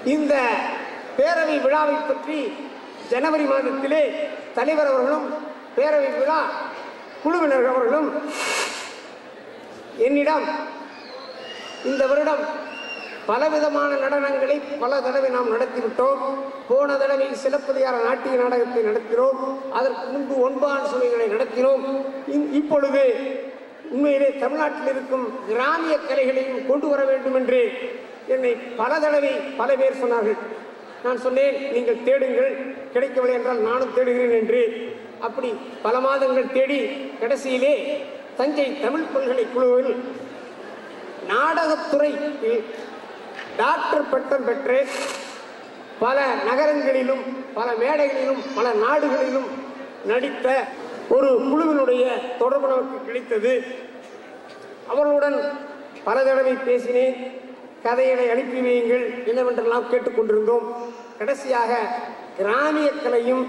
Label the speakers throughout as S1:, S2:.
S1: இந்த பேரவை விழாவை பற்றி ஜனவரி மாதத்திலே தலைவர் அவர்களும் பேரவை விழா குழுவினர் அவர்களும் என்னிடம் இந்த வருடம் பலவிதமான நடனங்களை பல தடவை நாம் நடத்திவிட்டோம் போன தடவை சிலப்பதிகார நாட்டிய நாடகத்தை நடத்தினோம் அதற்கு முன்பு ஒன்பான் சுவைகளை நடத்தினோம் இ- இப்பொழுது உண்மையிலே தமிழ்நாட்டில் இருக்கும் கிராமிய கலைகளையும் கொண்டு வர வேண்டும் என்று என்னை பல தடவை பல பேர் சொன்னார்கள் நான் சொன்னேன் நீங்கள் தேடுங்கள் கிடைக்கவில்லை என்றால் நானும் தேடுகிறேன் என்று அப்படி பல மாதங்கள் தேடி கடைசியிலே தஞ்சை தமிழ் பல்கலைக்கழகத்தில் நாடகத்துறையில் டாக்டர் பட்டம் பெற்று பல நகரங்களிலும் பல மேடைகளிலும் பல நாடுகளிலும் நடித்த ஒரு குழுவினுடைய தொடர்பு நமக்கு கிடைத்தது அவர்களுடன் பல தடவை பேசினேன் கதைகளை அனுப்பி வையுங்கள் என்னவென்றெல்லாம் கேட்டுக்கொண்டிருந்தோம் கடைசியாக கிராமிய கலையும்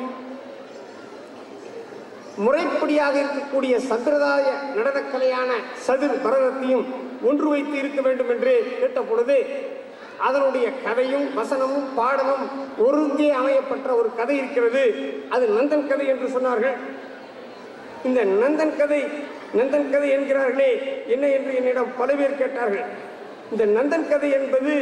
S1: முறைப்படியாக இருக்கக்கூடிய சம்பிரதாய நடனக்கலையான சதுர் பரதத்தையும் ஒன்று வைத்து இருக்க வேண்டும் என்று கேட்ட பொழுது அதனுடைய கதையும் வசனமும் பாடலும் ஒருங்கே அமையப்பட்ட ஒரு கதை இருக்கிறது அது நந்தன் கதை என்று சொன்னார்கள் இந்த நந்தன் கதை நந்தன் கதை என்கிறார்களே என்ன என்று என்னிடம் பல பேர் கேட்டார்கள் இந்த நந்தன் கதை என்பது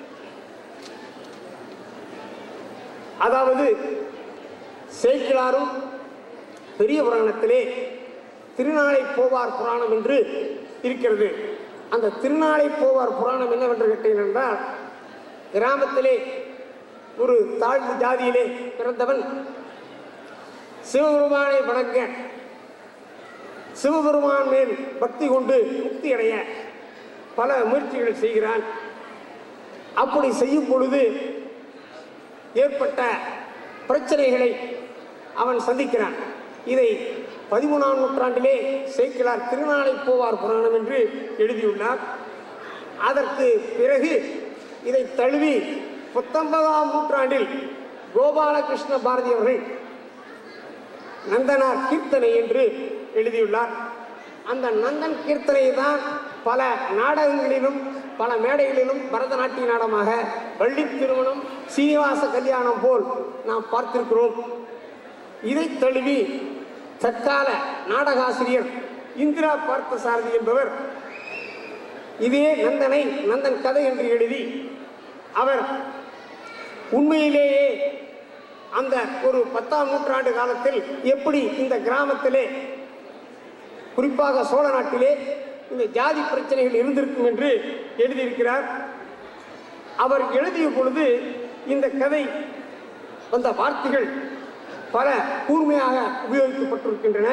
S1: அதாவது சேக்கிழாரும் பெரிய புராணத்திலே திருநாளை போவார் புராணம் என்று இருக்கிறது அந்த திருநாளை போவார் புராணம் என்னவென்று கேட்டேன் என்றால் கிராமத்திலே ஒரு தாழ்வு ஜாதியிலே பிறந்தவன் சிவபெருமானை வணங்க சிவபெருமான் மேல் பக்தி கொண்டு முக்தி அடைய பல முயற்சிகள் செய்கிறான் அப்படி செய்யும் பொழுது ஏற்பட்ட பிரச்சனைகளை அவன் சந்திக்கிறான் இதை பதிமூணாம் நூற்றாண்டிலே சேக்கிழார் திருநாளை போவார் புராணம் என்று எழுதியுள்ளார் அதற்கு பிறகு இதை தழுவி பத்தொன்பதாம் நூற்றாண்டில் கோபாலகிருஷ்ண பாரதி அவர்கள் நந்தனார் கீர்த்தனை என்று எழுதியுள்ளார் அந்த நந்தன் கீர்த்தனை தான் பல நாடகங்களிலும் பல மேடைகளிலும் பரதநாட்டிய நாடகமாக வள்ளி திருமணம் சீனிவாச கல்யாணம் போல் நாம் பார்த்திருக்கிறோம் இதை தழுவி தற்கால நாடகாசிரியர் இந்திரா பார்த்தசாரதி என்பவர் இதே நந்தனை நந்தன் கதை என்று எழுதி அவர் உண்மையிலேயே அந்த ஒரு பத்தாம் நூற்றாண்டு காலத்தில் எப்படி இந்த கிராமத்திலே குறிப்பாக சோழ நாட்டிலே இந்த ஜாதி பிரச்சனைகள் இருந்திருக்கும் என்று எழுதியிருக்கிறார் அவர் எழுதிய பொழுது இந்த கதை வந்த வார்த்தைகள் பல கூர்மையாக உபயோகிக்கப்பட்டிருக்கின்றன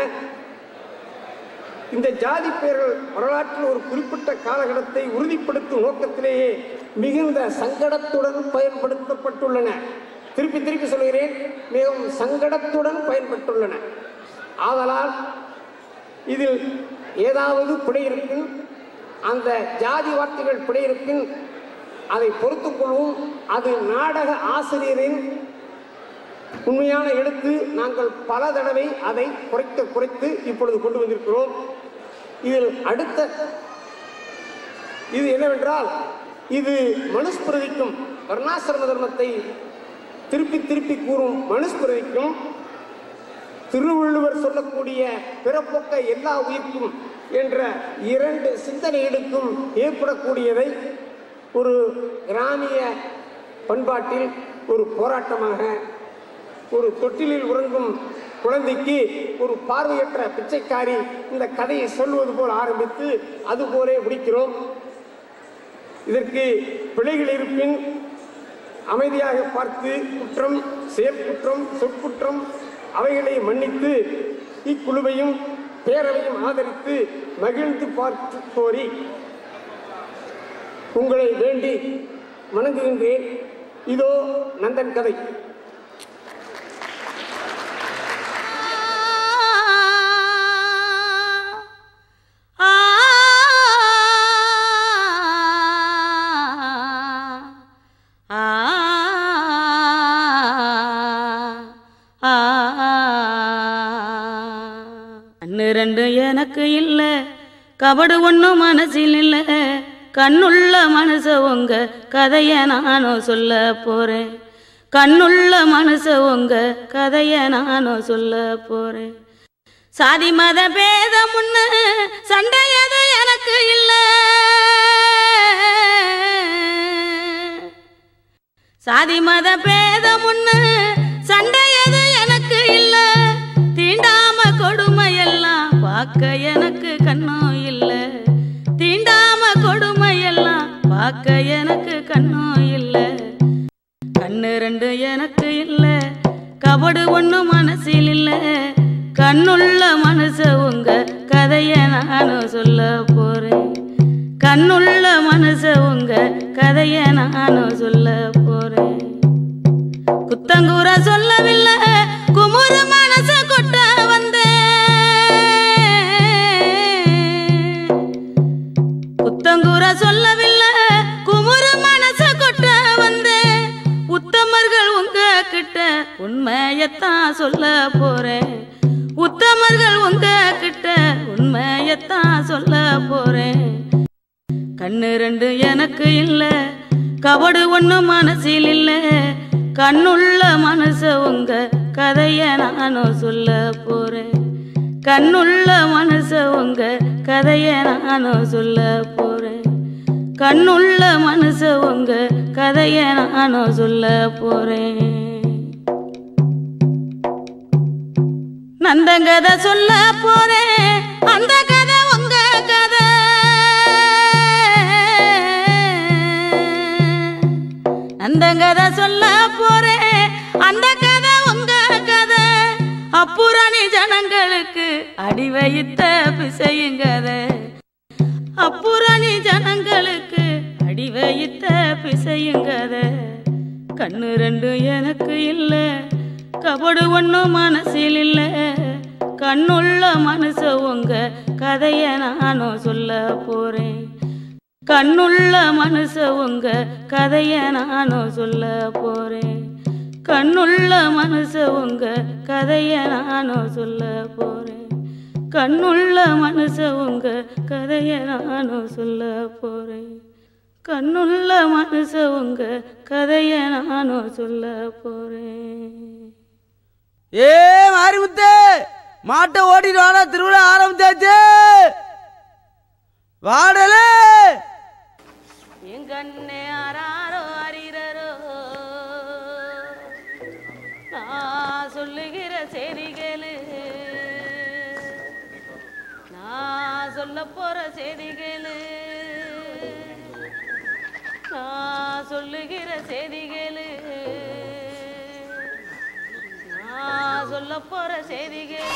S1: இந்த ஜாதி பெயர்கள் வரலாற்றில் ஒரு குறிப்பிட்ட காலகட்டத்தை உறுதிப்படுத்தும் நோக்கத்திலேயே மிகுந்த சங்கடத்துடன் பயன்படுத்தப்பட்டுள்ளன திருப்பி திருப்பி சொல்கிறேன் மிகவும் சங்கடத்துடன் பயன்பட்டுள்ளன ஆதலால் இதில் ஏதாவது பிழை இருப்பின் அந்த ஜாதி வார்த்தைகள் பிழை இருப்பின் அதை பொறுத்துக் கொள்வோம் அது நாடக ஆசிரியரின் உண்மையான எழுத்து நாங்கள் பல தடவை அதை குறைக்க குறைத்து இப்பொழுது கொண்டு வந்திருக்கிறோம் இதில் அடுத்த இது என்னவென்றால் இது மனுஸ்பிரதிக்கும் வர்ணாசிரம தர்மத்தை திருப்பி திருப்பி கூறும் மனுஸ்பிரதிக்கும் திருவள்ளுவர் சொல்லக்கூடிய பிறப்பொக்க எல்லா உயிர்க்கும் என்ற இரண்டு சிந்தனைகளுக்கும் ஏற்படக்கூடியதை ஒரு கிராமிய பண்பாட்டில் ஒரு போராட்டமாக ஒரு தொட்டிலில் உறங்கும் குழந்தைக்கு ஒரு பார்வையற்ற பிச்சைக்காரி இந்த கதையை சொல்வது போல் ஆரம்பித்து அதுபோலே முடிக்கிறோம் இதற்கு பிழைகள் இருப்பின் அமைதியாக பார்த்து குற்றம் செயற்குற்றம் சொற்குற்றம் அவைகளை மன்னித்து இக்குழுவையும் பேரவையும் ஆதரித்து மகிழ்ந்து பார்த்து கோரி உங்களை வேண்டி வணங்குகின்றேன் இதோ நந்தன் கதை
S2: கண்ணு ரெண்டு எனக்கு இல்ல கபடு ஒண்ணும் மனசில் இல்ல கண்ணுள்ள மனுஷ உங்க கதைய நானும் சொல்ல போறேன் கண்ணுள்ள மனுஷ உங்க கதைய நானும் சொல்ல போறேன் சாதி மத பேதம் முன்னு சண்டை எது எனக்கு இல்லை சாதி மத பேதம் முன்னு சண்டை எது எனக்கு இல்ல தீண்டாம கொடுமை எல்லாம் பார்க்க எனக்கு கண்ணும் இல்ல தீண்டாம கொடுமை எல்லாம் பார்க்க எனக்கு கண்ணும் இல்ல கண்ணு ரெண்டு எனக்கு இல்ல கபடு ஒண்ணு மனசில் இல்ல கண்ணுள்ள மனச உங்க கதைய நானும் சொல்ல போறேன் கண்ணுள்ள மனச உங்க கதைய நானும் சொல்ல போறேன் குத்தங்கூற சொல்லவில்லை குமுறு மனச கொட்ட வந்தேன் குத்தங்கூற சொல்லவில்லை குமுறு மனச கொட்ட வந்தேன் உத்தமர்கள் உங்க கிட்ட உண்மையத்தான் சொல்ல போறேன் உத்தமர்கள் உங்க கிட்ட உண்மையத்தான் சொல்ல போறேன் கண்ணு ரெண்டு எனக்கு இல்ல கபடு ஒண்ணு மனசில் இல்ல கண்ணுள்ள மனச உங்க கதைய நானும் சொல்ல போறேன் கண்ணுள்ள மனச உங்க கதைய நானும் சொல்ல போறேன் கண்ணுள்ள மனச உங்க கதைய நானும் சொல்ல போறேன் நந்தங்கதை சொல்ல போறேன் அந்த கதை உங்க கதை நந்தங்கதை சொல்ல போறேன் அந்த கதை உங்க கதை அப்புறணி ஜனங்களுக்கு அடி வைத்த பிசையுங்கதை அப்புறணி ஜனங்களுக்கு அடி வைத்த பிசையுங்கதை கண்ணு ரெண்டு எனக்கு இல்ல கபடு ஒண்ணும் மனசில் இல்ல கண்ணுள்ள மனச உங்க கதைய நானும் சொல்ல போறேன் கண்ணுள்ள மனச உங்க கதைய நானும் சொல்ல போறேன் கண்ணுள்ள மனச உங்க கதைய நானும் சொல்ல போறேன் கண்ணுள்ள மனச உங்க கதைய நானும் சொல்ல போறேன் கண்ணுள்ள மனச உங்க கதைய நானும் சொல்ல போறேன்
S3: ஏ மாரிமுத்து மாட்டை ஓட்டிட்டு வாடா திருவிழா ஆரம்பிச்சாச்சு வாடலே
S2: எங்கண்ணே ஆராரோ அறிகிறரோ நான் சொல்லுகிற செய்திகளு நான் சொல்ல போற செய்திகளு நான் சொல்லுகிற செய்திகளு நான் சொல்ல போற செய்திகள்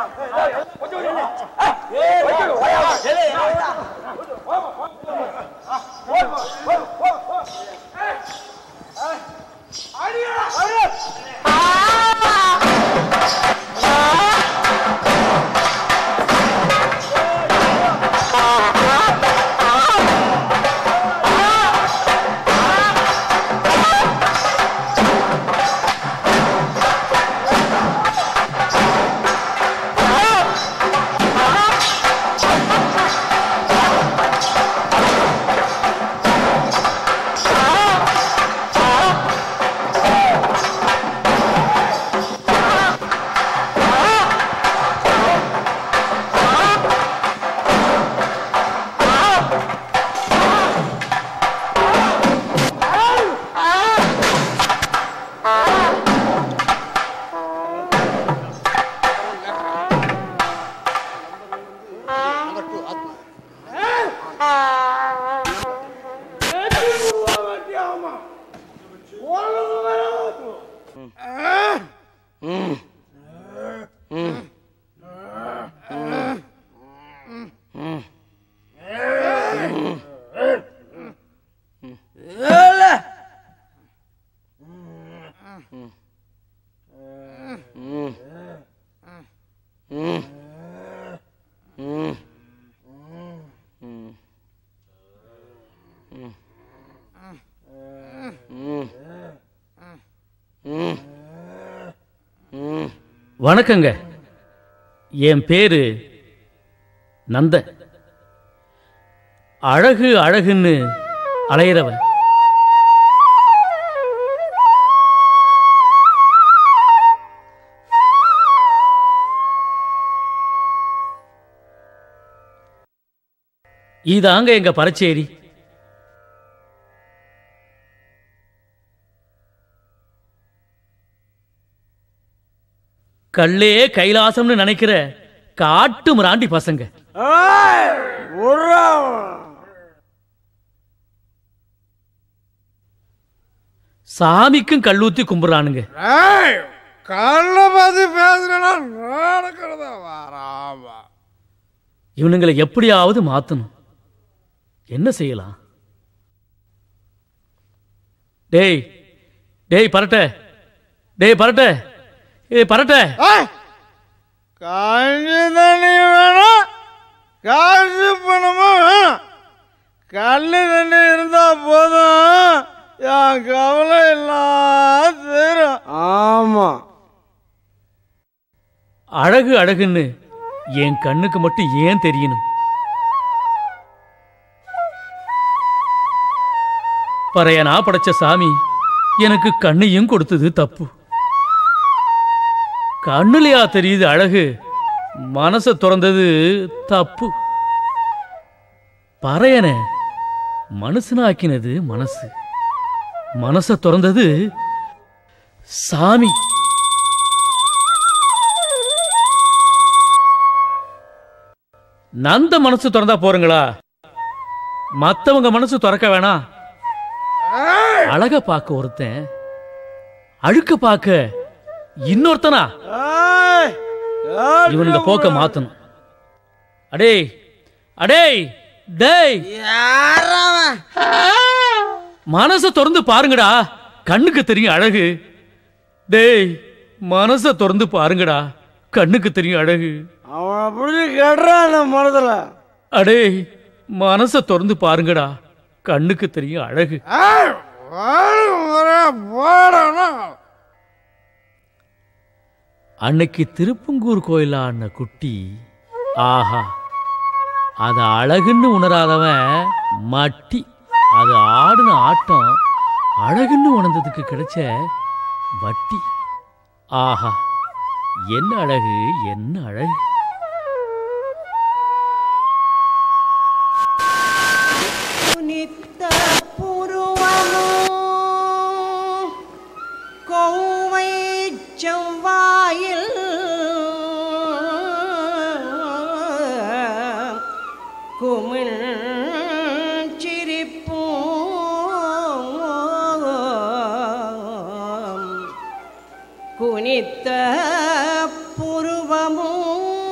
S4: வணக்கங்க என் பேரு நந்தன் அழகு அழகுன்னு அலையிறவன் இதாங்க எங்க பரச்சேரி கல்லே கைலாசம்னு நினைக்கிற காட்டு மிராண்டி பசங்க
S3: ஏய், உர்றா.
S4: சாமிக்கும் கல்லூத்தி கும்பிடுறானுங்க
S3: ஏய், கல்ல பத்தி பேசுறா நடக்கிறத வராமா
S4: இவனுங்களை எப்படியாவது மாத்தணும் என்ன செய்யலாம் டேய் டேய் பரட்ட டேய் பரட்ட ஏய் பரட்ட
S3: ஏய், கஞ்சி தண்ணி வேணும் காசு பணமும் வேணும் கல்லு தண்ணி இருந்தா போதும் என் கவலை எல்லாம் தீரும் ஆமா
S4: அழகு அழகுன்னு என் கண்ணுக்கு மட்டும் ஏன் தெரியணும் பறையனா படைச்ச சாமி எனக்கு கண்ணையும் கொடுத்தது தப்பு கண்ணுலையா தெரியுது அழகு மனச திறந்தது தப்பு பறையன மனுஷனாக்கினது மனசு மனச திறந்தது சாமி நந்த மனசு திறந்தா போறீங்களா மத்தவங்க மனசு திறக்க வேணாம் அழக பார்க்க ஒருத்தன் அழுக்க பார்க்க இன்னொருத்தனா
S3: ஏய், காசு
S4: இவனுங்க போக்க மாத்தணும் அடே அடே டேய்
S3: யாரவன்
S4: மனச திறந்து பாருங்கடா கண்ணுக்கு தெரியும் அழகு டேய் மனச திறந்து பாருங்கடா கண்ணுக்கு தெரியும் அழகு
S3: அவனை பிடிச்சி கெடுறான் அந்த மரத்துல
S4: அடே மனச திறந்து பாருங்கடா கண்ணுக்கு தெரியும் அழகு
S3: ஏய், வாடி முறை போடணும்
S4: அன்னைக்கு திருப்பங்கூர் கோயில ஆடின குட்டி ஆஹா அது அழகுன்னு உணராதவன் மட்டி அது ஆடின ஆட்டம் அழகுன்னு உணர்ந்ததுக்கு கிடைச்ச வட்டி ஆஹா என்ன அழகு என்ன அழகு
S5: நித்த புருவமும் கோவை செவ்வாயில் குமிழ் சிரிப்பும் குனித்த புருவமும்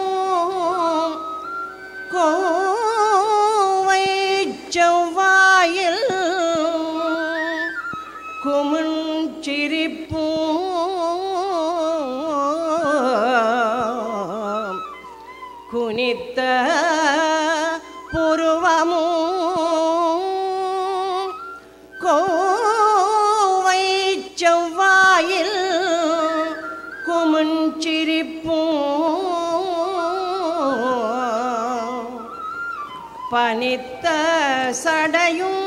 S5: பனித்த சடையும்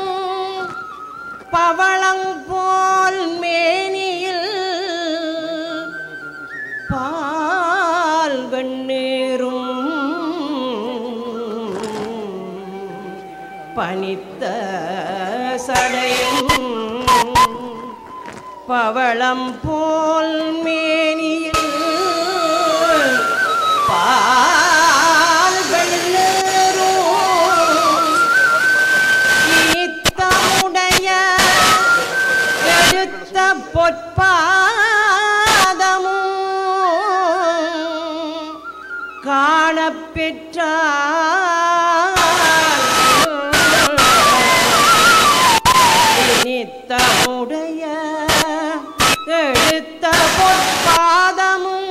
S5: பவளம் போல் மேனியில் பால் வெண்ணீரும் பனித்த சடையும் பவளம் போல் மேனியில் பால் வெள்ளரும் ஈத்தமுடைய எடுத்த பொற்பாதமும் காணப்பெற்றார் நித்தமுடைய எடுத்த பொற்பாதமும்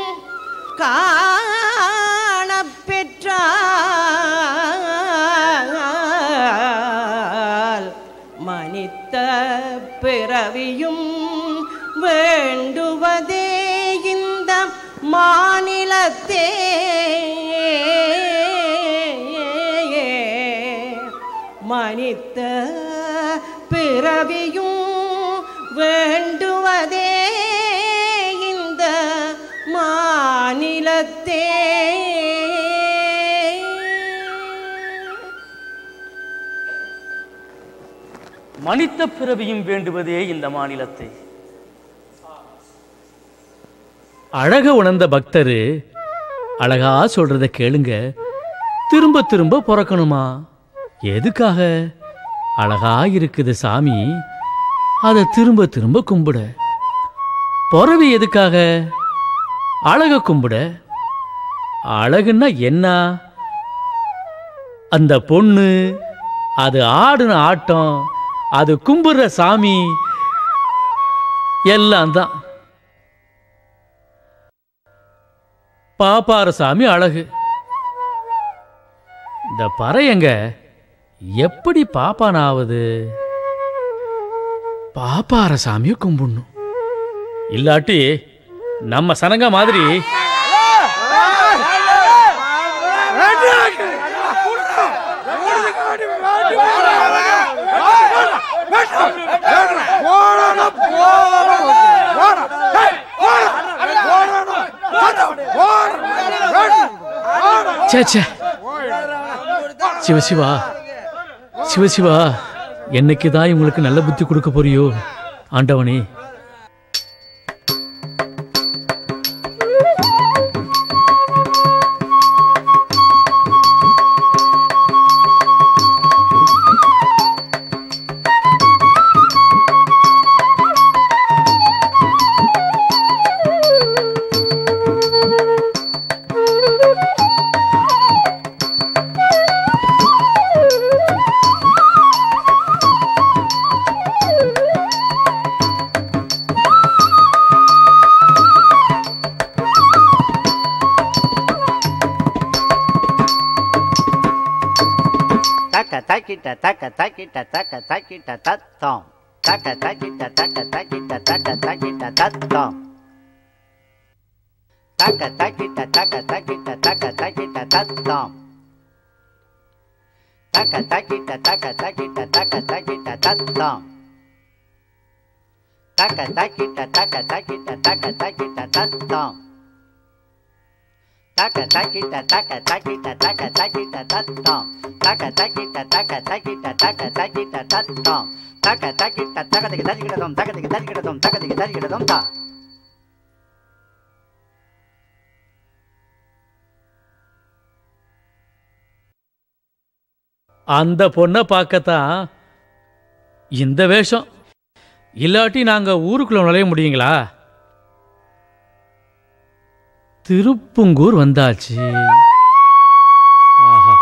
S5: காணப்பெற்றால் மனித்த பிறவியும் வேண்டுவதே இந்த மாநிலத்தே மனித்த பிறவியும் வேண்டுவதே இந்த மாநிலத்தே
S4: மனித பிறவியும் வேண்டுவதே இந்த மாநிலத்தை அழக உணர்ந்த பக்தரு அழகா சொல்றத கேளுங்க திரும்ப திரும்ப பிறக்கணுமா எதுக்காக அழகா இருக்குது சாமி அதை திரும்ப திரும்ப கும்பிட பிறவி எதுக்காக அழக கும்பிட அழகுன்னா என்ன அந்த பொண்ணு அது ஆடுன ஆட்டம் அது கும்பிடுற சாமி எல்லாம் தான் பாப்பார சாமி அழகு இந்த பறையங்க எப்படி பாப்பானாவது பாப்பார சாமியை கும்பிடணும் இல்லாட்டி நம்ம சனங்க மாதிரி ச்சே ச்சே சிவசிவா சிவசிவா என்னைக்கு தான் இவங்களுக்கு நல்ல புத்தி கொடுக்க போறியோ ஆண்டவனே
S6: Taka takita taka takita taka takita tatom. Taka takita taka takita taka takita tatom. Taka takita taka takita taka takita tatom. Taka takita taka takita taka takita tatom. Taka takita taka takita taka takita tatom. Taka takita taka takita taka takita tatom. Taka takita taka takita taka takita tatom. Taka takita taka takita takita tom taka takita takita tom taka takita takita tom ta.
S4: அந்த பொண்ணை பார்க்கத்தான் இந்த வேஷம் இல்லாட்டி நாங்க ஊருக்குள்ள நுழைய முடியுங்களா திருப்புங்கூர் வந்தாச்சு ஆஹா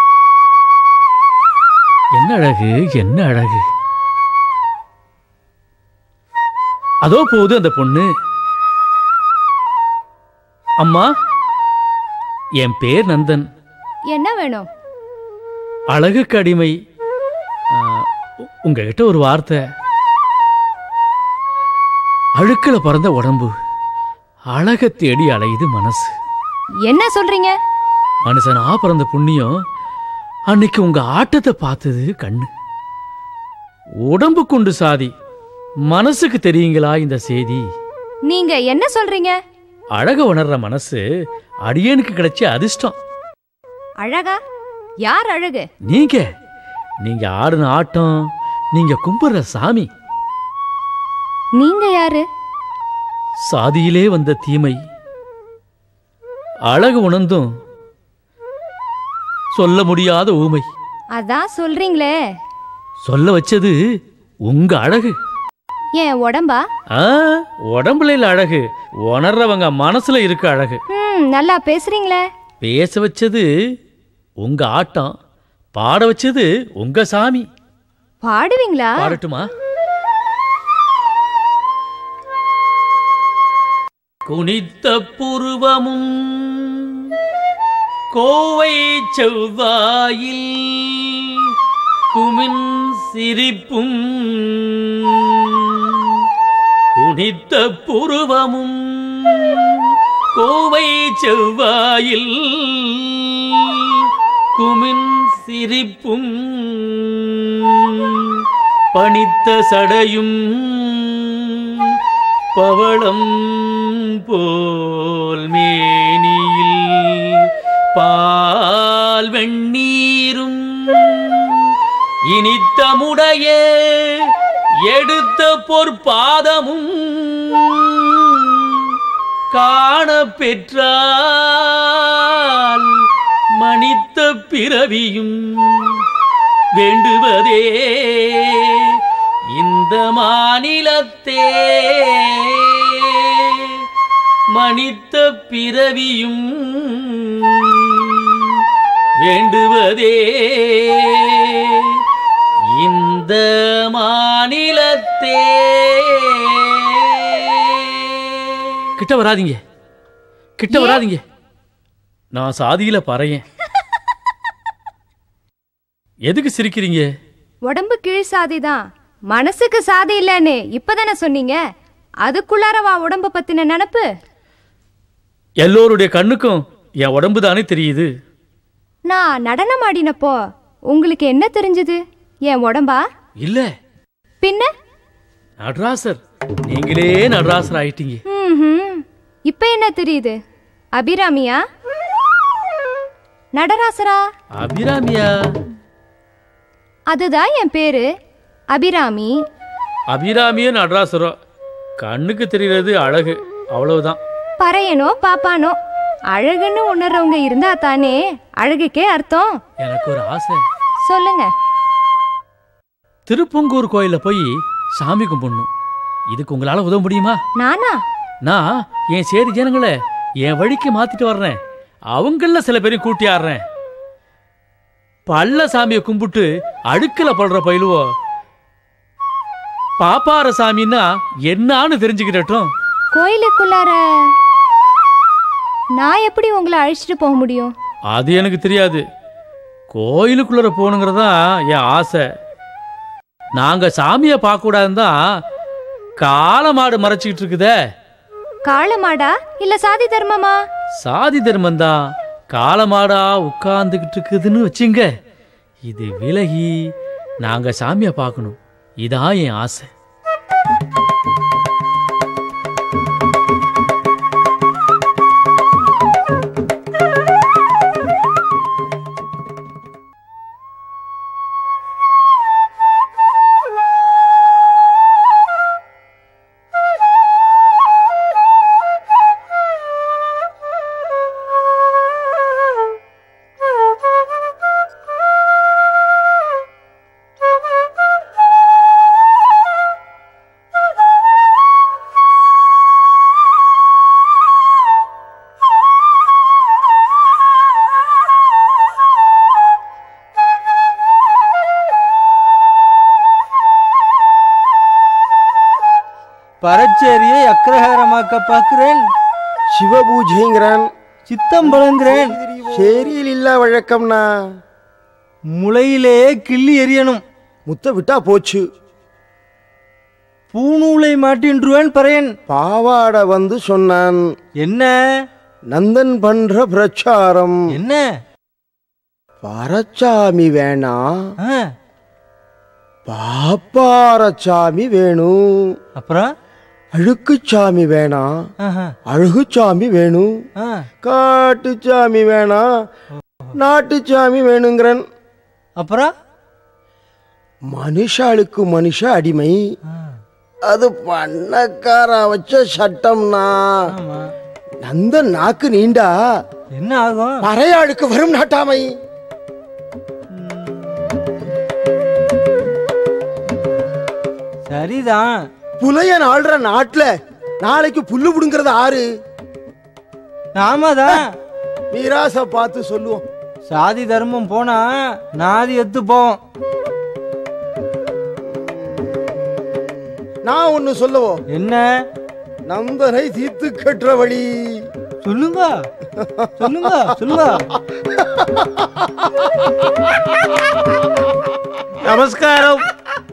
S4: என்ன அழகு என்ன அழகு அதோ போகுது அந்த பொண்ணு அம்மா என் பேர் நந்தன்
S7: என்ன வேணும்
S4: அழகுக்கு அடிமை ஆ, உ- உங்ககிட்ட ஒரு வார்த்தை அழுக்குல பிறந்த உடம்பு அழக தேடி அலையுது மனசு
S7: என்ன சொல்றீங்க
S4: மனுஷனா பிறந்த புண்ணியம் அன்னைக்கு உங்க ஆட்டத்தை பார்த்தது கண்ணு உடம்பு கொண்டு சாதி மனசுக்கு தெரியுங்களா இந்த செய்தி
S7: நீங்க என்ன சொல்றீங்க
S4: அழக உணர்ற மனசு அடியனுக்கு கிடைச்ச அதிர்ஷ்டம்
S7: அழகா யார் அழகு
S4: நீங்க நீங்க ஆடின ஆட்டம் நீங்க கும்பிடுற சாமி
S7: நீங்க யாரு
S4: சாதியிலே வந்த தீமை அழகு உணர்ந்தும் சொல்ல முடியாத ஊமை
S7: அதான் சொல்றீங்களே
S4: சொல்ல வச்சது உங்க அழகு
S7: என் உடம்பா
S4: ஆ உடம்புல இல்ல அழகு உணர்றவங்க மனசுல இருக்க அழகு
S7: ம் நல்லா பேசுறீங்களே
S4: பேச வச்சது உங்க ஆட்டம் பாட வச்சது உங்க சாமி
S7: பாடுவீங்களா
S4: பாடட்டுமா குனித்த புருவமும் கோவை செவ்வாயில் குமின் சிரிப்பும் குனித்த புருவமும் கோவை செவ்வாயில் குமின் சிரிப்பும் பணித்த சடையும் பவளம் போல் மேனியில் பால் வெண்ணீரும் இனித்தமுடைய எடுத்த பொற்பாதமும் காண பெற்றால் மணித்த பிறவியும் வேண்டுவதே இந்த மாநிலத்தே மணித்த பிறவியும் வேண்டுவதே இந்த மாநிலத்தே கிட்ட வராதீங்க கிட்ட வராதீங்க நான் சாதியில பறையேன் எதுக்கு சிரிக்கிறீங்க
S7: உடம்பு கீழ் சாதிதான் மனசுக்கு சாதி இல்லன்னு இப்பதானே சொன்னீங்க அதுக்குள்ளாரவா உடம்ப பத்தின நினப்பு
S4: எல்லோருடைய கண்ணுக்கும் என் உடம்பு தானே தெரியுது
S7: நான் நடனம் ஆடினப்போ உங்களுக்கு என்ன தெரிஞ்சது என் உடம்பா
S4: இல்ல
S7: பின்ன
S4: நடராசர் நீங்களே நடராசர் ஆயிட்டீங்க
S7: ம்ஹும். இப்ப என்ன தெரியுது அபிராமியா நடராசரா
S4: அபிராமியா
S7: அதுதான் என் பேரு அபிராமி
S4: அபிராமியோ நடராசரோ கண்ணுக்கு தெரியறது அழகு அவ்வளவுதான்
S7: பறையனோ பாப்பானோ அழகுன்னு உணர்றவங்க இருந்தா தானே அழகுக்கே அர்த்தம்
S4: எனக்கு ஒரு ஆசை
S7: சொல்லுங்க
S4: திருப்பங்கூர் கோயில்ல போய் சாமி கும்பிடணும் இதுக்கு உங்களால உதவ முடியுமா
S7: நானா
S4: நான் என் சேரி ஜனங்களை என் வழிக்கு மாத்திட்டு வர்றேன் அவங்கள சில பேரையும் கூட்டி ஆடுறேன் பள்ள சாமியை கும்பிட்டு அடுக்கல படுற பயிலுவோ பாப்பார சாமின்னா என்னான்னு தெரிஞ்சுக்கிட்டட்டும்
S7: கோயிலுக்குள்ளார நான் எப்படி உங்களை அழைச்சிட்டு போக முடியும்
S4: அது எனக்கு தெரியாது கோயிலுக்குள்ளர போகணுங்கிறதா என் ஆசை நாங்க சாமியை பார்க்க கூடாதுன்னு தான் காளமாடு மறைச்சிக்கிட்டு இருக்குதே
S7: காளமாடா இல்ல சாதி தர்மமா
S4: சாதி தர்மம் தான் காளமாடா உட்கார்ந்துகிட்டு இருக்குதுன்னு வச்சுங்க இது விலகி நாங்க சாமியை பார்க்கணும் இதான் என் ஆசை
S3: பரச்சேரியை அக்ரஹாரமாக்க பார்க்கிறேன்
S8: சிவபூஜைங்கிறான்
S3: சித்தம் பழங்குறேன்
S8: சேரியில் இல்லா வழக்கம்னா
S3: முளையிலே கிள்ளி எறியணும்
S8: முத்த விட்டா போச்சு
S3: பூநூலை மாட்டின்றுவேன் பறையன்
S8: பாவாட வந்து சொன்னான்
S3: என்ன
S8: நந்தன் பண்ற பிரச்சாரம்
S3: என்ன
S8: பரச்சாமி வேணாம்
S3: ஆ,
S8: பாப்பாரச்சாமி வேணும்
S3: அப்புறம்
S8: அழுக்குச்சாமி வேணாம்
S3: ஆஹா,
S8: அழகுச்சாமி வேணும்
S3: ஆ,
S8: காட்டுச்சாமி வேணாம் நாட்டுச்சாமி வேணுங்கிறன்
S3: அப்புறம்
S8: மனுஷாளுக்கு மனுஷ அடிமை அது பண்ணக்கார வச்ச சட்டம்னா
S3: ஆமா
S8: நந்த நாக்கு நீண்டா
S3: என்ன ஆகும்
S8: பறையாளுக்கு வரும் நாட்டாமை
S3: சரிதான்
S8: புலையன் ஆள்ற நாட்டுல நாளைக்கு புல்லு புடுங்கிறது ஆறு
S3: நாம தான்
S8: மீராச பார்த்து சொல்லுவோம்
S3: சாதி தர்மம் போனா நாதி எத்து போவோம்
S8: நான் ஒண்ணு சொல்லவோ
S3: என்ன
S8: நந்தனை தீர்த்து கட்டுற வழி
S3: சொல்லுங்க சொல்லுங்க சொல்லுங்க
S1: நமஸ்காரம்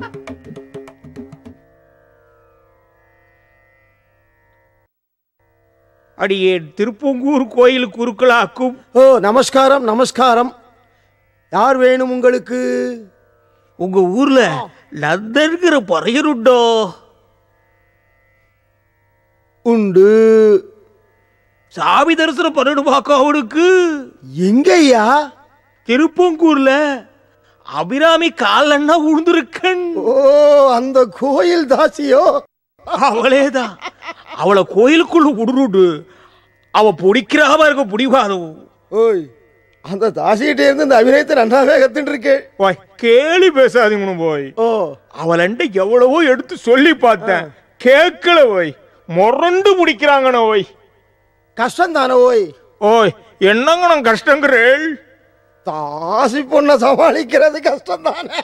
S1: அடியேன் திருப்பங்கூர் கோயில் குருக்களாக்கும்
S8: ஓ நமஸ்காரம் நமஸ்காரம் யார் வேணும் உங்களுக்கு
S1: உங்க ஊர்ல நந்தன்கிற பறையருண்டோ
S8: உண்டு
S1: சாமி தரிசனம் பண்ணணுமாக்கா அவனுக்கு
S8: எங்கய்யா
S1: திருப்பங்கூர்ல அபிராமி காலன்னா உழுந்திருக்கன்
S8: ஓ அந்த கோயில் தாசியோ
S1: அவளேதான் அவளை கோயிலுக்குள்ள விடுருடு அவ பிடிக்கிறாம இருக்க பிடிவாதம்
S8: ஓய் அந்த தாசிகிட்டே இருந்து இந்த அபிநயத்தை நன்றாவே கத்துட்டு இருக்கேன்
S1: போய் கேலி பேசாதீங்க போய்
S8: ஓ
S1: அவளண்ட எவ்வளவோ எடுத்து சொல்லி பார்த்தேன் கேட்கல ஓய் முரண்டு முடிக்கிறாங்கண்ணா ஓய்
S8: கஷ்டம் தானே ஓய்
S1: ஓய் என்னங்கண்ணா கஷ்டங்கிறேள்
S8: தாசி பொண்ணை சமாளிக்கிறது கஷ்டம் தானே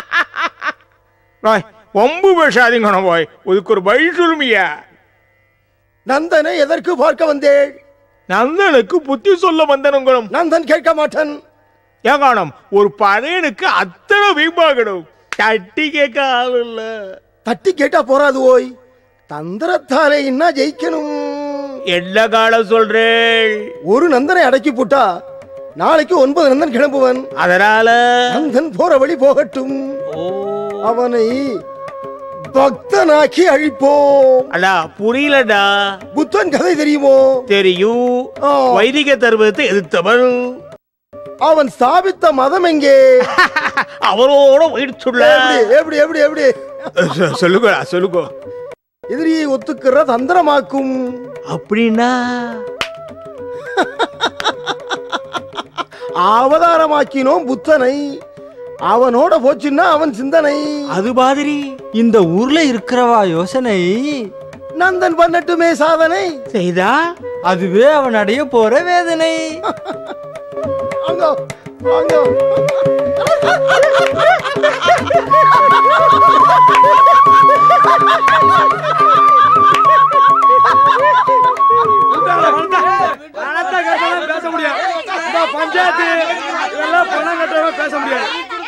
S1: ஓய் வம்பு பேசாதீங்கண்ணா ஓய் இதுக்கு ஒரு வழி சொல்லுமியா
S8: நந்தனை எதற்கு பார்க்க வந்தேள்
S1: நந்தனுக்கு புத்தி சொல்ல வந்தனுங்களும்
S8: நந்தன் கேட்க மாட்டான்
S1: ஏகாணம் ஒரு பழையனுக்கு அத்தனை வீம்பாகணும் தட்டி கேட்க ஆள் இல்ல
S8: தட்டி கேட்டா போறாது ஓய் தந்திரத்தாலே என்ன ஜெயிக்கணும்
S1: என்ன காலம் சொல்றேள்
S8: ஒரு நந்தனை அடக்கி போட்டா நாளைக்கு ஒன்பது நந்தன் கிளம்புவன்
S1: அதனால
S8: நந்தன் போற வழி போகட்டும்
S1: ஓ
S8: அவனை பக்தனாக்கி அழிப்போம்
S1: அண்ணா புரியலடா
S8: புத்தன் கதை தெரியுமோ
S1: தெரியும்
S8: ஆ.
S1: வைதிக தர்மத்தை எதிர்த்தவன்
S8: அவன் ஸ்தாபித்த மதம் எங்கே
S1: அவரோட போயிடுச்சுள்ள
S8: எப்படி எப்படி எப்படி எப்படி
S1: சொல்லுங்க சொல்லுங்க
S8: எதிரியை ஒத்துக்கிற தந்திரமாக்கும்
S1: அப்படின்னா
S8: அவதாரமாக்கினோம் புத்தனை அவனோட போச்சுன்னா அவன் சிந்தனை
S1: அது மாதிரி
S3: இந்த ஊர்ல இருக்கிறவா யோசனை
S8: நந்தன் பண்ணட்டுமே சாதனை
S1: செய்தா
S3: அதுவே அவன் அடைய போற வேதனை
S8: வாங்க வாங்க
S1: பேச முடியாது பஞ்சாயத்து இதெல்லாம் பணம் கட்டுறவங்க பேச முடியாது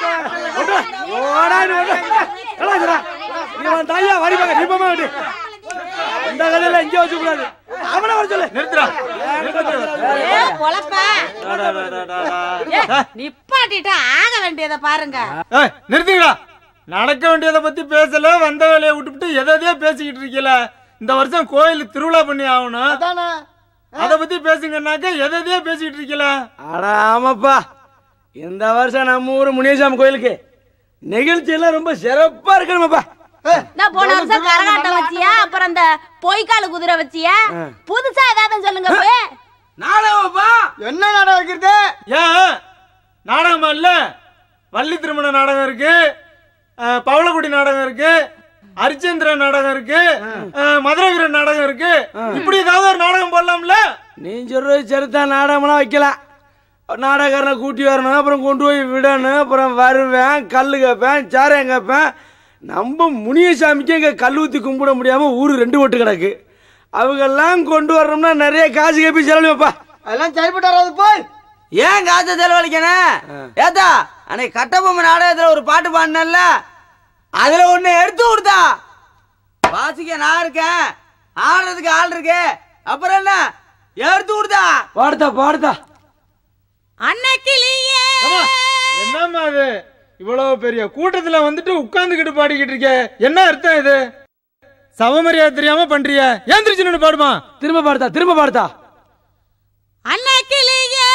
S1: தாயா வரிபாங்க நிப்பமா விட்டு இந்த கதையில இங்கே வச்சு கூடாது அவனை வர சொல்லு நிறுத்துறா
S2: ஏ, பொழப்பா. ஏ, நிப்பாட்டிட்டு ஆக வேண்டியதை பாருங்க
S3: நிறுத்திங்களா நடக்க வேண்டியதை பத்தி பேசல வந்த வேலையை விட்டுவிட்டு எதையோ பேசிக்கிட்டு இருக்கீல இந்த வருஷம் கோயில் திருவிழா பண்ணி ஆகணும் அத பத்தி பேசுங்கன்னாக்க எதையோ பேசிக்கிட்டு இருக்கீல
S9: அட ஆமாப்பா இந்த வருஷம் நம்ம ஊர் முனியசாமி கோயிலுக்கு நிகழ்ச்சி எல்லாம் ரொம்ப சிறப்பா இருக்கணுமாப்பா
S2: நான் போன வருஷம் கரகாட்டம் வச்சியா அப்புறம் இந்த பொய்க்கால் குதிரை வச்சியா புதுசா ஏதாவது சொல்லுங்க போய்.
S9: நாடகமாப்பா
S8: என்ன நாடகம் வைக்கிறது
S3: ஏன் நாடகமா இல்ல வள்ளி திருமண நாடகம் இருக்கு அஹ், பவளக்குடி நாடகம் இருக்கு ஹரிச்சந்திர நாடகம் இருக்கு அஹ், மதுரை வீரன் நாடகம் இருக்கு இப்படி ஏதாவது ஒரு நாடகம் போடலாம்ல
S9: நீ சொல்றது சரிதான் நாடகம்லாம் வைக்கலாம் நாடகக்காரனை கூட்டி வரணும் அப்புறம் கொண்டு போய் விடணும் அப்புறம் வருவேன் கல் கேட்பேன் சாரம் கேட்பேன் நம்ம முனியசாமிக்கு இங்கே கல் ஊற்றி கும்பிட முடியாமல் ஊர் ரெண்டு ஓட்டு கிடக்கு அவங்கெல்லாம் கொண்டு வரணும்னா நிறைய காசு கேப்பி செலவழிப்பா
S8: அதெல்லாம் சரிப்பட்டு வராது போய்
S5: ஏன் காசை செலவழிக்கணும் ஏத்தா அன்னைக்கு கட்டபொம்மை நாடகத்துல ஒரு பாட்டு பாடினல்ல அதுல ஒண்ணு எடுத்து கொடுத்தா வாசிக்க நான் இருக்கேன் ஆடுறதுக்கு ஆள் இருக்கு அப்புறம் என்ன எடுத்து கொடுத்தா
S9: பாடுதா பாடுதா
S2: அன்னக்கிளியே
S3: அம்மா, என்னம்மா அது இவ்வளவு பெரிய கூட்டத்துல வந்துட்டு உட்கார்ந்துகிட்டு பாடிக்கிட்டு இருக்க என்ன அர்த்தம் இது சவமரியாதை தெரியாம பண்றிய ஏந்திரிச்சு நின்னு பாடுமா
S9: திரும்ப பாடுதா திரும்ப பாடுதா
S2: அன்னக்கிளியே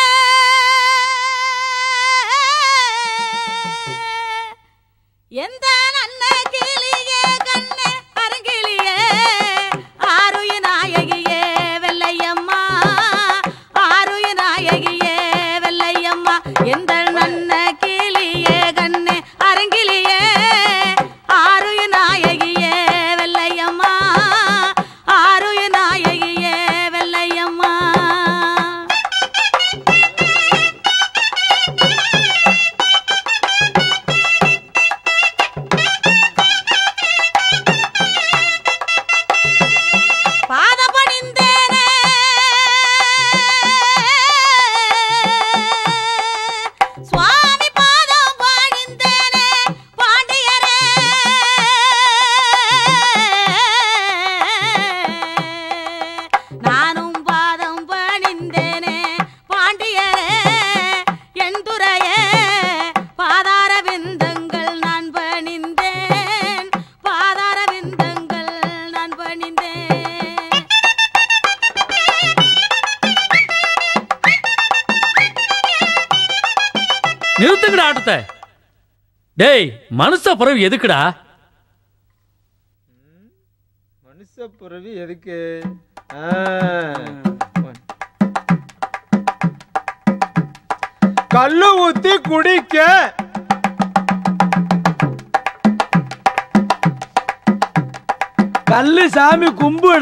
S2: எந்த அன்னக்கிளியே கண்ணே அருங்கிளியே ஆருய நாயகியே வெள்ளையம்மா ஆருய நாயகியே வெள்ளையம்மா எந்த நன்ன கிளியே கண்ணே அருங்கிளியே ஆருய நாயகியே வெள்ளையம்மா ஆருய நாயகியே வெள்ளையம்மா பாத பணிந்தேனே சுவாமி பாதம் பணிந்தேனே பாண்டியரே நானும் பாதம் பணிந்தேனே பாண்டியரே என் துறையே பாதார விந்தங்கள் நான் பணிந்தேன் பாதார விந்தங்கள் நான் பணிந்தேன்
S4: நிறுத்துங்கடா ஆட்டத்தை டேய் மனுஷ பிறவி எதுக்குடா
S3: மனுஷ பிறவி எதுக்கு ஆ. கல்லு ஊத்தி குடிக்க
S9: கல்லு சாமி கும்பிட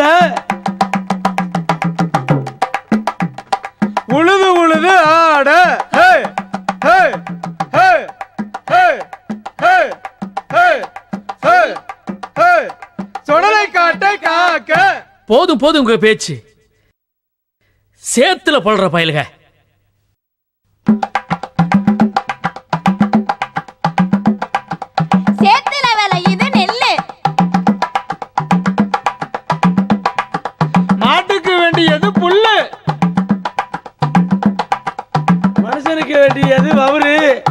S3: உழுது உழுது ஆட ஹே ஹே ஹே ஹே ஹே ஹே ஹே ஹே சுடலை காட்டை காக்க
S4: போதும் போதும் உங்க பேச்சு சேத்துல படுற பயலுக
S2: சேத்துல விளையுது நெல்லு
S3: மாட்டுக்கு வேண்டியது புல்லு
S9: மனுஷனுக்கு வேண்டியது அவரு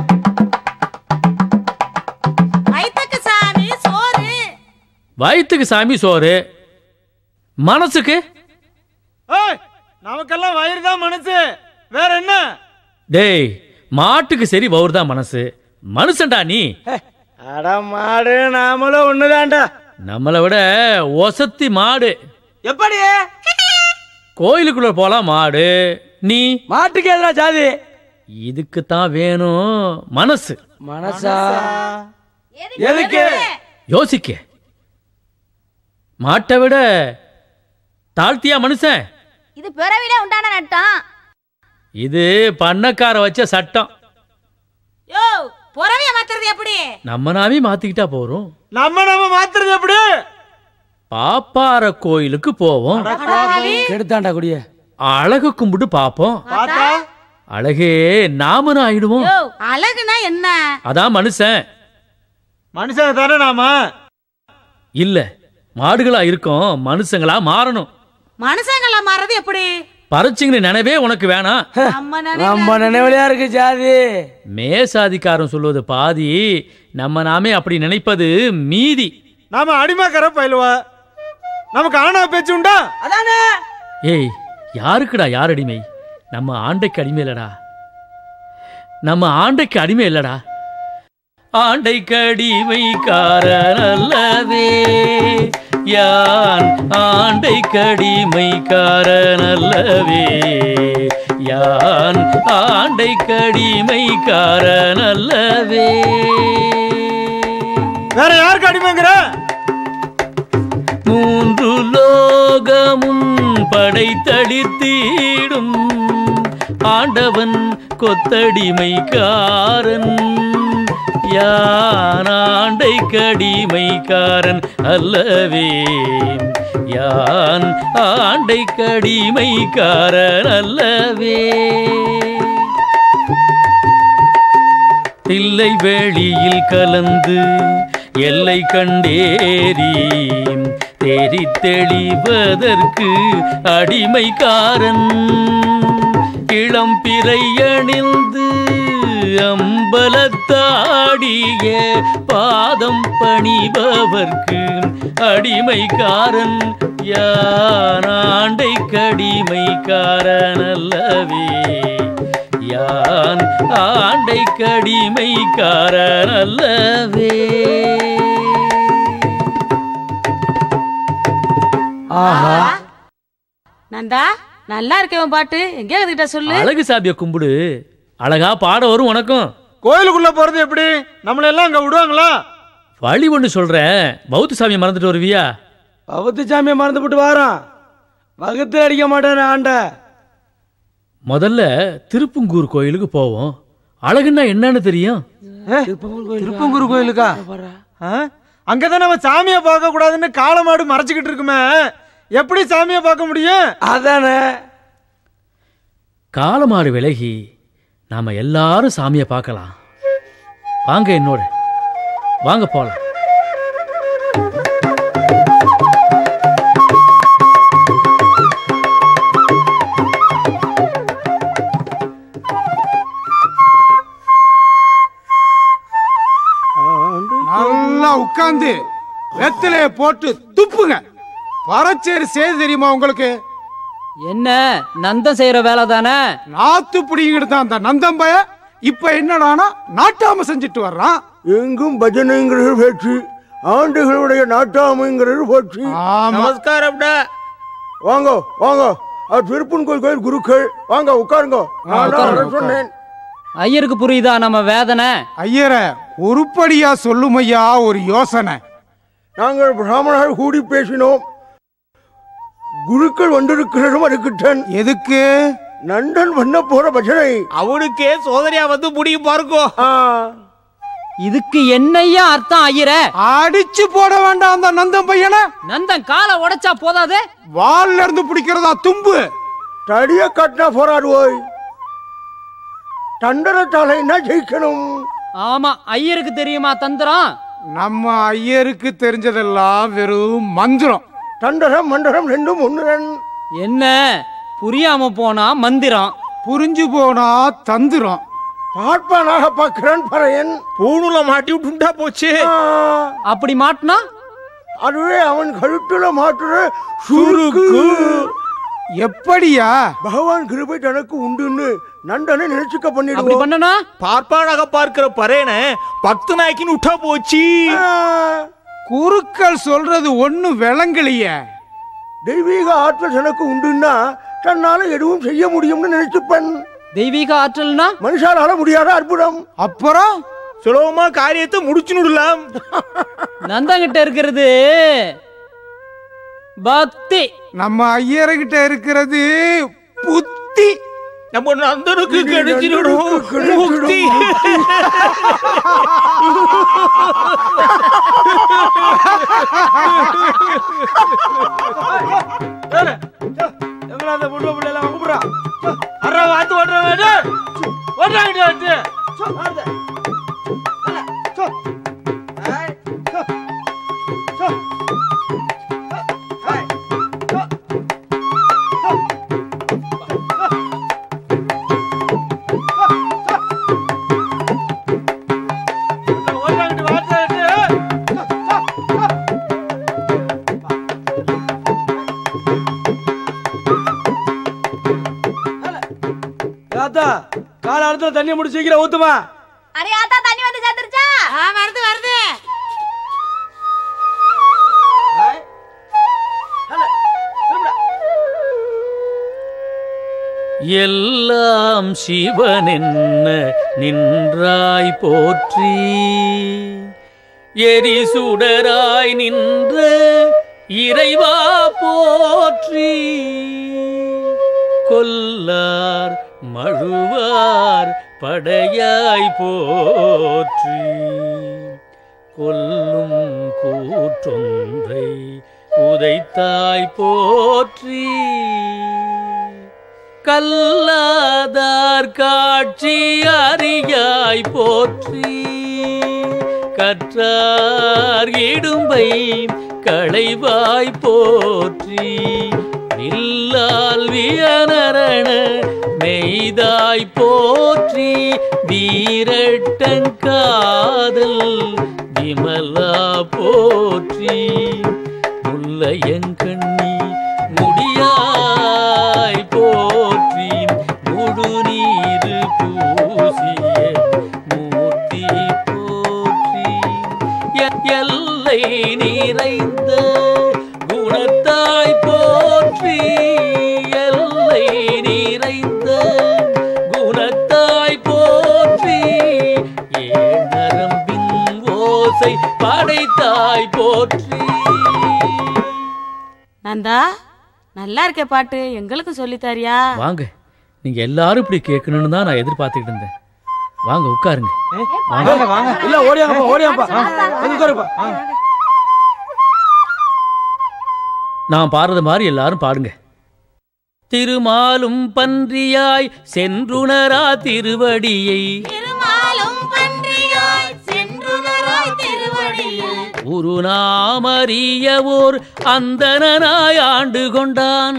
S2: வயிற்றுக்கு சாமி சோறு
S4: வயிற்றுக்கு சாமி சோறு மனசுக்கு
S3: ஏய், நமக்கெல்லாம் வயிறு தான் மனசு வேற என்ன
S4: டேய் மாட்டுக்கு சரி வவுர் தான் மனசு மனுஷன்டா நீ
S9: அட மாடு நாமளும் ஒண்ணுதான்டா
S4: நம்மளை விட ஒசத்தி மாடு
S5: எப்படி
S4: கோயிலுக்குள்ள போலாம் மாடு நீ
S9: மாட்டுக்கு எதிரா ஜாதி
S4: இதுக்கு தான் வேணும் மனசு
S9: மனசா எதுக்கு
S4: யோசிக்க மாட்டை விட தாழ்த்தியா மனுஷன்
S2: இது பிறவில உண்டான நட்டம்
S4: இது பண்ணக்கார வச்ச சட்டம்
S2: யோ புறவிய மாத்துறது எப்படி
S4: நம்ம நாமே மாத்திக்கிட்டா போறோம்
S3: நம்ம நம்ம மாத்துறது எப்படி
S4: பாப்பார கோயிலுக்கு போவோம்
S9: கெடுத்தாண்டா குடிய
S4: அழகு கும்பிட்டு பாப்போம்
S3: பார்த்தா
S4: அழகே நாமனும் ஆயிடுவோம்
S2: யோ அழகுனா என்ன
S4: அதான் மனுஷன்
S3: மனுஷன் தானே நாம
S4: இல்ல மாடுகளா இருக்கோம் மனுஷங்களா மாறணும்
S2: மனுஷங்கள மாறது எப்படி
S4: பறச்சிங்கிற நினைவே உனக்கு வேணாம்
S2: நம்ம
S9: நம்ம நினைவுலையா இருக்கு ஜாதி
S4: மேசாதிக்காரன் சொல்வது பாதி நம்ம நாமே அப்படி நினைப்பது மீதி
S3: நாம அடிமைக்கார பயிலுவா நமக்கு ஆனா பேச்சு உண்டா
S5: அதானே
S4: ஏய் யாருக்குடா யார் அடிமை நம்ம ஆண்டைக்கு அடிமை இல்லடா நம்ம ஆண்டைக்கு அடிமை இல்லடா ஆண்டைக்கு அடிமைக்காரன் அல்லவே யான் ஆண்டைக்கு அடிமைக்காரன் அல்லவே யான் ஆண்டைக்கு அடிமைக்காரன் அல்லவே
S3: வேற யாருக்கு அடிமைங்கிற
S4: மூன்று லோகமும் படைத்தளித்தீடும் ஆண்டவன் கொத்தடிமைக்காரன் யான் ஆண்டை கடிமைக்காரன் அல்லவே யான் ஆண்டை கடிமைக்காரன் அல்லவே தில்லை வெளியில் கலந்து எல்லை கண்டேறி தேறி தெளிவதற்கு அடிமைக்காரன் கிளம்பிரை அணிந்து அம்பலத்தாடிய பாதம் பணிபவர்க்கு அடிமைக்காரன் யானாண்டை கடிமைக்காரனல்லவே யான் ஆண்டை கடிமைக்காரனல்லவே
S9: ஆஹா
S2: நந்தா நல்லா இருக்கவன் பாட்டு எங்க கத்துக்கிட்ட சொல்லு
S4: அழகு சாமிய கும்பிடு அழகா பாட வரும் உனக்கும்
S3: கோயிலுக்குள்ள போறது எப்படி நம்மள எல்லாம் அங்க விடுவாங்களா
S4: வழி ஒண்ணு சொல்றேன் பௌத்த சாமியை மறந்துட்டு வருவியா
S9: பவத்து சாமியை மறந்து போட்டு வாரான் வகுத்து அடிக்க மாட்டேன் ஆண்ட
S4: முதல்ல திருப்பங்கூர் கோயிலுக்கு போவோம் அழகுன்னா என்னன்னு தெரியும்
S3: திருப்பங்கூர் கோயிலுக்கா ஆ? அங்கதான் நம்ம சாமியை பார்க்க கூடாதுன்னு காளமாடு மறைச்சுக்கிட்டு இருக்குமே எப்படி சாமியை பார்க்க முடியும்
S9: அதானே
S4: காலமாடு விலகி நாம எல்லாரும் சாமியை பார்க்கலாம் வாங்க என்னோட வாங்க போலாம்
S10: நல்லா உட்கார்ந்து வெத்திலைய போட்டு துப்புங்க பறச்சேரி செய்து தெரியுமா உங்களுக்கு
S11: என்ன நந்தம் செய்யற வேலை தானே
S10: நாத்து பிடிங்கிட்டு தான் அந்த நந்தம்பய இப்ப என்னடானா நாட்டாம செஞ்சுட்டு வர்றான்
S8: எங்கும் பஜனைங்கிறது பேச்சு ஆண்டுகளுடைய நாட்டாமைங்கிறது போச்சு
S10: ஆமா
S5: நமஸ்காரம்டா
S8: வாங்க வாங்க அது திருப்பன் கோயில் கோயில் குருக்கள் வாங்க உட்காருங்க நான் தான் வர சொன்னேன்
S11: ஐயருக்கு புரியுதா நம்ம வேதனை
S10: ஐயர உருப்படியா சொல்லுமையா ஒரு யோசனை
S8: நாங்கள் பிராமணர்கள் கூடி பேசினோம் குருக்கள் வந்திருக்கிறதும் இருக்கட்டன்
S10: எதுக்கு
S8: நண்டன் பண்ண போற பஜனை
S5: அவனுக்கே சோதனையா வந்து முடியும் பாருங்கோ
S8: ஆ,
S11: இதுக்கு என்னையா அர்த்தம் ஐயரே
S10: அடிச்சு போட வேண்டாம் அந்த நந்தம் பையனை
S11: நந்தன் காலை உடைச்சா போதாது
S10: வால்ல இருந்து பிடிக்கிறதா தும்பு
S8: தடிய கட்டினா போராடுவோய் தண்டரத்தாலைன்னா ஜெயிக்கணும்
S11: ஆமா ஐயருக்கு தெரியுமா தந்திரம்
S10: நம்ம ஐயருக்கு தெரிஞ்சதெல்லாம் வெறும் மந்திரம்
S8: தண்டரம் மண்டரம் ரெண்டும் ஒண்ணுடன்
S11: என்ன புரியாம போனா மந்திரம்
S10: புரிஞ்சு போனா தந்திரம்
S8: பார்ப்பானாக பார்க்கிறேன் பறையன்
S5: பூணுல மாட்டி விட்டுண்டா போச்சு
S8: ஆ,
S11: அப்படி மாட்டினா
S8: அதுவே அவன் கழுத்துல மாட்டுற சுருக்கு
S10: எப்படியா
S8: பகவான் கிருபை தனக்கு உண்டுன்னு நண்டனை நினைச்சுக்க
S11: அப்படி
S8: பண்ணிடுவோம்
S11: பண்ணனா
S5: பார்ப்பானாக பார்க்கிற பரேன பக்து நாய்க்குன்னு விட்டா போச்சு
S8: ஆ,
S10: குருக்கள் சொல்றது ஒண்ணு விளங்கலையே
S8: தெய்வீக ஆற்றல் தனக்கு உண்டுன்னா தன்னால எதுவும் செய்ய முடியும்னு நினைச்சுப்பன்
S11: தெய்வீக ஆற்றல்னா
S8: மனுஷாலால முடியாத அற்புதம்
S10: அப்புறம்
S5: சுலபமா காரியத்தை முடிச்சுனுடலாம்
S11: நந்தங்கிட்ட இருக்கிறது பக்தி
S10: நம்ம ஐயர்கிட்ட இருக்கிறது புத்தி
S5: நம்ம நந்தனுக்கு கிடைச்சிடும் முக்தி
S9: எங்கடா அந்த பொண்ணு பிள்ளை எல்லாம் கூப்பிடுறா
S3: அறா வாத்து ஓட்டுறாங்க ஓட்டுறாங்க வாத்து ஓட்டுறாங்க வாத்து
S9: தாத்தா கால அழுத்த தண்ணி முடிச்சு சீக்கிரம் ஊத்துமா
S2: அரே ஆத்தா தண்ணி வந்து சேர்ந்துருச்சா வருது வருது
S4: எல்லாம் சிவனென்ன நின்றாய் போற்றி எரிசுடராய் நின்ற இறைவா போற்றி கொல்லார் மழுவார் படையாய் போற்றி கொல்லும் கூற்றொன்றை உதைத்தாய் போற்றி கல்லாதார் காட்சி அறியாய் போற்றி கற்றார் இடும்பை களைவாய் போற்றி வில்லால் வியனரண நெய்தாய் போற்றி வீரட்டங்காதல் விமலா போற்றி முல்லையங்கண்ணி முடியாய் போற்றி முழு நீரு பூசிய மூர்த்தி போற்றி எ- எல்லை நிறைந்த குணத்தாய் போற்றி எல்லை நிறைந்த குணத்தாய் போற்றி ஏழரம்பின் ஓசை படைத்தாய் போற்றி
S2: நந்தா நல்லா இருக்கே பாட்டு எங்களுக்கு சொல்லித்தாரியா
S4: வாங்க நீங்க எல்லாரும் இப்படி கேட்கணும்னு தான் நான் எதிர்பார்த்துக்கிட்டு இருந்தேன் வாங்க உட்காருங்க
S9: வாங்க வாங்க இல்ல ஓடியாங்கப்பா ஓடியாங்கப்பா வந்து உட்காருப்பா
S4: நான் பாடுறது மாதிரி எல்லாரும் பாடுங்க திருமாலும் பன்றியாய் சென்றுணரா திருவடியை ஒரு நாமறியவோர் அந்தனாய் ஆண்டு கொண்டான்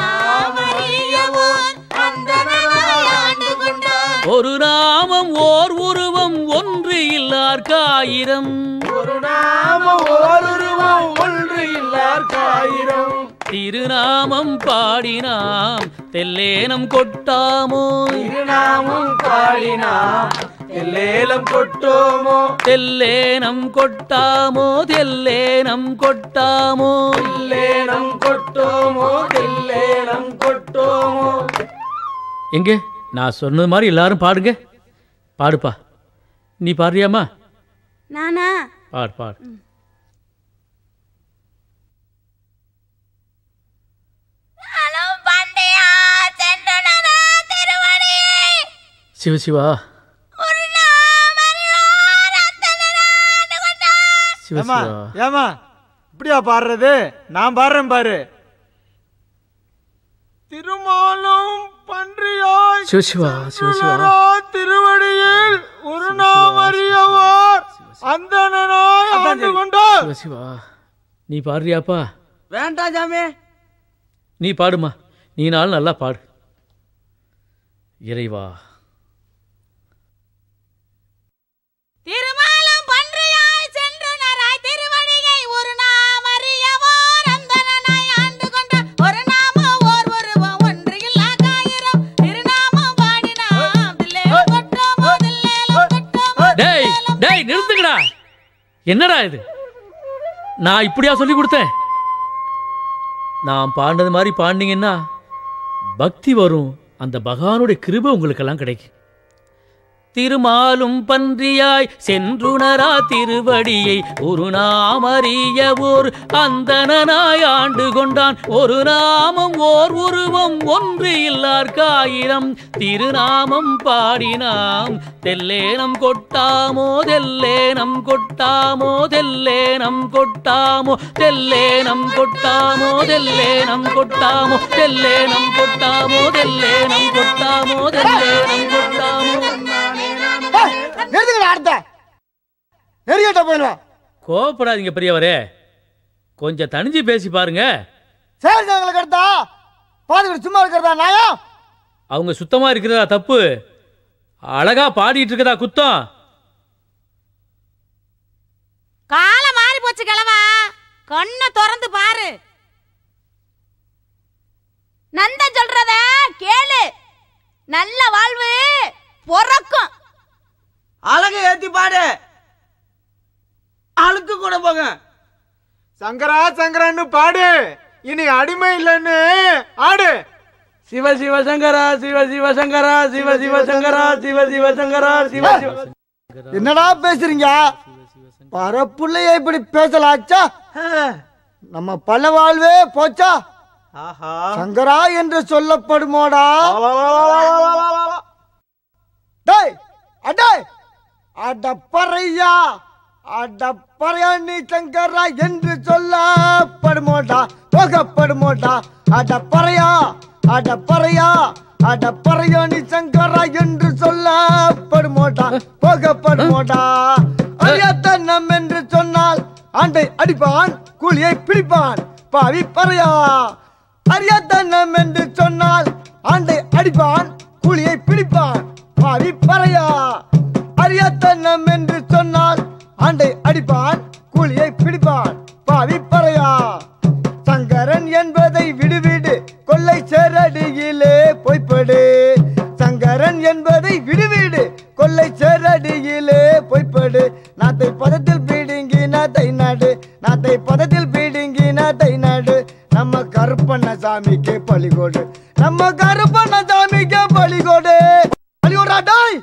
S4: ஒரு நாமம் ஓர் உருவம் ஒன்று இல்லார்காயிரம்
S9: ஒரு நாம ஓருருவம் ஒன்று இல்லார்காயிரம்
S4: திருநாமம் பாடினாம் தெல்லேனம் கொட்டாமோ
S9: திருநாமம் பாடினாம் எல்லேலம் கொட்டோமோ
S4: தெல்லேனம் கொட்டாமோ தெல்லேனம் கொட்டாமோ
S9: எல்லேலம் கொட்டோமோ எல்லேலம் கொட்டோமோ
S4: எங்க நான் சொன்னது மாதிரி எல்லாரும் பாடுங்க பாடுப்பா நீ பாடுறியாம்மா
S2: நானா
S4: பாடு பாடு சிவசிவா
S3: ஏமா
S4: சிவசிவா
S3: ஏமா இப்படியா பாடுறது நான் பாடுறேன் பாரு திருமாலும் பன்றியாய்
S4: சிவசிவா சிவசிவா
S3: சென்றுணரா திருவடியில் ஒரு நாம் அறியவார் அந்தனாய் ஆண்டு கொண்டார்
S4: சிவசிவா நீ பாடுறியாப்பா
S5: வேண்டாம் சாமி
S4: நீ பாடுமா நீ நாள் நல்லா பாடு இறைவா
S2: திருமாலும் பன்றியாய் சென்று நராய் திருவடியை ஒரு நாம் அறியவோர் அந்தனாய் ஆண்டு கொண்ட ஒரு நாம ஓர் உருவம் ஒன்று இல்லா காயிரம் திருநாமம் பாடினாம் தில்லேலம் கொட்டோமோ தில்லேலம் கொட்டோமோ
S4: டேய் டேய் நிறுத்துங்கடா என்னடா இது நான் இப்படியா சொல்லி கொடுத்தேன் நான் பாடினது மாதிரி பாடினீங்கன்னா பக்தி வரும் அந்த பகவானுடைய கிருபை உங்களுக்கெல்லாம் கிடைக்கும் திருமாலும் பன்றியாய் சென்றுணரா திருவடியை ஒரு நாமறிய ஓர் அந்தனாய் ஆண்டு கொண்டான் ஒரு நாமம் ஓர் உருவம் ஒன்று இல்லார்காயிரம் திருநாமம் பாடினாம் தெல்லேனம் கொட்டாமோ தெல்லேனம் கொட்டாமோ தெல்லேனம் கொட்டாமோ தெல்லேனம் கொட்டாமோ தெல்லேனம் கொட்டாமோ தெல்லேனம் கொட்டாமோ தெல்லேனம் கொட்டாமோ தெல்லேனம் கொட்டாமோ
S8: நிறுத்துங்கடா அடுத்த நெருங்கிட்ட போயிடுவேன்
S4: கோவப்படாதீங்க பெரியவரே கொஞ்சம் தனிஞ்சு பேசி பாருங்க
S8: செயல் ஜனங்களுக்கு எடுத்தா பாதுகாப்பு சும்மா இருக்கிறதா நாயா
S4: அவங்க சுத்தமா இருக்கிறதா தப்பு அழகா பாடிட்டு இருக்கதா குத்தம்
S2: காலம் மாறி போச்சு கிழவா கண்ணை திறந்து பாரு
S12: நந்தன் சொல்றத கேளு நல்ல வாழ்வு பொறக்கும்
S5: அழகு ஏத்தி பாடு அழுக்கு கூட போக
S3: சங்கரா சங்கரான்னு பாடு இனி அடிமை இல்லைன்னு ஆடு
S9: சிவ சிவ சங்கரா சிவ சிவ சங்கரா சிவ சிவ சங்கரா சிவ சிவ சங்கரா சிவ சிவ
S8: என்னடா பேசுறீங்க பரப்புள்ளைய இப்படி பேசலாச்சா நம்ம பல வாழ்வே போச்சா சங்கரா என்று சொல்லப்படுமோடா டேய் அடே அடப்பறையா அடப்பறையா நீ சங்கரா என்று சொல்லப்படுமோடா போகப்படுமோடா அடப்பறையா அடப்பறையா அடப்பறையா நீ சங்கரா என்று சொல்லப்படுமோடா போகப்படுமோடா அறியாத்தன்னம் என்று சொன்னால் ஆண்டை அடிப்பான் கூலியை பிடிப்பான் பாவி பறையா அறியாத்தன்னம் என்று சொன்னால் ஆண்டை அடிப்பான்
S13: புலியை பிடிப்பான் பாவி பறையா அரியத்தன்னம் என்று சொன்னால் ஆண்டை அடிப்பான் கூலியை பிடிப்பான் பாவி பறையா சங்கரன் என்பதை விடுவிடு கொள்ளை சேரடியிலே பொய்ப்படு சங்கரன் என்பதை விடுவிடு கொள்ளை சேரடியிலே பொய்ப்படு நாத்தை பதத்தில் பீடிங்கி நாத்தை நாடு நாத்தை பதத்தில் பீடிங்கி நாத்தை நாடு நம்ம கருப்பண்ண சாமிக்கு பலிகோடு நம்ம கருப்பண்ண சாமிக்கு பலிகோடு பலிகோடா டாய்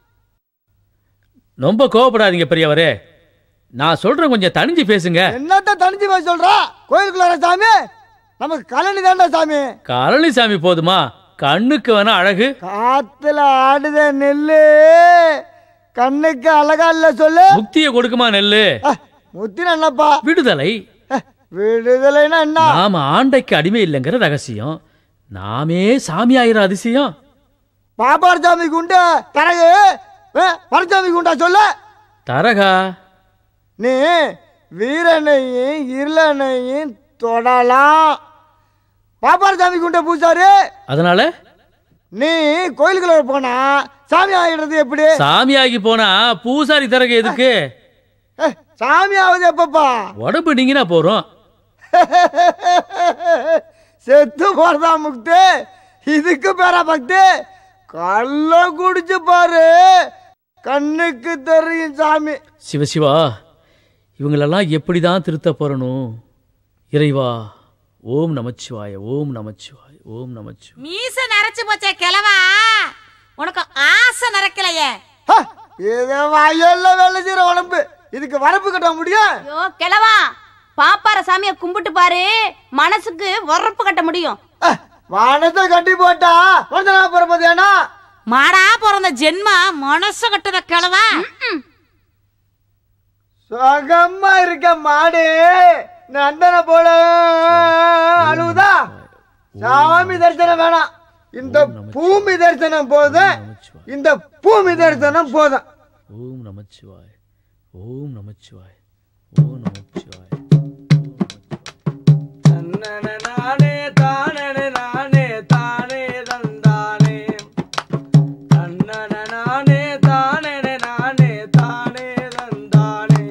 S4: ரொம்ப கோவப்படாதீங்க பெரியவரே நான் சொல்றேன் கொஞ்சம் தணிஞ்சு பேசுங்க
S13: என்னத்த தனிச்சு போய் சொல்றா கோயிலுக்குள்ள சாமி நமக்கு கலனி தாண்டா சாமி
S4: கரளிசாமி போதுமா கண்ணுக்கு வேணா அழகு
S13: காத்துல ஆடுத நெல்லு கண்ணுக்கு அழகா இல்ல சொல்லு
S4: முக்தியை கொடுக்குமா நெல்லு
S13: முத்தின என்னப்பா
S4: விடுதலை
S13: விடுதலைன்னா என்ன
S4: நாம ஆண்டைக்கு அடிமை இல்லைங்கிற ரகசியம் நாமே சாமி ஆயிர அதிசயம்
S13: பாப்பார் சாமிக்கு உண்டு தரகு பரசாமிக்கு உண்டா சொல்லு
S4: தரகா
S13: நீ வீரனையும் இருளனையும் தொடலாம் பாப்பார் சாமிக்கு உண்ட பூசாரி
S4: அதனால
S13: நீ கோயிலுக்குள்ள போனா சாமி ஆகிடுறது எப்படி
S4: சாமி ஆகி போனா பூசாரி தரகு எதுக்கு
S13: ஏய், சாமி ஆகுது எப்பப்பா
S4: உடம்பு நீங்கினா போறோம்
S13: செத்து போறதா முக்து இதுக்கு பேரா பக்தி கள்ள குடிச்சு பாரு கண்ணுக்கு தெரியும் சாமி
S4: சிவசிவா இவங்களெல்லாம் எப்படிதான் திருத்த போறணும் இறைவா ஓம் நமச்சிவாய ஓம் நமச்சிவாய ஓம் நமச்சிவாய
S12: மீச நரைச்சு போச்சே கிழவா உனக்கு ஆசை நரைக்கலையே
S13: இது வயல்ல வேலை செய்யற உடம்பு இதுக்கு வரப்பு கட்ட முடியும்
S12: ஐயோ கிழவா பாப்பார சாமியை கும்பிட்டு பாரு மனசுக்கு வரப்பு கட்ட முடியும்
S13: வானத்தை கட்டி போட்டா வந்தனா பிறப்பது ஏன்னா
S12: மாடா பிறந்த ஜென்மா மனசு கட்டுத கிழவா
S13: சுகமா இருக்க மாடு நந்தன போல அழுவுதா சாமி தரிசனம் வேணாம் இந்த பூமி தரிசனம் போதும் இந்த பூமி தரிசனம் போதும்
S4: ஓம் நமச்சிவாய ஓம் நமச்சிவாய ஓம் நமச்சிவாய
S9: நானே தானே நானே தானே தந்தானே தன்னன நானே தானே நானே தானே தந்தானே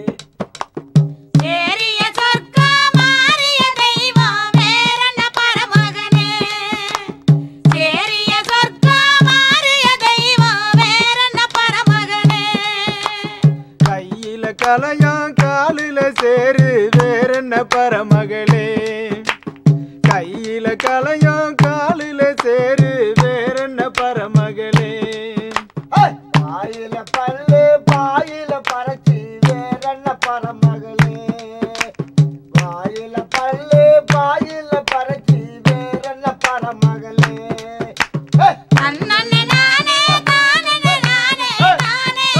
S12: ஏறிய சொர்க்கம் மாறிய தெய்வம் வேறென்ன பரமகனே ஏறிய சொர்க்கம் மாறிய தெய்வம் வேறென்ன பரமகனே
S8: கையில கலையாம் காலில சேரு வேறென்ன பரமகளே கையில கலையாம் காலில சேரு வேறென்ன பரமகளே
S13: பாயில பல்லு பாயில பறச்சி வேறென்ன பரமகளே பாயில பல்லு பாயில பறச்சி வேறென்ன பரமகளே
S12: அண்ணனே நானே தானே நானே தானே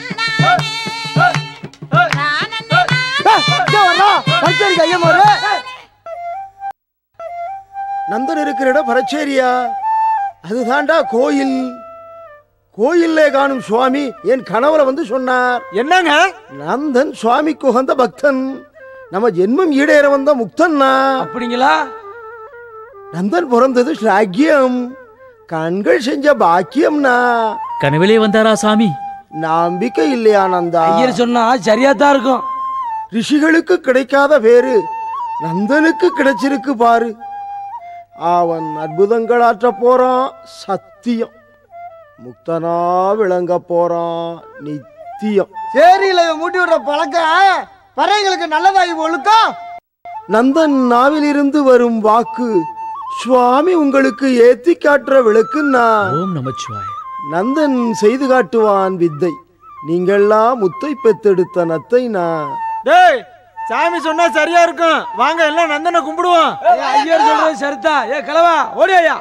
S8: நந்தன் இருக்கிற இடம் பரச்சேரியா அதுதான்டா கோயில் கோயில்லே காணும் சுவாமி என் கனவுல வந்து சொன்னார்
S3: என்னங்க
S8: நந்தன் சுவாமிக்கு உகந்த பக்தன் நம்ம ஜென்மம் ஈடேற வந்த முக்தன்னா
S9: அப்படிங்களா
S8: நந்தன் பிறந்தது ஸ்லாக்கியம் கண்கள் செஞ்ச பாக்கியம்னா
S4: கனவிலே வந்தாரா சாமி
S8: நம்பிக்கை இல்லையா நந்தா
S9: ஐயர் சொன்னா சரியா தான் இருக்கும்
S8: ரிஷிகளுக்கு கிடைக்காத பேரு நந்தனுக்கு கிடைச்சிருக்கு பாரு அவன் அற்புதங்கள் ஆற்ற போறான் சத்தியம் முக்தனா விளங்க போறான் நித்தியம்
S13: சேரியில மூட்டி விடுற பழக்கம் பறவைகளுக்கு நல்லதாகி ஒழுக்கம்
S8: நந்தன் நாவிலிருந்து வரும் வாக்கு சுவாமி உங்களுக்கு ஏத்தி காட்டுற விளக்குன்னா
S4: ஓம் நமச்சிவாய
S8: நந்தன் செய்து காட்டுவான் வித்தை நீங்கள்லாம் முத்தை பெத்தெடுத்த நத்தை நான்
S3: டேய் சாமி சொன்னா சரியா இருக்கும் வாங்க எல்லாம் நந்தனை கும்பிடுவோம்
S9: ஏய், ஐயர் சொல்றது சரிதான் ஏ கிளவா ஓடி ஐயா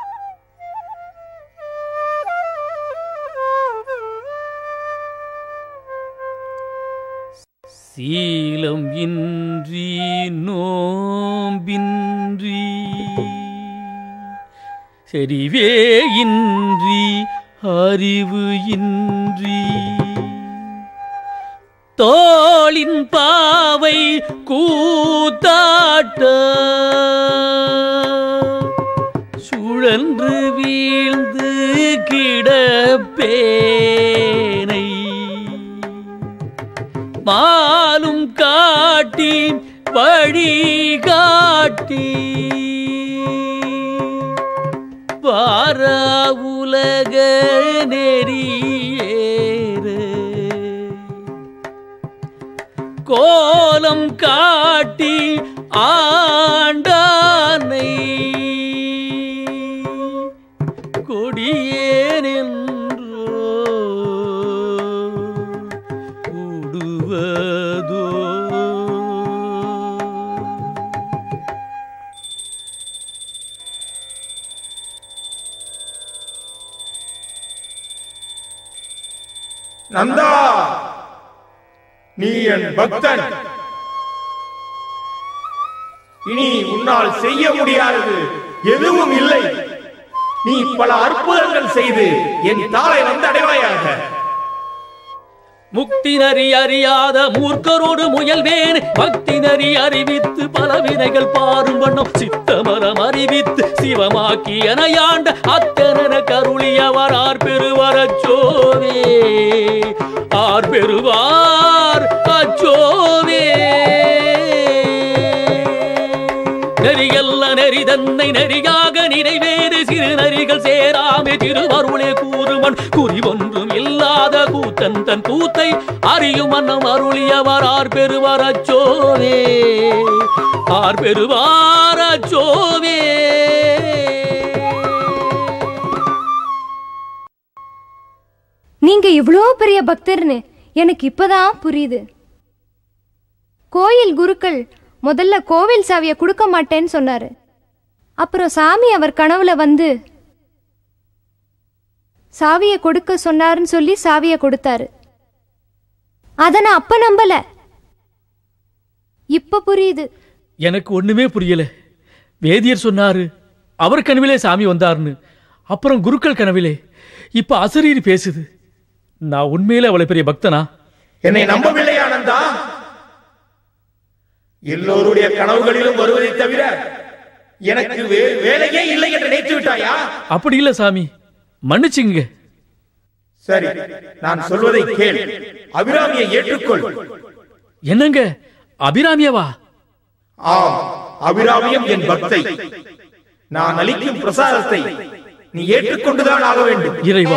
S4: சீலம் இன்றி நோம்பின்றி செறிவே இன்றி அறிவு இன்றி தோளின் பாவை கூத்தாட்ட சுழன்று வீழ்ந்து மாலும் காட்டி வழி காட்டி பார உலக நெறியேறு கோலம் காட்டி ஆண்டானை கொடியேனென்றோ கூடுவதோ
S14: நந்தா நீ என் பக்தன் இனி உன்னால் செய்ய முடியாதது எதுவும் இல்லை நீ பல அற்புதங்கள் செய்து என் தாளை வந்து அடைவாயாக
S4: முக்தி நரி அறியாத மூர்க்கரோடு முயல்வேன் பக்தி நரி அறிவித்து பல வினைகள் பாரும் வண்ணம் சித்தமரம் அறிவித்து சிவமாக்கி எனையாண்ட அத்தனன கருளியவர் ஆர் பெறுவர் அச்சோவே ஆர் பெறுவார் அச்சோவே நெறியல்ல நெறி தன்னை நெறியாக நினைவேறு சிறு நரிகள் சேராமே திருவருளே கூறுமன் குறி ஒன்றும் இல்லாத கூத்தன் தன் கூத்தை அறியும் மன்னம் அருளியவர் ஆர் பெறுவார் அச்சோவே ஆர் பெறுவார் அச்சோவே
S7: நீங்க இவ்வளோ பெரிய பக்தர்னு எனக்கு இப்பதான் புரியுது கோயில் குருக்கள் முதல்ல கோவில் சாவியை கொடுக்க மாட்டேன்னு சொன்னாரு அப்புறம் சாமி அவர் கனவுல வந்து சாவியை கொடுக்க சொன்னாருன்னு சொல்லி சாவியை கொடுத்தாரு அத நான் அப்ப நம்பல இப்ப புரியுது
S4: எனக்கு ஒண்ணுமே புரியல வேதியர் சொன்னாரு அவர் கனவிலே சாமி வந்தாருன்னு அப்புறம் குருக்கள் கனவிலே இப்ப அசரீரி பேசுது நான் உண்மையில அவ்வளவு பெரிய பக்தனா
S14: என்னை நம்பவில்லை ஆனந்தா எல்லோருடைய கனவுகளிலும் வருவதை தவிர எனக்கு வே- வேலையே இல்லை என்று நினைத்து விட்டாயா
S4: அப்படி இல்ல சாமி மன்னிச்சுங்க
S14: சரி நான் சொல்வதை கேள் அபிராமியை ஏற்றுக்கொள்
S4: என்னங்க அபிராமியவா
S14: ஆம் அபிராமியும் என் பக்தை நான் அளிக்கும் பிரசாதத்தை நீ ஏற்றுக்கொண்டுதான் ஆக வேண்டும்
S4: இறைவா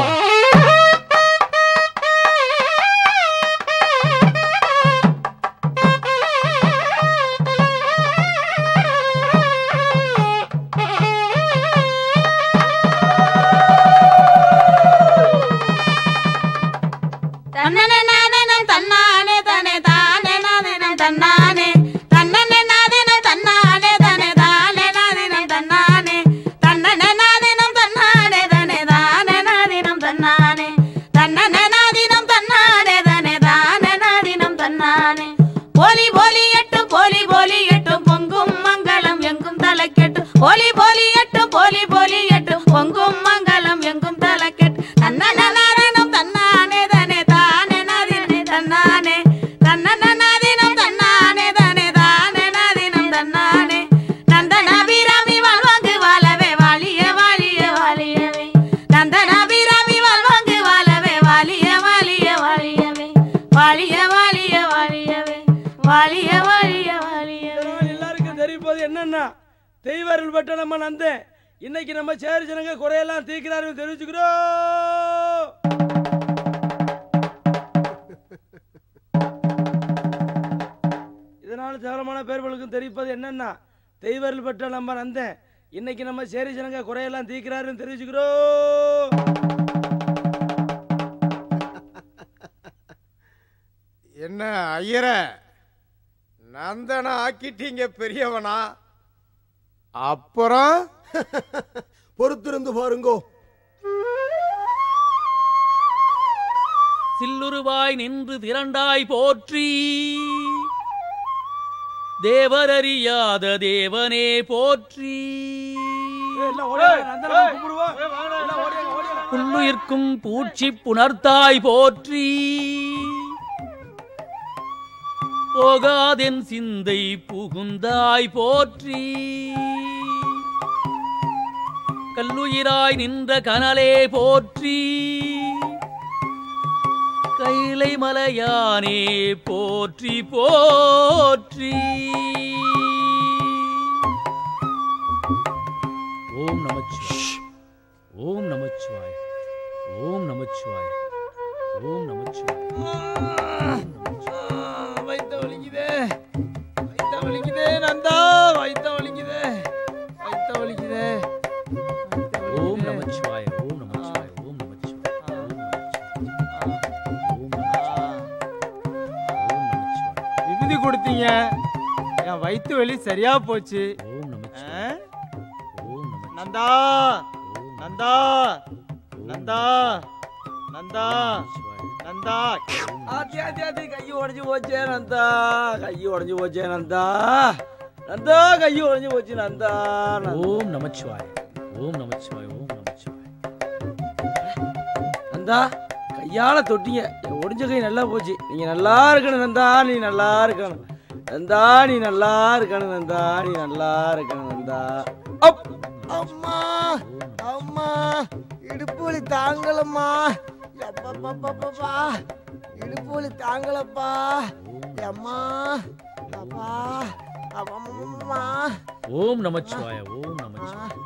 S12: தன்னனே நாதனம் தன்னானே தனே தானே நாதனம் தன்னானே தன்னனே நாதனம் தன்னானே தனே தானே நாதனம் தன்னானே தன்னனே நாதனம் தன்னானே தனே தானே நாதனம் தன்னானே தன்னனே நாதனம் தன்னானே தனே தானே நாதனம் தன்னானே போலி போலி எட்டும் போலி போலி எட்டும் பொங்கும் மங்களம் எங்கும் தலைக்கெட்டும் போலி போலி எட்டும் போலி போலி எட்டும் பொங்கும் மங்களம் எங்கும் தலைக்கெட்டு தன்னனநாதனம் தன்னானே தனே தானே நாதினே தன்னானே தன்னனநாதினம் தன்னானே தனே தானே நாதினம் தன்னானே நந்தனாபிராமி வாழ்வாங்கு வாழவே வாழிய வாழிய வாழியவே நந்தனாபிராமி வாழ்வாங்கு வாழவே வாழிய வாழிய வாழியவே வாழிய வாழிய வாழியவே வாழிய வாழிய வாழியவே
S9: எல்லாருக்கும் தெரியும் போது என்னன்னா தெய்வர்கள் பட்ட நம்ம நந்தன் இன்னைக்கு நம்ம சேரி ஜனங்க குறையெல்லாம் தீக்கிறாரு தெரிவிச்சுக்கிறோம் இதனால சேலமான பேர்களுக்கும் தெரிவிப்பது என்னன்னா தெய்வர்கள் பெற்ற நம்ம நந்தன் இன்னைக்கு நம்ம சேரி ஜனங்க குறையெல்லாம் தீக்கிறாருன்னு தெரிவிச்சுக்கிறோம்
S8: என்ன ஐயர நந்தனா ஆக்கிட்டீங்க பெரியவனா அப்புறம் பொறுத்திருந்து பாருங்கோ
S4: சில்லுருவாய் நின்று திரண்டாய் போற்றி தேவரறியாத தேவனே போற்றி புல்லுயிர்க்கும் பூச்சி புணர்த்தாய் போற்றி போகாதென் சிந்தை புகுந்தாய் போற்றி கல்லுயிராய் நின்ற கனலே போற்றி கைலை மலையானே போற்றி போற்றி ஓம் நமச்சிவாய் ஓம் நமச்சிவாய் ஓம் நமச்சிவாய் ஓம் நமச்சிவாய்
S9: வைத்த வலிக்குதே வைத்த வலிக்குதே நந்தா வைத்த வலிக்குதே வைத்த வலிக்குதே
S4: ஓம் நமச்சிவாய் ஓம் நமச்சிவாய் ஓம் நமச்சிவாய் ஓம்
S3: விபூதி கொடுத்தீங்க என் வயிற்று வலி சரியா போச்சு ஆ? நந்தா நந்தா நந்தா நந்தா நந்தா
S9: ஆத்தி ஆத்தி ஆத்தி கை உடைஞ்சு போச்சே நந்தா கை உடைஞ்சு போச்சே நந்தா நந்தா கை உடைஞ்சு போச்சு நந்தா
S4: ஓம் நமச்சிவாய் ஓம் நமச்சிவாய் ஓம் நமச்சிவாய்
S9: நந்தா கையால தொட்டீங்க என் ஒடிஞ்ச கை நல்லா போச்சு நீங்க நல்லா இருக்கணும் நந்தா நீ நல்லா இருக்கணும் நந்தா நீ நல்லா இருக்கணும் நந்தா நீ நல்லா இருக்கணும் நந்தா அப்
S13: அம்மா அம்மா இடுப்பு வலி தாங்கலம்மா அப்பப்பப்பப்பா இடுப்பு வலி தாங்கலப்பா அம்மா அப்பா அம்மா
S4: ஓம் நமச்சிவாய ஓம் நமச்சிவாய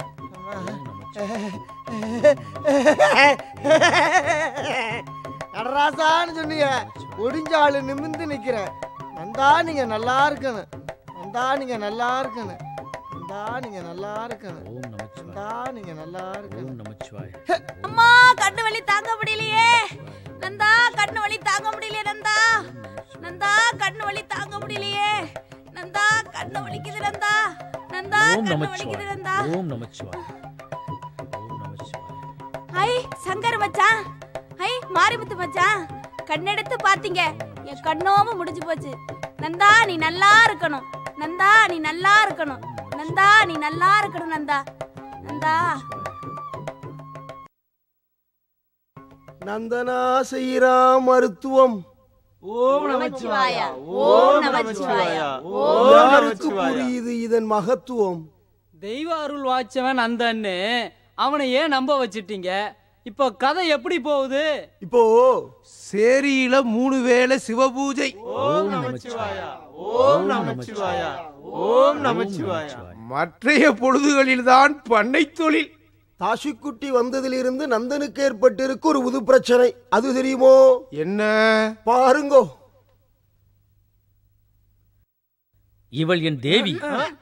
S13: நடராசான்னு சொன்னீங்க ஒடிஞ்ச ஆளு நிமிந்து நிக்கிறேன் நந்தா நீங்க நல்லா இருக்கணும் நந்தா நீங்க நல்லா இருக்கணும் நந்தா நீங்க நல்லா இருக்கணும் நந்தா நீங்க நல்லா இருக்கணும்
S4: ஓம் நமச்சிவாய்
S12: அம்மா கண்ணு வலி தாங்க முடியலையே நந்தா கண்ணு வலி தாங்க முடியலையே நந்தா நந்தா கண்ணு வலி தாங்க முடியலையே நந்தா கண்ணு வலிக்குது நந்தா நந்தா
S4: ஓம்
S12: கண்ணு வலிக்குது
S4: நமச்சிவாய்
S12: நந்தா
S4: ஓம் நமச்சிவாய் ஓம் நமச்சிவாய்
S12: ஐ சங்கர் மச்சான் ஐ மாரிமுத்து மச்சான் கண்ணெடுத்து பாத்தீங்க என் கண்ணோம முடிஞ்சு போச்சு நந்தா நீ நல்லா இருக்கணும் நந்தா நீ நல்லா இருக்கணும் நந்தா நீ நல்லா இருக்கணும் நந்தா நந்தா
S8: நந்தனா செய்கிறா மருத்துவம்
S9: ஓம்
S12: நமச்சிவாயா ஓம் நமச்சிவாயா ஓம்
S8: யாருக்கு புரியுது இதன் மகத்துவம்
S11: தெய்வ அருள் வாய்ச்சவன் அந்தன்னு அவனை ஏன் நம்ப வச்சிட்டீங்க இப்போ கதை எப்படி போகுது
S8: இப்போ சேரியில மூணு வேளை சிவபூஜை
S3: ஓம் நமச்சிவாயா ஓம் நமச்சிவாயா ஓம் நமச்சிவாயா
S8: மற்றைய பொழுதுகளில்தான் பண்ணை தொழில் தாசிக்குட்டி வந்ததிலிருந்து நந்தனுக்கு ஏற்பட்டிருக்கு ஒரு புது பிரச்சனை அது தெரியுமோ என்ன பாருங்கோ
S4: இவள் என் தேவி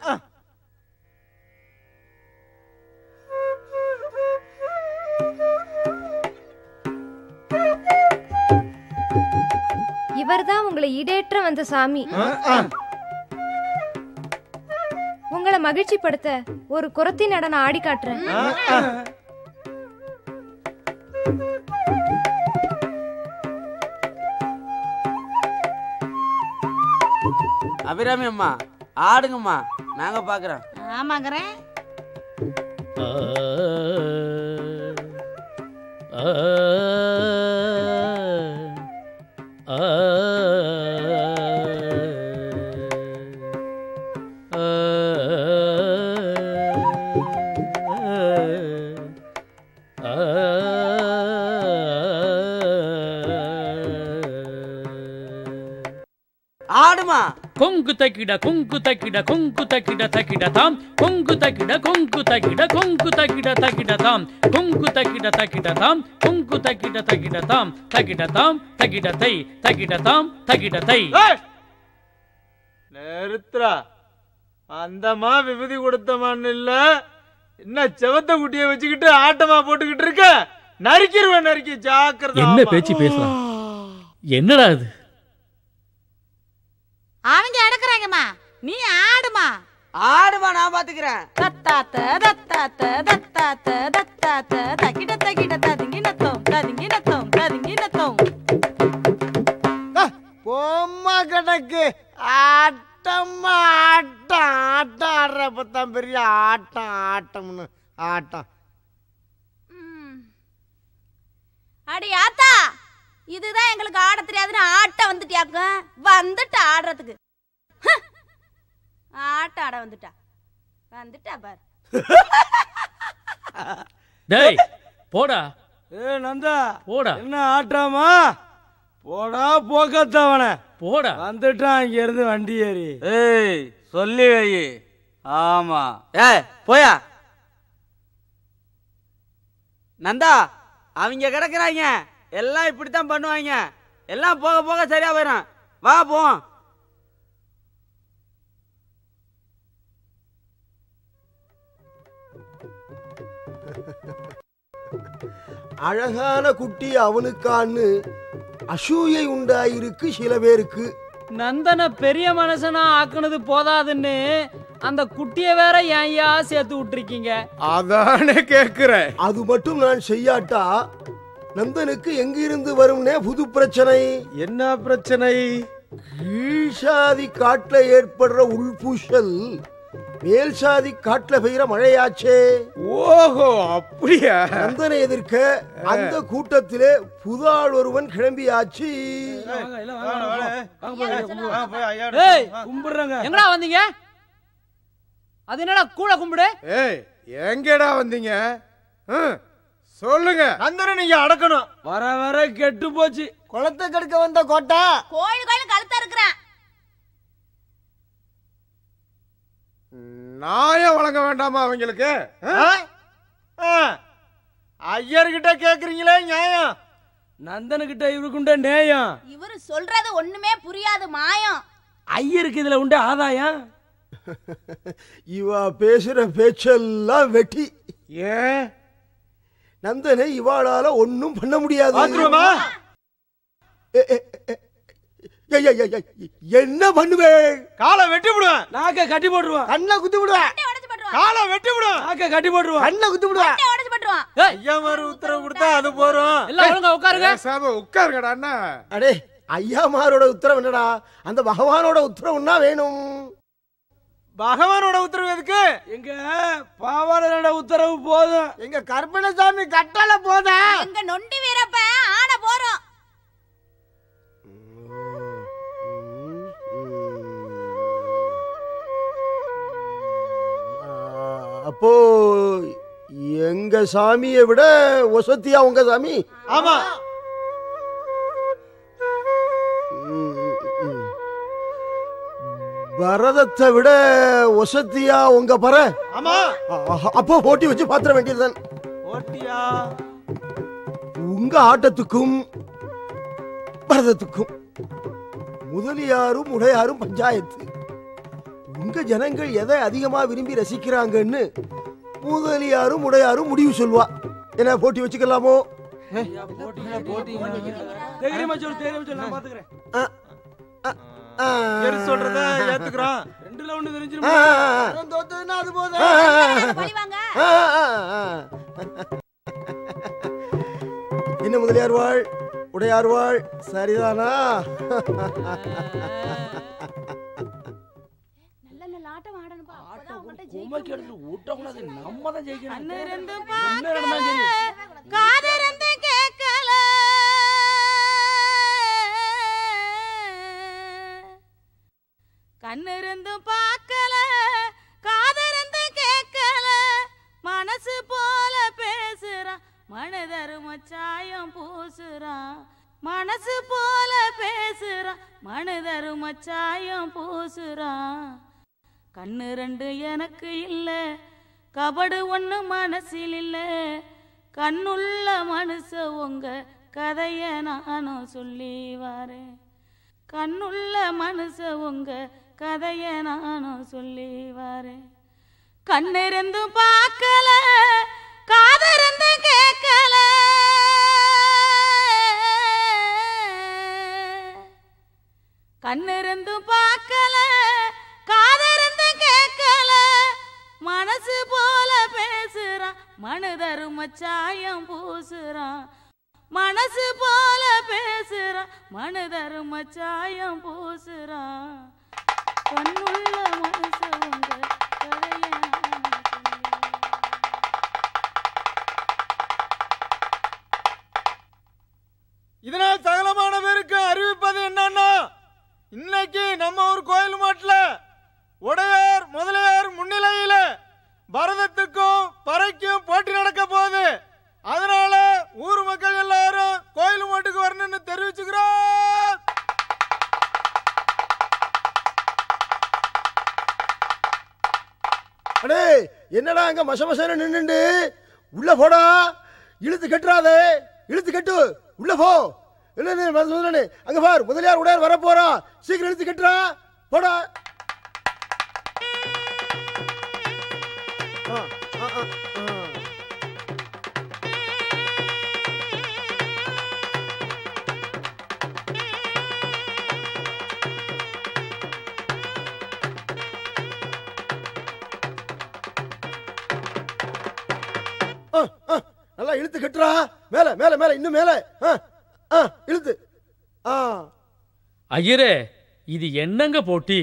S7: இவர்தான் உங்களை இடேற்ற வந்த சாமி உங்களை மகிழ்ச்சிப்படுத்த ஒரு குரத்தி நடனம் ஆடி காட்டுறேன்
S5: அபிராமி அம்மா ஆடுங்கம்மா நாங்க பாக்குறோம்
S12: ஆமாங்கிறேன்
S4: ஆ, ஆ, ஆ,
S5: ஆடுமா
S4: கொங்கு தக்கிட கொங்கு தக்கிட கொங்கு தக்கிட தக்கிட தாம் கொங்கு தக்கிட கொங்கு தக்கிட கொங்கு தக்கிட தக்கிட தாம் கொங்கு தக்கிட தக்கிட தாம் கொங்கு தக்கிட தக்கிட தாம் தக்கிட தாம் தக்கிட தை தக்கிட தாம் தக்கிட தை
S3: ஏய்! நிறுத்துறா அந்தமா விபூதி கொடுத்தமான்னு இல்ல என்ன செவத்த குட்டிய வச்சுக்கிட்டு ஆட்டமா போட்டுக்கிட்டு இருக்க நறுக்கிருவேன் நறுக்கி ஜாக்கிரதை
S4: என்ன
S3: ஆமா.
S4: பேச்சு பேசுறான் என்னடா இது
S12: அவங்க அடக்குறாங்கம்மா நீ ஆடுமா
S5: ஆடுமா நான் பாத்துக்கிறேன்
S12: தத்தாத்த தத்தாத்த தத்தாத்த தத்தாத்த தகிட தகிட ததுங்கி நத்தோம் ததுங்கி நத்தோம் ததுங்கி நத்தோம்
S13: பொம்மா கணக்கு ஆட்டம்மா ஆட்டம் ஆட்டம் ஆடுறப்பதான் பெரிய ஆட்டம் ஆட்டம்னு ஆட்டம்
S12: அடி ஆத்தா இதுதான் எங்களுக்கு ஆட தெரியாதுன்னு ஆட்ட வந்துட்டியாக்க வந்துட்டு ஆடுறதுக்கு ஹ். ஆட்ட ஆட வந்துட்டா வந்துட்டா பாரு
S4: டேய் போடா
S9: ஏ நந்தா
S4: போடா
S9: என்ன ஆட்டாமா போடா போக்கத்தவன
S4: போடா
S9: வந்துட்டான் இங்க இருந்து வண்டி ஏறி
S5: ஏய் சொல்லி வை ஆமா ஏய் போயா நந்தா அவங்க கிடக்குறாங்க எல்லாம் இப்படித்தான் பண்ணுவாங்க எல்லாம் போக போக சரியா போயிடும் வா போவோம்
S8: அழகான குட்டி அவனுக்கான்னு அசூயை உண்டாயிருக்கு சில பேருக்கு
S11: நந்தனை பெரிய மனுஷனா ஆக்குனது போதாதுன்னு அந்த குட்டிய வேற ஏன்யா சேர்த்து விட்டுருக்கீங்க
S8: அதானே கேக்குறேன் அது மட்டும் நான் செய்யாட்டா நந்தனுக்கு எங்கிருந்து வரும்னே புது பிரச்சனை என்ன பிரச்சனை கீழ்சாதி காட்டுல ஏற்படுற உள்பூசல் மேல் சாதி காட்டுல பெய்கிற மழையாச்சே ஓஹோ அப்படியா நந்தனை எதிர்க்க அந்த கூட்டத்திலே புதாள் ஒருவன் கிளம்பியாச்சு
S11: ஏய் எங்கடா வந்தீங்க அது என்னடா கூட கும்பிடு
S3: ஏய் எங்கடா வந்தீங்க ம், சொல்லுங்க நந்தனை நீங்க அடக்கணும்
S9: வர வர கெட்டு போச்சு
S13: குளத்தை கெடுக்க வந்த கோட்டை
S12: கோயில் கோயில் கழுத்தா இருக்கிறேன்
S3: நாயம் வழங்க வேண்டாமா அவங்களுக்கு ஆ? ஆ. ஐயர்கிட்ட கேக்குறீங்களே நியாயம்
S9: நந்தனுக்கிட்ட இவருக்குண்ட நேயம்
S12: இவரு சொல்றது ஒண்ணுமே புரியாது மாயம்
S9: ஐயருக்கு இதுல உண்டு ஆதாயம்
S8: இவ பேசுற பேச்செல்லாம் வெட்டி ஏன் நந்தனை இவாளால ஒண்ணும் பண்ண முடியாது
S3: பாத்ரூமா?
S8: எ- எ- எ- எ- எ- எ- எ- என்ன பண்ணுவேன்
S3: காலை வெட்டி விடுவேன்
S9: நாக்க கட்டி போட்டுருவான்
S13: கண்ணை குத்தி விடுவேன்
S3: காலை வெட்டி விடுவேன்
S9: நாக்க கட்டி போட்டுருவான்
S13: கண்ணை குத்தி விடுவேன்
S12: உடச்சு பட்டுருவான்
S3: ஐயா மாதிரி உத்தரவு கொடுத்தா அது போறோம்
S11: எல்லாம் ஒழுங்கா உட்காருங்க.
S3: பேசாம உட்காருங்கடா அண்ணா
S8: அடே ஐயாமாரோட உத்தரவு என்னடா அந்த பகவானோட உத்தரவுன்னா வேணும்
S3: பகவானோட உத்தரவு எதுக்கு
S9: எங்க பாவாளரோட உத்தரவு போதும்
S13: எங்க கற்பனசாமி கட்டால போத
S12: எங்க நொண்டி வீரப்ப ஆன போறோம்
S8: அப்போ எங்க சாமியை விட வசத்தியா உங்க சாமி
S3: ஆமா
S8: பரதத்தை விட வசத்தியா உங்க பற
S3: ஆமா
S8: ஆஹா, அப்போ போட்டி வச்சு பாத்திர வேண்டியதுதான்
S3: ஓட்டியா
S8: உங்க ஆட்டத்துக்கும் பரதத்துக்கும் முதலியாரும் உடையாரும் பஞ்சாயத்து உங்க ஜனங்கள் எதை அதிகமா விரும்பி ரசிக்கிறாங்கன்னு முதலியாரும் உடையாரும் முடிவு சொல்வா என்ன போட்டி வச்சுக்கலாமோ
S9: தைரியமா சொல்லு தைரியமா சொல்லு நான் பாத்துக்கிறேன்
S3: எரு சொல்றத ஏத்துக்கிறோம்
S9: ரெண்டுல ஒண்ணு
S8: ஆ,
S9: தெரிஞ்சிருமா
S8: ஆ, ஆ.
S13: தோத்துனா அது போத
S8: ஆ, ஆ, ஆ, ஆ. என்ன முதலியார் வாழ் உடையார் வாழ் சரிதானா
S12: நல்ல நல்ல ஆட்டம் ஆடணும்பா அப்பதான் அவங்கள்ட்ட
S9: உமைக்கு எடுத்து ஊட்டக்கூடாது நம்ம தான் ஜெயிக்கணும்
S12: கண்ணிருந்து
S9: என்ன நடந்தாலும் சரி
S12: காதிருந்து கேட்கல
S2: கண்ணிருந்து பார்க்கல காதிருந்து கேட்கல மனசு போல பேசுறான் மனதரும சாயம் பூசுறான் மனசு போல பேசுறான் மனதரும சாயம் பூசுறான் கண்ணு ரெண்டு எனக்கு இல்ல கபடு ஒண்ணு மனசில் இல்ல கண்ணுள்ள மனுஷ உங்க கதைய நானும் சொல்லி வரேன் கண்ணுள்ள மனுஷ உங்க கதைய நானும் சொல்லி வரேன் கண்ணிருந்து பார்க்கல காதிருந்து கேட்கல கண்ணிருந்து பார்க்கல காதிருந்து கேட்கல மனசு போல பேசுறான் மனதரும சாயம் பூசுறான் மனசு போல பேசுறான் மனதரும சாயம் பூசுறான் கண்ணுள்ள மனசு உங்க கதைய நானும்
S3: இதனால் சகலமான பேருக்கு அறிவிப்பது என்னன்னா இன்னைக்கு நம்ம ஊர் கோயில் மாட்டுல உடையார் முதலியார் முன்னிலையில பரதத்துக்கும் பறைக்கும் போட்டி நடக்க போகுது அதனால ஊர் மக்கள் எல்லாரும் கோயில் மாட்டுக்கு வரணும்னு தெரிவிச்சுக்கிறோம்
S8: அடே என்னடா அங்க மச மசன நின்னுண்டு உள்ள போடா இழுத்து கட்டுறாதே இழுத்து கட்டு உள்ள போ இல்ல இல்ல, மதுசூதனனே, அங்க பார் முதலியார் உடையார் வர போறா சீக்கிரம் இழுத்து கட்டுறா போடா ஆ, ஆ, ஆ, ஆ. ஆ, ஆ, நல்லா இழுத்து கட்டுறா மேல மேல மேல இன்னும் மேல ஆ, ஆ, இழுத்து ஆ
S4: ஐயரே இது என்னங்க போட்டி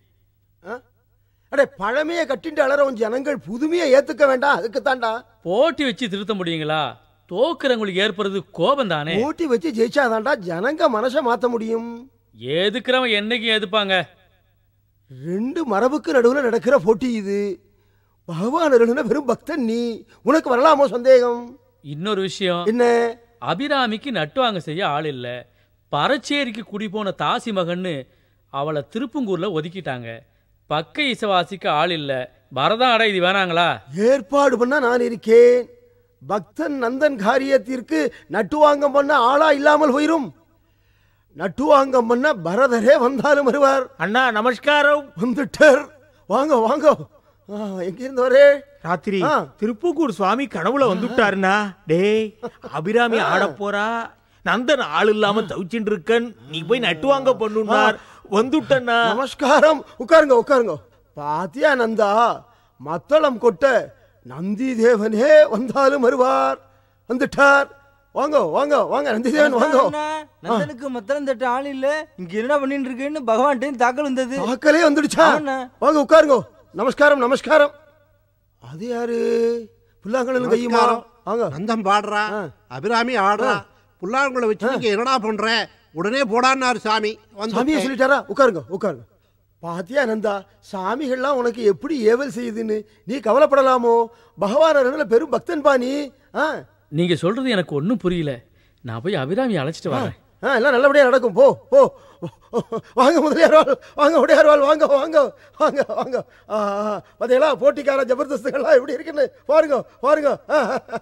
S8: அடே பழமையை கட்டிட்டு அலறவும் ஜனங்கள் புதுமையை ஏத்துக்க வேண்டாம் அதுக்கு தாண்டா
S4: போட்டி வச்சு திருத்த முடியுங்களா தோக்குறவங்களுக்கு ஏற்படுறது கோபம் தானே
S8: போட்டி வச்சு ஜெயிச்சாதான்டா ஜனங்க மனசை மாத்த முடியும்
S4: எதுக்குறவன் என்னைக்கும் எதுப்பாங்க
S8: ரெண்டு மரபுக்கு நடுவுல நடக்கிற போட்டி இது பகவான் அருள்ன வெறும் பக்தன் நீ உனக்கு வரலாமோ சந்தேகம்
S4: இன்னொரு விஷயம்
S8: என்ன
S4: அபிராமிக்கு நட்டுவாங்க செய்ய ஆள் இல்ல பரச்சேரிக்கு குடி போன தாசி மகன்னு அவளை திருப்பங்கூர்ல ஒதுக்கிட்டாங்க பக்க இசவாசிக்கு ஆள் இல்ல பரதம் அட இது வேணாங்களா
S8: ஏற்பாடு பண்ண நான் இருக்கேன் பக்தன் நந்தன் காரியத்திற்கு நட்டுவாங்கம் பண்ண ஆளா இல்லாமல் போயிரும் நட்டுவாங்கம் பண்ண பரதரே வந்தாலும் வருவார்
S14: அண்ணா நமஸ்காரம்
S8: வந்துட்டார் வாங்க வாங்க ஆ, எங்க இருந்து வரே
S14: ராத்திரி
S8: ஆ.
S14: திருப்புக்கூர் சுவாமி கனவுல வந்துட்டாருண்ணா டேய் அபிராமி ஆட போறா நந்தன் ஆள் இல்லாம தவிச்சுட்டு இருக்கன் நீ போய் நட்டுவாங்க பண்ணுனார் வந்துட்டண்ணா
S8: நமஸ்காரம் உட்காருங்க உட்காருங்க பாத்தியா நந்தா மத்தளம் கொட்ட நந்தி தேவனே வந்தாலும் வருவார் வந்துட்டார் வாங்க வாங்க வாங்க நந்தி தேவன் வாங்க
S5: நந்தனுக்கு மத்தளம் தட்ட ஆள் இல்ல இங்க என்ன பண்ணிட்டு இருக்கேன்னு பகவான் தாக்கல் வந்தது
S8: தாக்கலே வந்துடுச்சா
S5: ஆமாண்ணா.
S8: வாங்க உட்காருங்க நமஸ்காரம் நமஸ்காரம் அது யாரு புல்லாங்கலும் கையுமா
S15: நமஸ்காரம்.
S8: வாங்க
S15: நந்தம் பாடுறா அபிராமி ஆடுறா புல்லாங்குழ வச்சு நீங்க என்னடா பண்ற உடனே போடான்னாரு சாமி வந்து
S8: சாமியை சொல்லிட்டாரா உட்காருங்க உட்காருங்க பாத்தியா நந்தா சாமிகள்லாம் உனக்கு எப்படி ஏவல் செய்யுதுன்னு நீ கவலைப்படலாமோ பகவான் அருள்ல பெரும் பக்தன் பா நீ ஆ
S4: நீங்க சொல்றது எனக்கு ஒன்றும் புரியல நான் போய் அபிராமி அழைச்சிட்டு வரேன்
S8: ஆ எல்லாம் நல்லபடியா நடக்கும் போ போ வாங்க முதலியார்வாள் வாங்க உடையார்வாள் வாங்க வாங்க வாங்க வாங்க ஆ, ஆ, பாத்தீங்களா போட்டிக்கார ஜபர்தஸ்துகள்லாம் எப்படி இருக்குன்னு பாருங்க பாருங்க ஆ,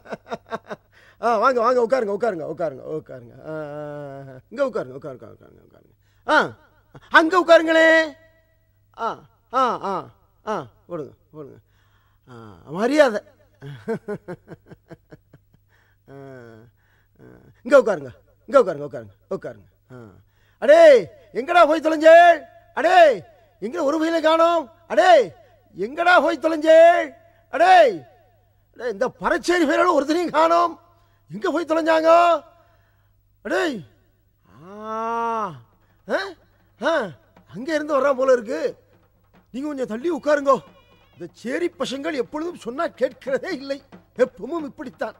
S8: ஆ வாங்க வாங்க உட்காருங்க உட்காருங்க உட்காருங்க உட்காருங்க ஆ, ஆ, இங்க உட்காருங்க உட்காருங்க உட்காருங்க உட்காருங்க ஆ அங்க உட்காருங்களே ஆ ஆ ஆ ஆ போடுங்க போடுங்க ஆ மரியாதை ஆ, ஆ. இங்க உட்காருங்க இங்க உட்காருங்க உட்காருங்க உட்காருங்க ஆ. அடே எங்கடா போய் தொலைஞ்சேள் அடே எங்க ஒரு பையில காணோம் அடே எங்கடா போய் தொலைஞ்சேள் அடே அடே இந்த பரச்சேரி பையனோட ஒருத்தரையும் காணோம் எங்க போய் தொலைஞ்சாங்க அடே ஆ ஆ? ஆ, அங்க இருந்து வர்றான் போல இருக்கு நீங்க கொஞ்சம் தள்ளி உட்காருங்க இந்த சேரி பசங்கள் எப்பொழுதும் சொன்னா கேட்கிறதே இல்லை எப்பவும் இப்படித்தான்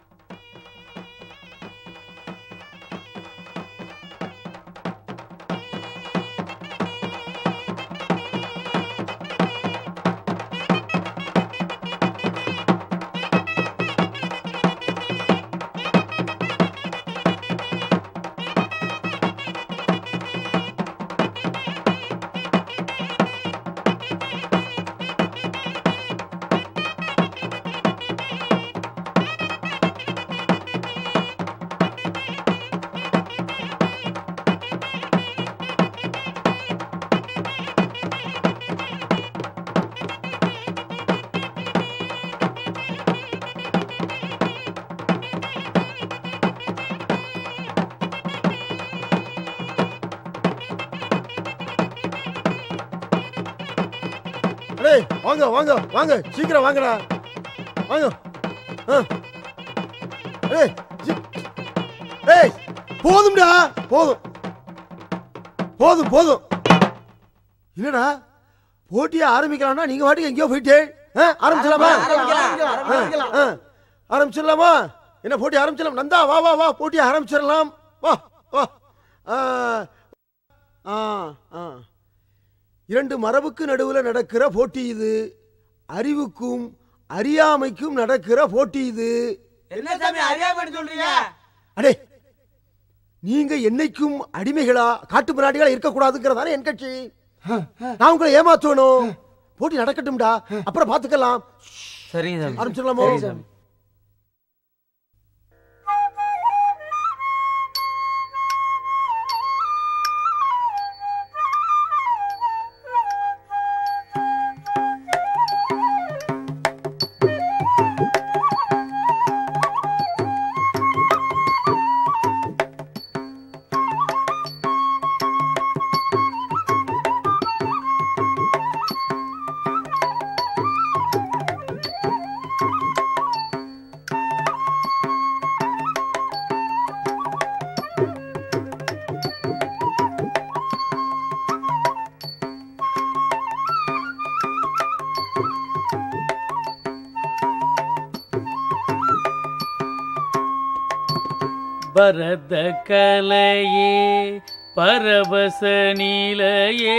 S8: அடே வாங்க வாங்க வாங்க சீக்கிரம் வாங்கடா வாங்க ஆ. அடே சீ- ஏய் போதும்டா போதும் போதும் போதும் என்னடா போட்டியை ஆரம்பிக்கலாம்னா நீங்க வாட்டுக்கு எங்கேயோ போயிட்டே ஆ, ஆரம்பிச்சலாமா
S5: ஆரம்பிக்கலாம்,
S8: ஆ, ஆ. ஆரம்பிச்சிடலாமா என்ன போட்டி ஆரம்பிச்சிடலாம் நந்தா வா வா வா போட்டியை ஆரம்பிச்சிடலாம் வா வா ஆ, ஆ ஆ இரண்டு மரபுக்கு நடுவில் நடக்கிற போட்டி இது அறிவுக்கும் அறியாமைக்கும் நடக்கிற போட்டி இது
S5: என்ன சாமி அறியாம சொல்றீங்க
S8: அடே நீங்க என்னைக்கும் அடிமைகளா காட்டு மிராண்டிகளா இருக்கக்கூடாதுங்கிறதானே என் கட்சி நான் உங்களை ஏமாத்தணும் போட்டி நடக்கட்டும்டா அப்புறம் பாத்துக்கலாம்
S5: சரிங்க சாமி
S8: ஆரம்பிச்சிடலாமோ
S5: சரி சாமி
S4: பரத கலையே பரவச நீலையே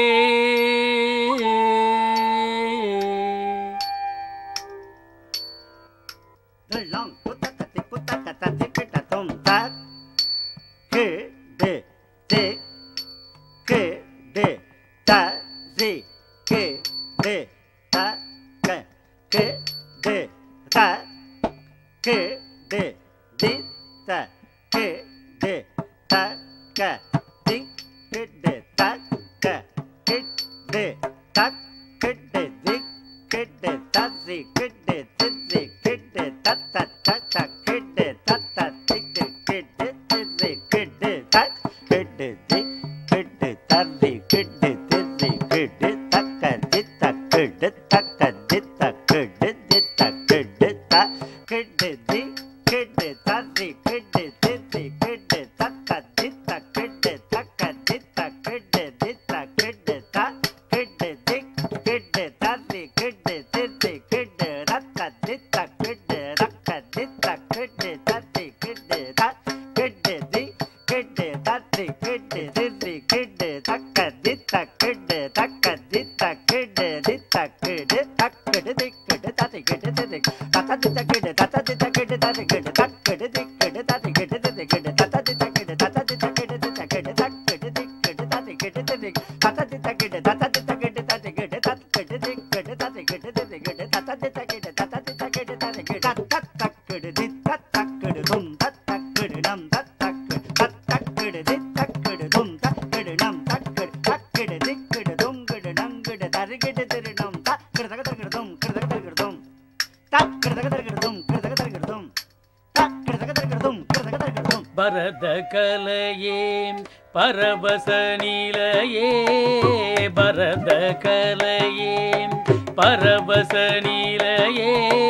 S6: Long kutaka tik kutaka ta tik kita tom tak ke de de ke de ta zi ke de ta ke ke de ta ke de di ta ke de ta ke di ke de ta ke ke de ta ke de di ke de ta zi ke de ti zi ke de ta ta ta ta ke de ta ta ti de ke de ti zi ke de ta ke de di ke de ta zi ke de ti zi ke de ta ka di ta ke de ta ka di ta ke de di ta ke de ta ke de di ke de ta zi ke de ti zi ke de ta ka di ta ke de ta ka di ta ke de di ta ke de ta ke de di ke de ta zi ke de ti zi ke de ra ka di ta ke de ra ka di ta ke de ta zi ke de ta ke de di ke de ta zi ke de ti zi ke de ta ka di ta ke de ta ka di ta ke de di ta ke de ta ke de di ke de ta zi ke de ti zi ta ta di ta ke de ta ta di ta ke de ta zi ke de ta ke de di ke de ta zi ke de ti zi ke de ta ta di ta ke de ta ta di ta ke de ti ta ke de ta ke de di ke de ta zi ke de ti zi ta ta di ta ke de ta ta di ta ke de ta zi ke de ta ke de di ke de ta zi ke de ti zi ke de ta ta di ta ke de ta ta di ta ke de ta zi ke de ta ta ta ke de di ta ta ke de dum ta ta ke de nam ta ta ke ta ta ke de di ta ke de dum ta ke de nam ta ke ta ke de di ke de dum ke de nam ke de ta ri ke de ti ri nam ta ke da ke da ke dum ke da ke da ke dum ta ke da ke da ke dum ke da ke da ke dum ta ke da ke da ke dum ke da ke da ke dum
S4: பரத கலையே பரவச நீலையே பரத கலையே பரவச நீலையே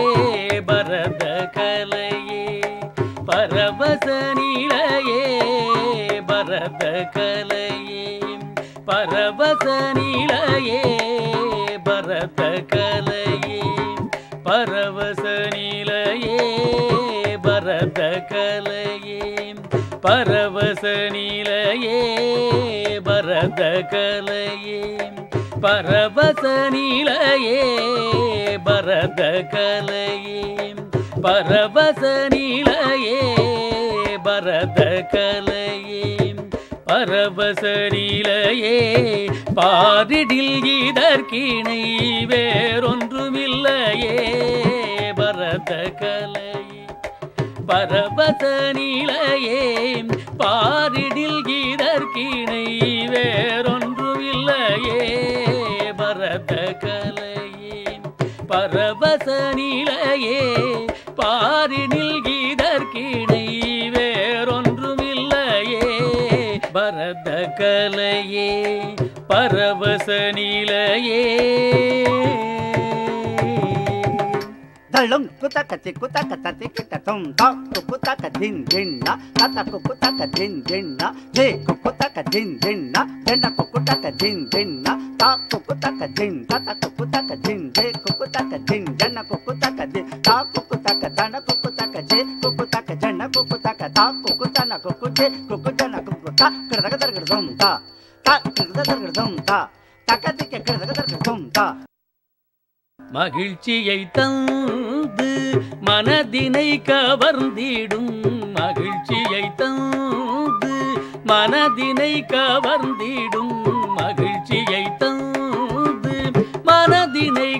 S4: பரத கலையே பரவச நீலையே பரத கலையே பரவச நீலையே பரத கலையே பரவச நீலையே பரத கலையே பரவச நீலையே பரத கலையே பரவச நீலையே பரத கலையே பரவச நீலையே பரத கலையே பரவச நீலையே பாரிடில் இதற்கிணை வேறொன்றுமில்லையே பரத கலையே பரவச நிலையே பாரிடில் இதற்கிணை வேறொன்றுமில்லையே பரத கலையே பரவச நிலையே பாரிடில் இதற்கிணை வேறொன்றுமில்லையே பரத கலையே பரவச நிலையே
S6: தள்ளும் குத்தக்க தி குத்தக்க தத்தி கிட்ட தும் தா குத்தக்க தின் தின்னா தத்த குத்தக்க தின் தின்னா ஜே குத்தக்க தின் தின்னா தென்ன குத்தக்க தின் தின்னா தா குத்தக்க தின் தத்த குத்தக்க தின் ஜே குத்தக்க தின் ஜன்ன குத்தக்க தின் தா குத்தக்க தன குத்தக்க ஜே குத்தக்க ஜன்ன குத்தக்க தா குத்தன குக்குஜே குக்குஜன குக்குதா கிடதக தர்கிடுதும் தா தா கிடதக தர்கிடுதும் தா தக்கத்திக்க கிடதக தர்கிடுதும் தா
S4: மகிழ்ச்சியை தந்து மனதினை கவர்ந்திடும் மகிழ்ச்சியை தந்து மனதினை கவர்ந்திடும் மகிழ்ச்சியை தந்து மனதினை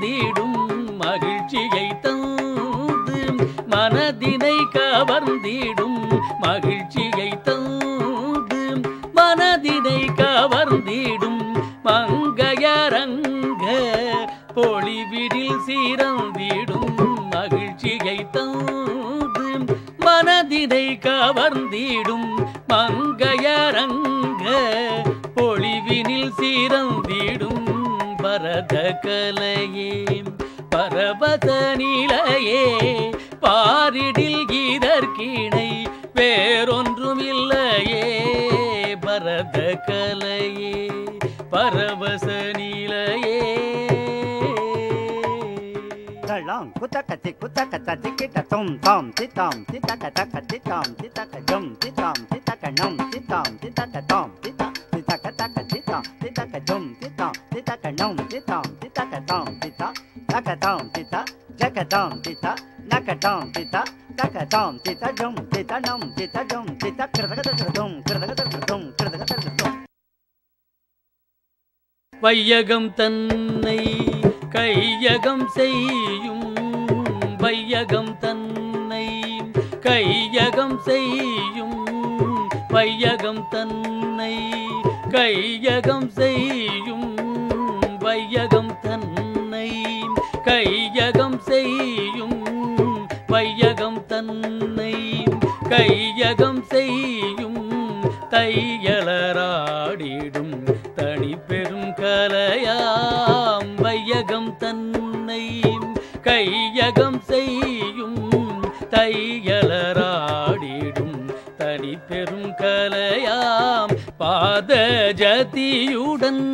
S4: கவர்ந்திடும் மகிழ்ச்சியை தந்து மனதினை கவர்ந்திடும் மகிழ்ச்சியை தந்து மனதினை கவர்ந்திடும் மங்கையரங்க பொழிவிடில் சீரந்திடும் மகிழ்ச்சியை தந்து மனதினை கவர்ந்திடும் மங்கையரங்க பொழிவினில் சீரந்திடும் பரத கலையே பரவத நிலையே பாரிடில் இதற்கிணை வேறொன்றும் இல்லையே பரத கலையே பரவச நிலையே
S6: தளம் குத்தக்க தி குத்தக்க தத்தி கிட்ட தும் தாம் தித்தாம் தித்தக்க தக்க தித்தாம் தித்தக்க ஜம் தித்தாம் தித்தக்க நம் தித்தாம் தித்தக்க தாம் தித்தா தித்தக்க தக்க தித்தாம் தித்தக்க ஜம் தித்தாம் தித்தக்க நம் தித்தாம் தித்தக்க தாம் தித்தா தக்க தாம் தித்தா ஜக்க தாம் தித்தா நக்க தாம் தித்தா தக்க தாம் தித்தா ஜம் தித்தா நம் தித்தா ஜம் தித்தா கிருதக தம் கிருதக தம் கிருதக தம்
S4: வையகம் தன்னை கையகம் செய்யும் வையகம் தன்னை கையகம் செய்யும் வையகம் தன்னை கையகம் செய்யும் வையகம் தன்னை கையகம் செய்யும் வையகம் தன்னை கையகம் செய்யும் தையலராடிடும் தனி பெரும் கலையாம் வையகம் தன்னை கையகம் செய்யும் தையலராடிடும் தனி பெரும் கலையாம் பாத ஜதியுடன்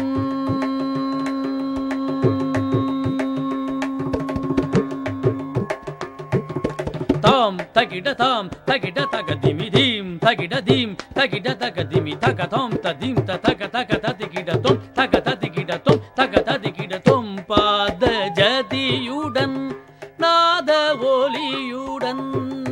S4: தாம் தகிட தாம் தகிட தக திமி தீம் தகிட தீம் தகிட தக திமி தக தாம் ததீம் த தக தக ததிகிட தொம் தக ததிகிட தொம் தக ததிகிட தொம் பாத ஜதியுடன் நாத ஒலியுடன்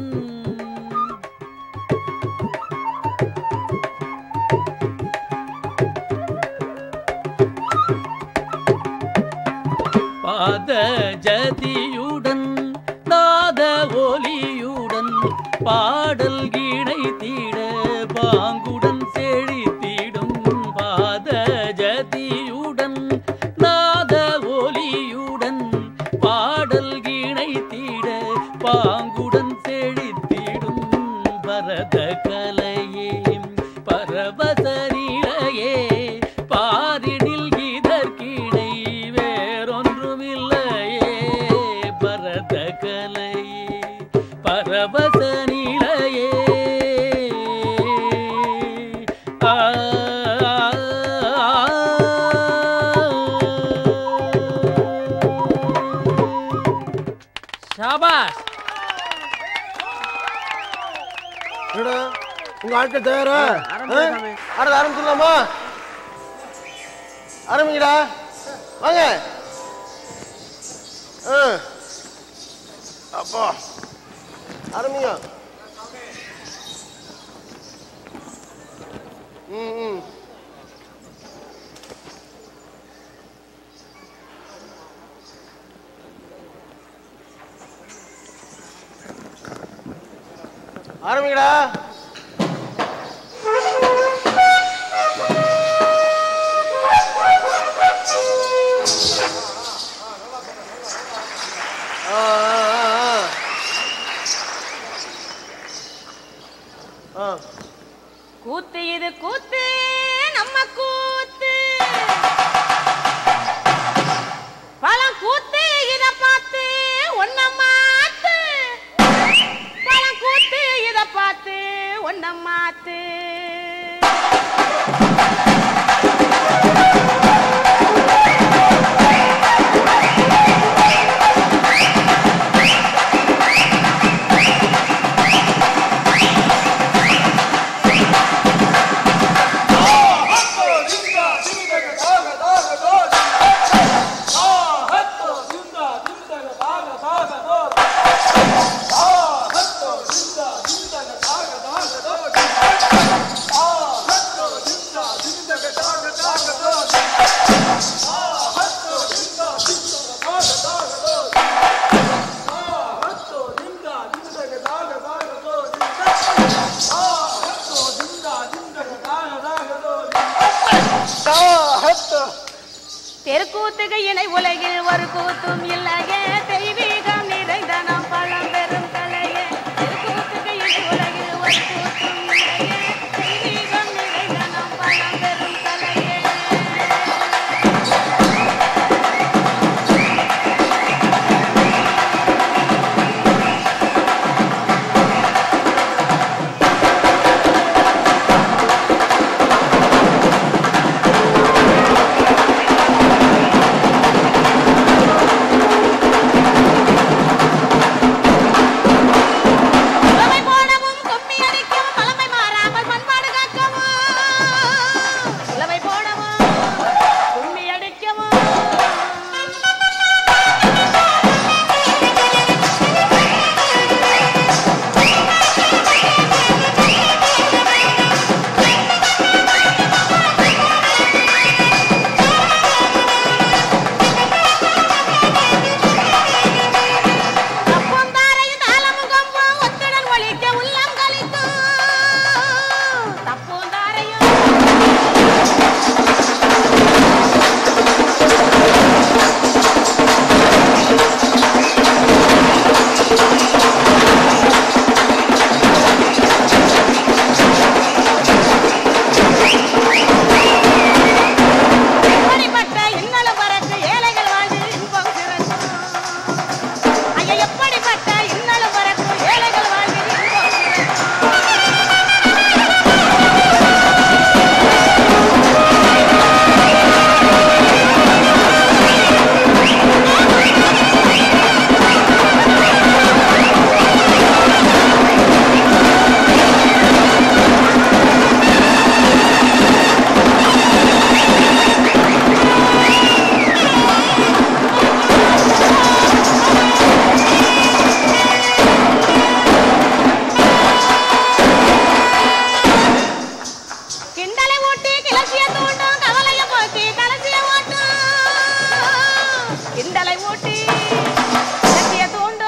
S4: பாத ஜதியுடன் நாத ஒலியுடன் பாடல் இணை தீட பாங்குடன் செழித்திடும் பாத ஜதியுடன் நாத ஒலியுடன் பாடல் இணை தீட பாங்குடன் செழித்திடும் பரத கலையே பரவச நிலையே பாரிடில் இதற்கிணை வேறொன்றுமில்லையே பரத கலையே பரவச நிலையே ஆ,
S11: ஷாபாஷ்
S8: என்னடா உங்க ஆட்கள் தயாரா
S5: ஆரம்பிக்கலாம் சாமி.
S8: ஆட ஆரம்பிச்சிடலாமா ஆரம்பிங்கடா வாங்க ஆ. அப்பா ஆரம்பிங்க ம் ம் ஆரம்பிங்கடா ஆ, ஆ, ஆ, ஆ.
S12: கூத்து இது கூத்து நம்ம கூத்து பழம் கூத்து இத பார்த்து ஒன்ன மாத்து பழம் கூத்து இத பார்த்து ஒன்ன மாத்து திருக்கூத்துக்கு இணை உலகில் ஒரு கூத்தும் இல்லையே தெய்வீகம் நிறைந்த நாம் பழம்பெரும் கலையே திருக்கூத்துக்கு இணை உலகில் ஒரு கூத்தும் இல்லையே தெய்வீகம் நிறைந்த நாம் பழம்பெரும் கலையே புலமை போடவும் கும்மி அடிக்கவும் பழமை மாறாமல் பண்பாடு காக்கவும் புலமை போடவும் கும்மி அடிக்கவும் தப்புந்தாரையும் தாளமுகமும் ஒத்துடன் ஒலிக்க உள்ளம் கலிக்கும் தப்புந்தாரையும் எப்படிப்பட்ட இன்னலும் பறக்கு ஏழைகள் வாழ்வில் இன்பம் சிறக்கும் ஐயா எப்படிப்பட்ட இன்னலும் பறக்கு ஏழைகள் வாழ்வில் இன்பம் கிண்டலை ஊட்டி கிளர்ச்சிய தூண்டும் கவலைய போக்கி கலசிய ஓட்டும் கிண்டலை ஊட்டி கிளர்ச்சிய தூண்டும்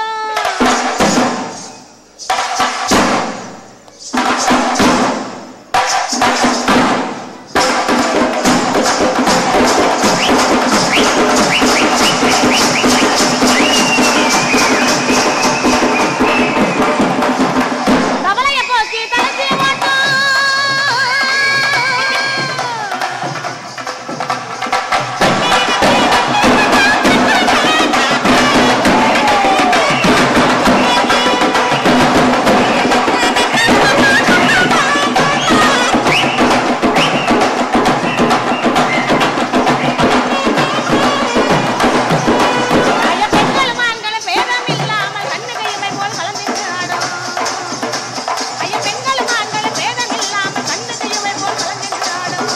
S12: கவலைய போக்கி கலசிய ஓட்டும் ஐயா பெண்களும் ஆண்களும் பேதம் இல்லாமல் கண்ணுக்கு இமை போல் கலந்திட்டு ஆடும் ஐயா பெண்களும் ஆண்களும் பேதம் இல்லாமல் கண்ணுக்கு இமை போல் கலந்திட்டு ஆடும்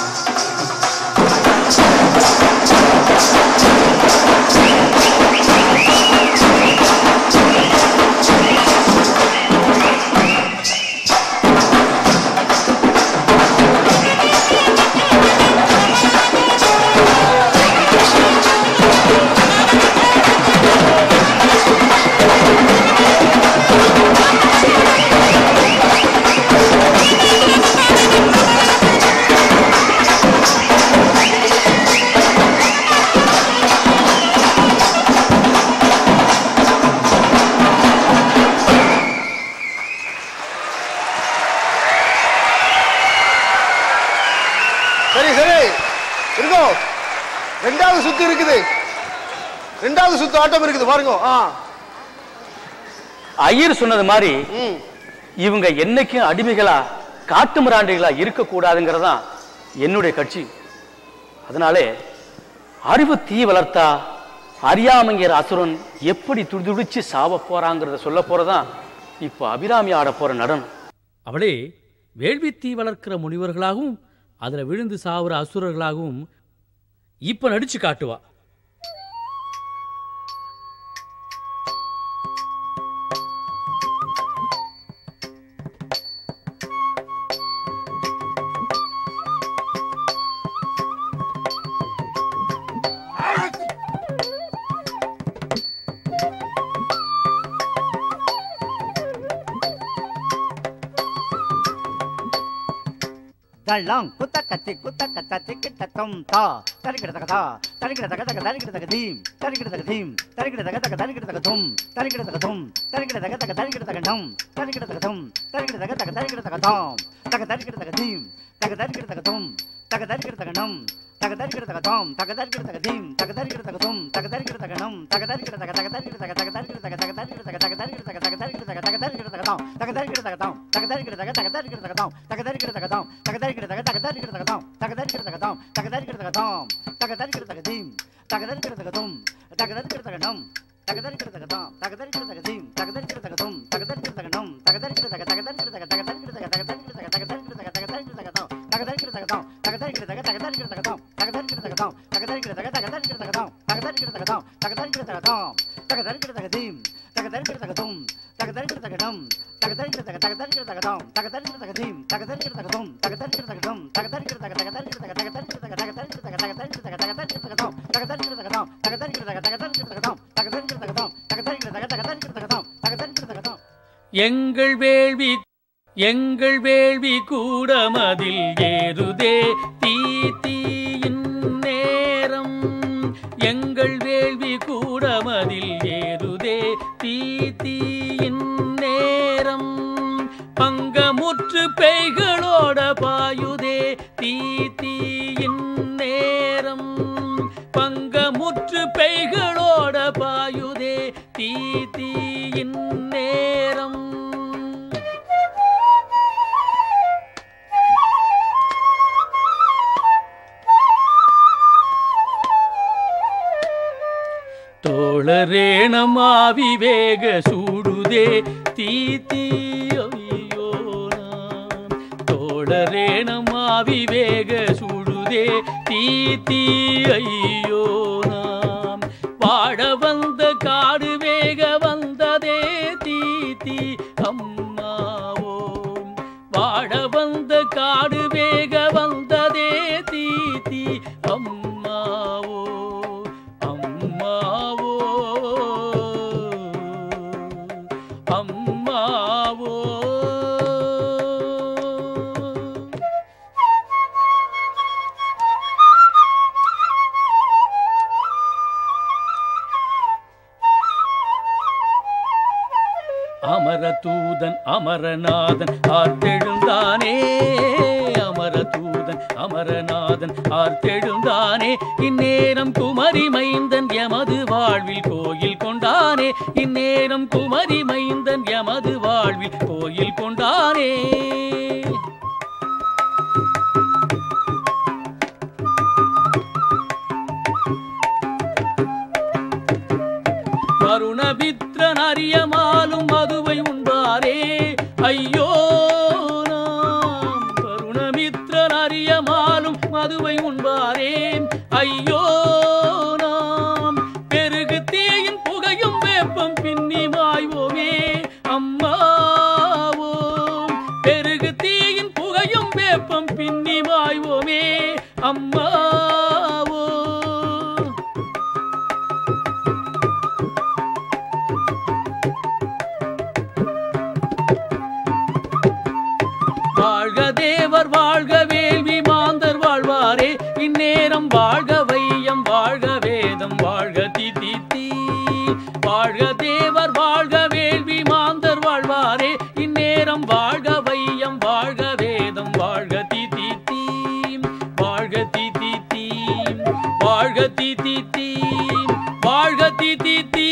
S8: சரி சரி இருக்கோம் ரெண்டாவது சுத்து இருக்குது ரெண்டாவது சுத்து ஆட்டம் இருக்குது பாருங்க ஆ
S16: ஐயர் சொன்னது மாதிரி இவங்க என்னைக்கும் அடிமைகளா காட்டு மிராண்டிகளா இருக்கக்கூடாதுங்கிறதான் என்னுடைய கட்சி அதனாலே அறிவு தீ வளர்த்தா அறியாமைங்கிற அசுரன் எப்படி துடிதுடிச்சு சாவ போறாங்கிறத சொல்ல போறதான் இப்போ அபிராமி ஆட போற நடனம்
S4: அவளே வேள்வி தீ வளர்க்கிற முனிவர்களாகவும் அதுல விழுந்து சாவுற அசுரர்களாகவும் இப்ப நடிச்சு காட்டுவா
S6: தள்ளம் குத்த கத்தி குத்த கத்த திக்கிட்ட தொம் தா தரிக்கிட தக தா தரிக்கிட தக தக தரிக்கிட தக தீம் தரிக்கிட தக தீம் தரிக்கிட தக தக தரிக்கிட தக தும் தரிக்கிட தக தும் தரிக்கிட தக தக தரிக்கிட தக டம் தரிக்கிட தக தும் தரிக்கிட தக தக தரிக்கிட தக தாம் தக தரிக்கிட தக தீம் தக தரிக்கிட தக தும் தக தரிக்கிட தக டம் தக தரிக்கிட தக தாம் தக தரிக்கிட தக தீம் தக தரிக்கிட தக தும் தக தரிக்கிட தக னம் தக தரிக்கிட தக தக தரிக்கிட தக தக தரிக்கிட தக தக தரிக்கிட தக தக தரிக்கிட தக தக தரிக்கிட தக தக தரிக்கிட தக தாம் தக தரிக்கிட தக தாம் தக தரிக்கிட தக தக தரிக்கிட தக தாம் தக தரிக்கிட தக தாம் தக தரிக்கிட தக தக தரிக்கிட தக தாம் தக தரிக்கிட தக தாம் தக தரிக்கிட தக தாம் தக தரிக்கிட தக தீம் தக தரிக்கிட தக தும் தக தரிக்கிட தக நம் தக தரிக்கிட தக தாம் தக தரிக்கிட தக தீம் தக தரிக்கிட தக தும் தக தரிக்கிட தக நம் தக தரிக்கிட தக தக தரிக்கிட தக தக தரிக்கிட தக தக தரிக்கிட தக தக தரிக்கிட தக தக தரிக்கிட தக தாம் தக தரிக்கிட தக தாம் தக தரிக்கிட தக தக தரிக்கிட தக தாம் தக தரிக்கிட தக தாம் தக தரிக்கிட தக தக தரிக்கிட தக தாம் தக தரிக்கிட தக தாம் தக தரிக்கிட தக தாம் தக தரிக்கிட தக தீம் தக தரிக்கிட தக தும் தக தரிக்கிட தக நம் தக தரிக்கிட தக தக தரிக்கிட தக தாம் தக தரிக்கிட தக தீம் தக தரிக்கிட தக தும் தக தரிக்கிட தக டம் தக தரிக்கிட தக தக தரிக்கிட தக தக தரிக்கிட தக தக தரிக்கிட தக தக தரிக்கிட தக தக தரிக்கிட தக தாம் தக தரிக்கிட தக தாம் தக தரிக்கிட தக தக தரிக்கிட தக தாம் தக தரிக்கிட தக தாம் தக தரிக்கிட தக தக தரிக்கிட தக தாம் தக தரிக்கிட தக தாம்
S4: எங்கள் வேள்வி எங்கள் வேள்வி கூடமதில் ஏறுதே தீ தீயின் நேரம் எங்கள் வேள்வி கூடமதில் ஏறுதே தீ தீயின் நேரம் பங்கமுற்று பெய்களோட பாயுதே தீ தீயின் நேரம் பங்கமுற்று பெய்களோட பாயுதே தீ தீயின் நேரம் ತೋಳರೇಣ ಮಾವಿ ವೇಗ ಸೂಡುದೆ ತೀ ತೀ ಅಯ್ಯೋ ತೋಳರೇಣ ಮಾವಿ ವೇಗ சூடுதே தீ தீ ஐயோ நாம் வாழ வந்த காடு வேக வந்ததே தீ தீ அம்மாவோ வாழ வந்த காடு வேக வந்ததே தீ தீ அம்மாவோ அம்மாவோ அம்மாவோ அமரதூதன் அமரநாதன் ஆர்த்தெழுந்தானே அமரதூதன் அமரநாதன் ஆர்த்தெழுந்தானே இந்நேரம் குமரி மைந்தன் எமது வாழ்வில் கோயில் கொண்டானே இந்நேரம் குமரி மைந்தன் எமது வாழ்வில் கோயில் கொண்டானே கருணபித்ரன் அறியமாலும் மதுவை உண்பாரே ஐயோ நாம் கருணமித்ரன் அறியமாலும் மதுவை உண்பாரே ஐயோ நாம் பெருகு தீயின் புகையும் வேப்பம் பின்னி மாய்வோமே அம்மாவோம் பெருகு தீயின் புகையும் வேப்பம் பின்னி மாய்வோமே அம்மாவோ வாழ்க தேவர் வாழ்க வேள்வி மாந்தர் வாழ்வாரே இந்நேரம் வாழ்க வையம் வாழ்க வேதம் வாழ்க தி தி தி வாழ்க தேவர் வாழ்க வேள்வி மாந்தர் வாழ்வாரே இந்நேரம் வாழ்க வையம் வாழ்க வேதம் வாழ்க தி தி தி வாழ்க தி தி தி வாழ்க தி தி தி வாழ்க தி தி தி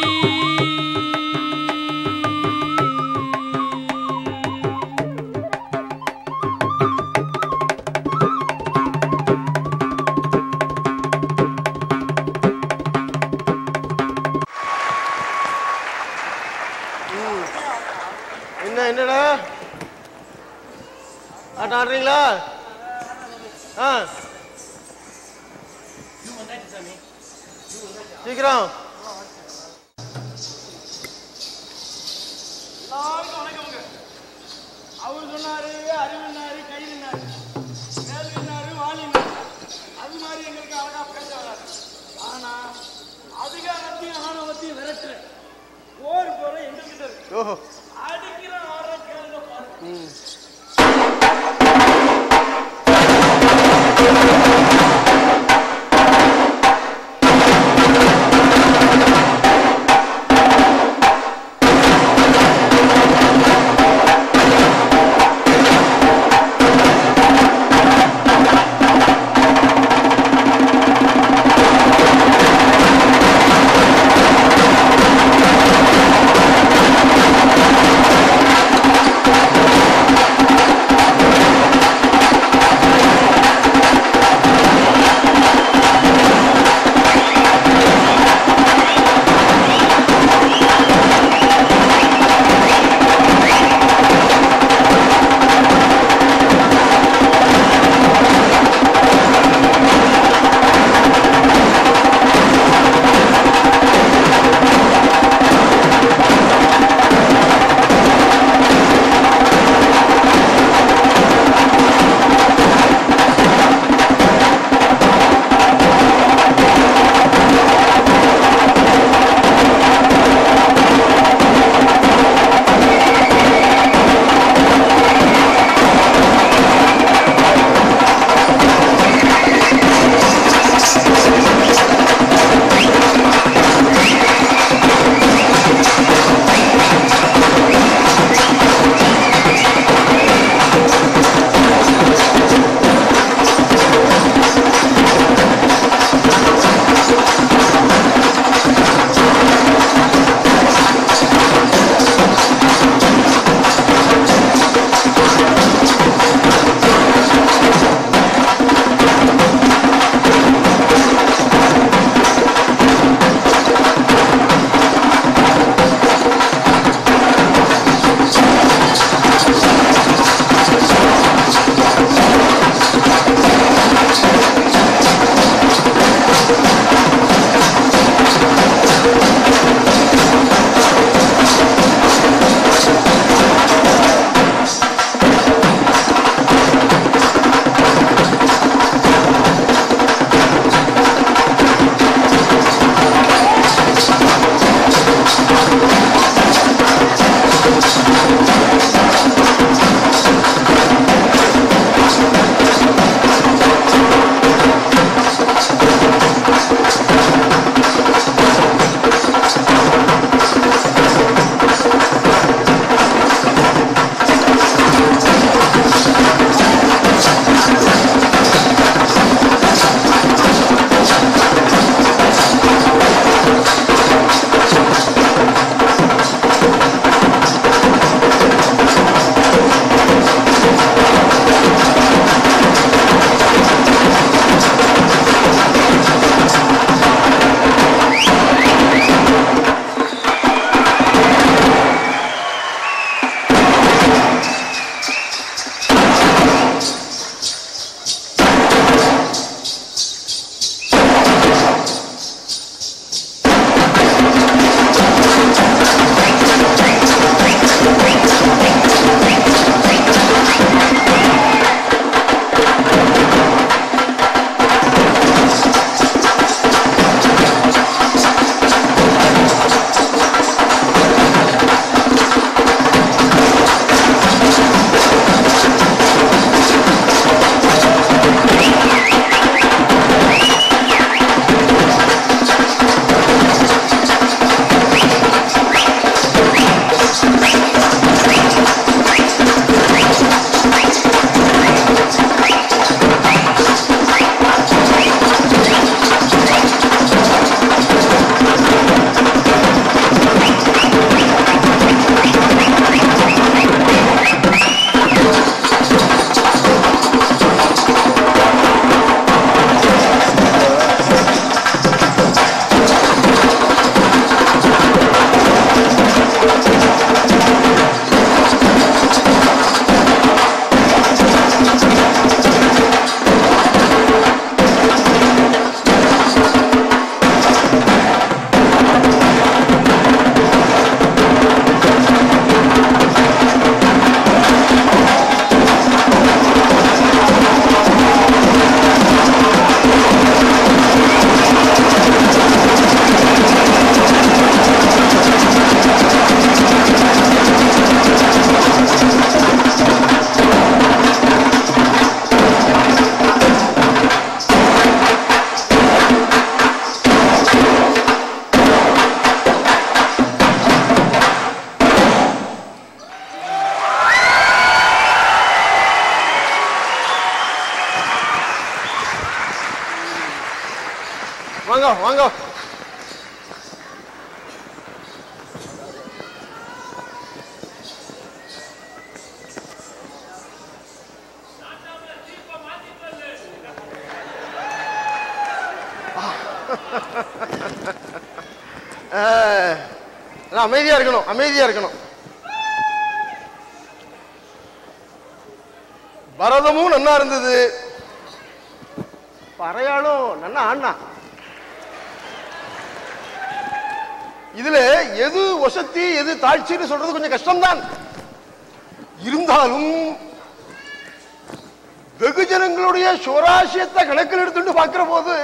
S8: என்ன என்னடா ஆட்டம் ஆடுறீங்களா ஆ சீக்கிரம்
S9: எல்லாருக்கும் வணக்கம்ங்க அவர் சொன்னாரு அறிவுனாரு கையினாரு மேல்வினாரு வாலினாரு அது மாதிரி எங்களுக்கு அழகா பேச வராது ஆனா அதிகாரத்தையும் ஆணவத்தையும் விரட்டுற போர் போற எங்க கிட்ட இருக்கு
S8: ஓஹோ
S9: அடிக்கிற ஆடுற கேளுங்க பாருங்க
S8: ம்
S17: வாங்க வாங்க ஆஹ், எல்லாம் அமைதியா இருக்கணும் அமைதியா இருக்கணும் பரதமும் நன்னா இருந்தது பறையாளும் நன்னா ஆடினா இதுல எது வசத்தி எது தாழ்ச்சின்னு சொல்றது கொஞ்சம் கஷ்டம்தான் இருந்தாலும் வெகுஜனங்களுடைய சுவராசியத்தை கணக்கில் எடுத்துட்டு பார்க்கிற போது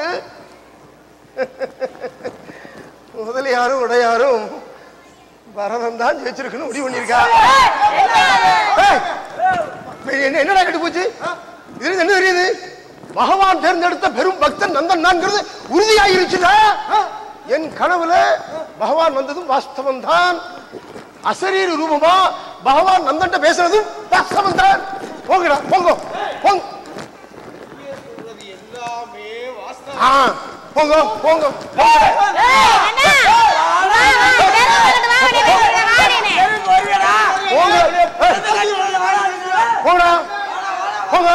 S17: முதலியாரும் உடையாரும் பரதம் தான் ஜெயிச்சிருக்குன்னு முடிவு பண்ணியிருக்கா ஏய், என்ன என்னடா கெட்டு போச்சு இது என்ன தெரியுது பகவான் தேர்ந்தெடுத்த பெரும் பக்தன் நந்தன் நான்கிறது உறுதியாயிருச்சுடா என் கனவுல பகவான் வந்ததும் வாஸ்தவம் தான் அசரீர ரூபமா பகவான் நந்தன்ட்ட பேசுறதும் வாஸ்தவம் தான் போங்கடா போங்க போங்க ஆ, போங்க போங்க போங்க போங்கடா போங்க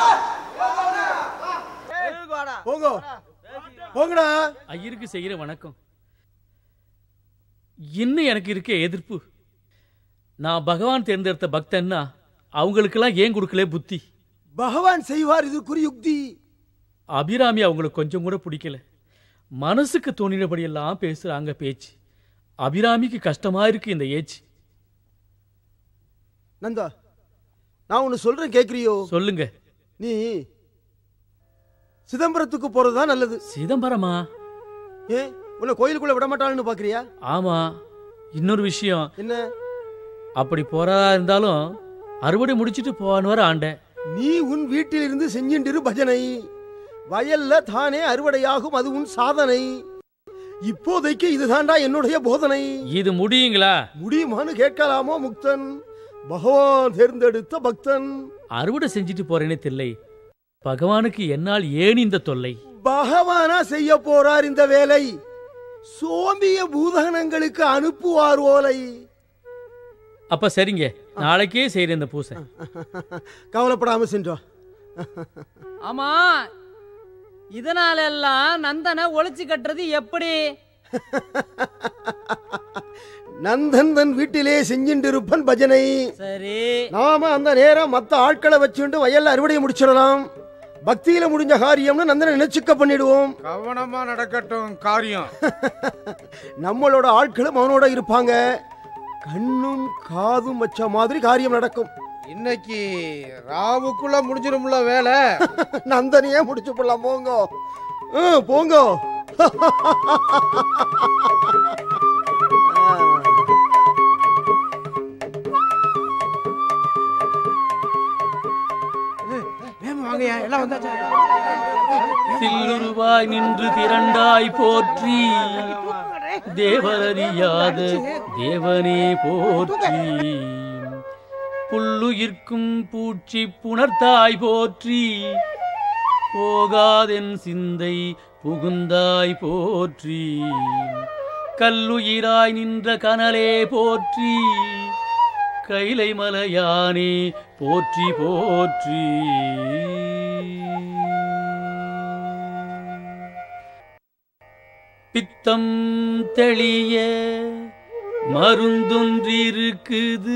S8: போங்க போங்கடா
S4: ஐயருக்கு செய்கிற வணக்கம் இன்னும் எனக்கு இருக்க எதிர்ப்பு நான் பகவான் தேர்ந்தெடுத்த பக்தன்னா அவங்களுக்கெல்லாம் ஏன் கொடுக்கல புத்தி
S8: பகவான் செய்வார் இதுக்குரிய யுக்தி
S4: அபிராமி அவங்களுக்கு கொஞ்சம் கூட பிடிக்கல மனசுக்கு தோணினபடியெல்லாம் பேசுறாங்க பேச்சு அபிராமிக்கு கஷ்டமா இருக்கு இந்த ஏச்சு
S8: நந்தா நான் ஒன்னு சொல்றேன் கேக்குறியோ
S4: சொல்லுங்க
S8: நீ சிதம்பரத்துக்கு போறதுதான் நல்லது
S4: சிதம்பரமா
S8: ஏ உன்னை கோயிலுக்குள்ள விட மாட்டான்னு பாக்குறியா
S4: ஆமா இன்னொரு விஷயம்
S8: என்ன
S4: அப்படி போறதா இருந்தாலும் அறுவடை முடிச்சிட்டு போவான்னு வர ஆண்டேன்
S8: நீ உன் வீட்டில் இருந்து செஞ்சின்றிரு பஜனை வயல்ல தானே அறுவடையாகும் அது உன் சாதனை இப்போதைக்கு இதுதான்டா என்னுடைய போதனை
S4: இது முடியுங்களா
S8: முடியுமான்னு கேட்கலாமோ முக்தன் பகவான் தேர்ந்தெடுத்த பக்தன்
S4: அறுவடை செஞ்சுட்டு போறேனே தில்லை பகவானுக்கு என்னால் ஏன் இந்த தொல்லை
S8: பகவானா செய்ய போறார் இந்த வேலை சோம்பிய பூதகணங்களுக்கு அனுப்புவார் ஓலை
S4: அப்ப சரிங்க நாளைக்கே செய்யறேன் இந்த பூசை
S8: கவலைப்படாம சென்றோம்
S11: ஆமா இதனால எல்லாம் நந்தனை ஒளிச்சு கட்டுறது எப்படி
S8: நந்தன் தன் வீட்டிலே செஞ்சின்றிருப்பன் பஜனை
S11: சரி
S8: நாம அந்த நேரம் மத்த ஆட்களை வச்சுட்டு வயல்ல அறுவடையை முடிச்சிடலாம் பக்தியில முடிஞ்ச காரியம்னு நந்தனை நினைச்சுக்க பண்ணிடுவோம்
S10: கவனமா நடக்கட்டும் காரியம்
S8: நம்மளோட ஆட்களும் அவனோட இருப்பாங்க கண்ணும் காதும் வச்ச மாதிரி காரியம் நடக்கும்
S10: இன்னைக்கு ராவுக்குள்ள முடிஞ்சிரும்ல வேலை
S8: நந்தனையே முடிச்சு போடலாம் போங்க ஆ, போங்க
S10: வாங்கயா எல்லாம் வந்தாச்சா
S4: சில்லுருவாய் நின்று திரண்டாய் போற்றி தேவரறியாத தேவனே போற்றி புல்லுயிர்க்கும் பூச்சி புணர்த்தாய் போற்றி போகாதென் சிந்தை புகுந்தாய் போற்றி கல்லுயிராய் நின்ற கனலே போற்றி கைலை மலையானே போற்றி போற்றி பித்தம் தெளிய மருந்தொன்றிருக்குது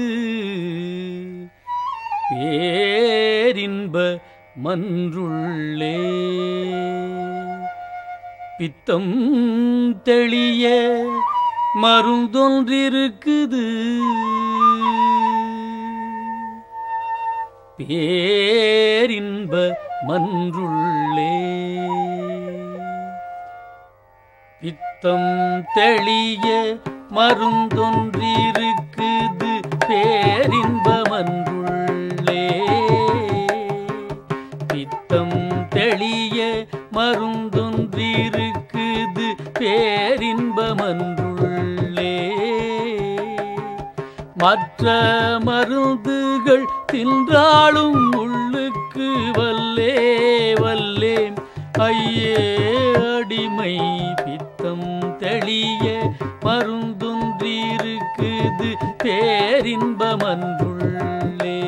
S4: பேரின்ப மன்றுள்ளே பித்தம் தெளிய மருந்தொன்றிருக்குது பேரின்ப மன்றுள்ளே பித்தம் தெளிய மருந்தொன்றிருக்குது பேரின்பமன்றுள்ளே பித்தம் தெளிய மருந்தொன்றிருக்குது பேரின்பமன்றுள்ளே மற்ற மருந்துகள் தின்றாலும் உள்ளுக்கு வல்லே வல்லேன் ஐயே அடிமை பின்பமன்றுள்ளே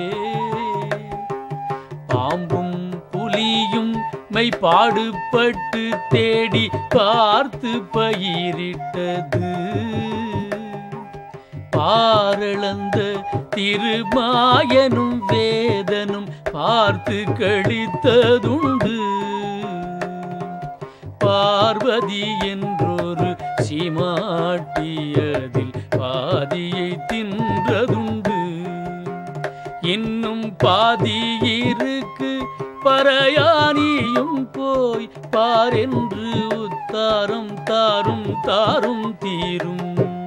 S4: பாம்பும் புலியும் மெய்ப்பாடுபட்டு தேடி பார்த்து பயிரிட்டது பாரளந்த திருமாயனும் வேதனும் பார்த்து கழித்ததுண்டு பார்வதி என்றொரு சீமாட்டியதில் பாதியை தின்றதுண்டு இன்னும் பாதி இருக்கு பறையானியும் போய் பாரென்று உத்தாரம் தாரும் தாரும் தீரும்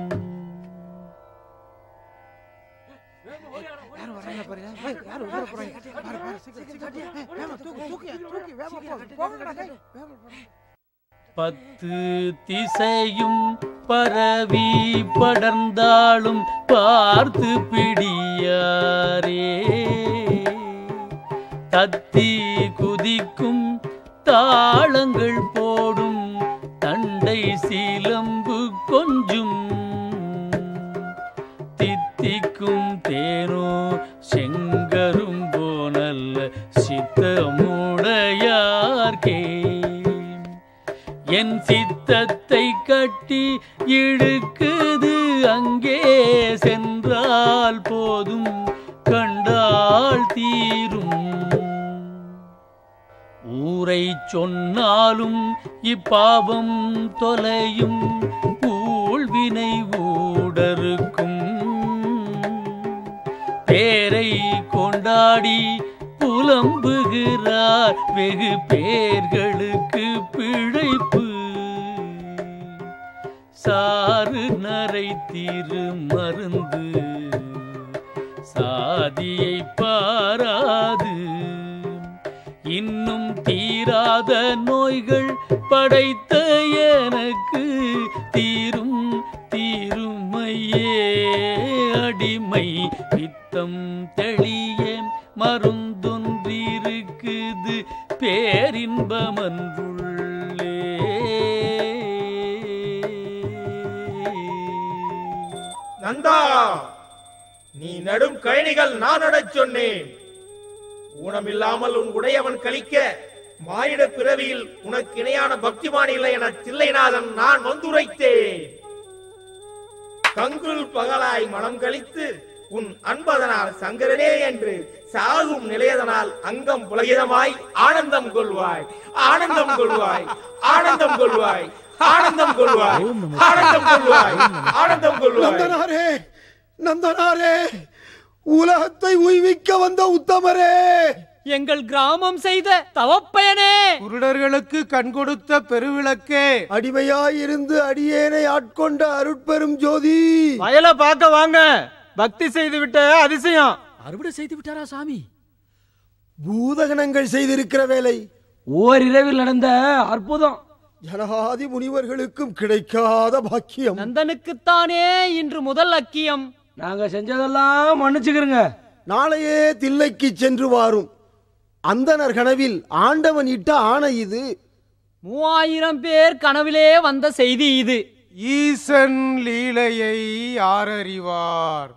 S4: பத்து திசையும் பரவி படர்ந்தாலும் பார்த்து பிடியாரே தத்தி குதிக்கும் தாளங்கள் போடும் தண்டை சீலம்பு கொஞ்சும் தித்திக்கும் தேனோ செங்கரும் போனல்ல சித்தமுடையார்க்கே என் சித்தத்தை கட்டி இழுக்குது அங்கே சென்றால் போதும் கண்டால் தீரும் ஊரை சொன்னாலும் இப்பாவம் தொலையும் ஊழ்வினை ஊடருக்கும் பேரை கொண்டாடி புலம்புகிறார் வெகு பேர்களுக்கு பிழைப்பு சாறு நரை திரு மருந்து சாதியை பாராது இன்னும் தீராத நோய்கள் படைத்த எனக்கு தீரும் தீருமையே அடிமை பித்தம் தெளிய மருந்தொன்றிருக்குது பேரின்பமன்றுள்ளே
S14: நந்தா நீ நடும் கழனிகள் நான் நடச் சொன்னேன் ஊனமில்லாமல் உன் உடையவன் கழிக்க மானிட பிறவியில் உனக்கு இணையான பக்திமான் இல்லை என தில்லைநாதன் நான் வந்துரைத்தேன் கங்குல் பகலாய் மனம் கழித்து உன் அன்பதனால் சங்கரனே என்று சாகும் நிலையதனால் அங்கம் புலகிதமாய் ஆனந்தம் கொள்வாய் ஆனந்தம் கொள்வாய் ஆனந்தம் கொள்வாய் ஆனந்தம் கொள்வாய் ஆனந்தம் கொள்வாய் ஆனந்தம் கொள்வாய்
S8: நந்தனாரே நந்தனாரே உலகத்தை உய்விக்க வந்த உத்தமரே
S11: எங்கள் கிராமம் செய்த தவப்பயனே
S10: குருடர்களுக்கு கண் கொடுத்த பெருவிளக்கே
S8: அடிமையாயிருந்து அடியேனை ஆட்கொண்ட அருட்பெரும் ஜோதி
S3: வயலை பார்க்க வாங்க பக்தி செய்து விட்ட அதிசயம்
S4: அறுவடை செய்து விட்டாரா சாமி
S8: பூதகணங்கள் செய்திருக்கிற வேலை
S9: ஓரிரவில் நடந்த அற்புதம்
S8: ஜனகாதி முனிவர்களுக்கும் கிடைக்காத பாக்கியம்
S11: நந்தனுக்குத்தானே இன்று முதல் அக்கியம்
S9: நாங்க செஞ்சதெல்லாம் மன்னிச்சுக்கிறோங்க
S8: நாளையே தில்லைக்கு சென்று வாரும் அந்தனர் கனவில் ஆண்டவன் இட்ட ஆணை இது
S11: மூவாயிரம் பேர் கனவிலே வந்த செய்தி இது
S10: ஈசன் லீலையை யாரறிவார்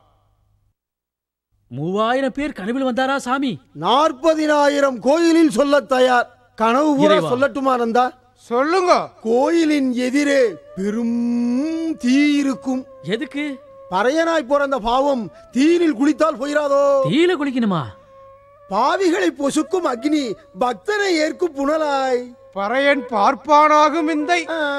S4: மூவாயிரம் பேர் கனவில் வந்தாரா சாமி
S8: நாற்பதினாயிரம் கோயிலில் சொல்ல தயார் கனவு பூரா
S4: இறைவா.
S8: சொல்லட்டுமா நந்தா
S10: சொல்லுங்க
S8: கோயிலின் எதிரே பெரும் தீ இருக்கும்
S4: எதுக்கு
S8: பறையனாய் பிறந்த பாவம் தீயினில் குளித்தால் போயிராதோ
S4: தீயில குளிக்கணுமா
S8: பாவிகளை பொசுக்கும் அக்னி பக்தனை ஏற்கும் புனலாய்
S10: பறையன் பார்ப்பானாகும் விந்தை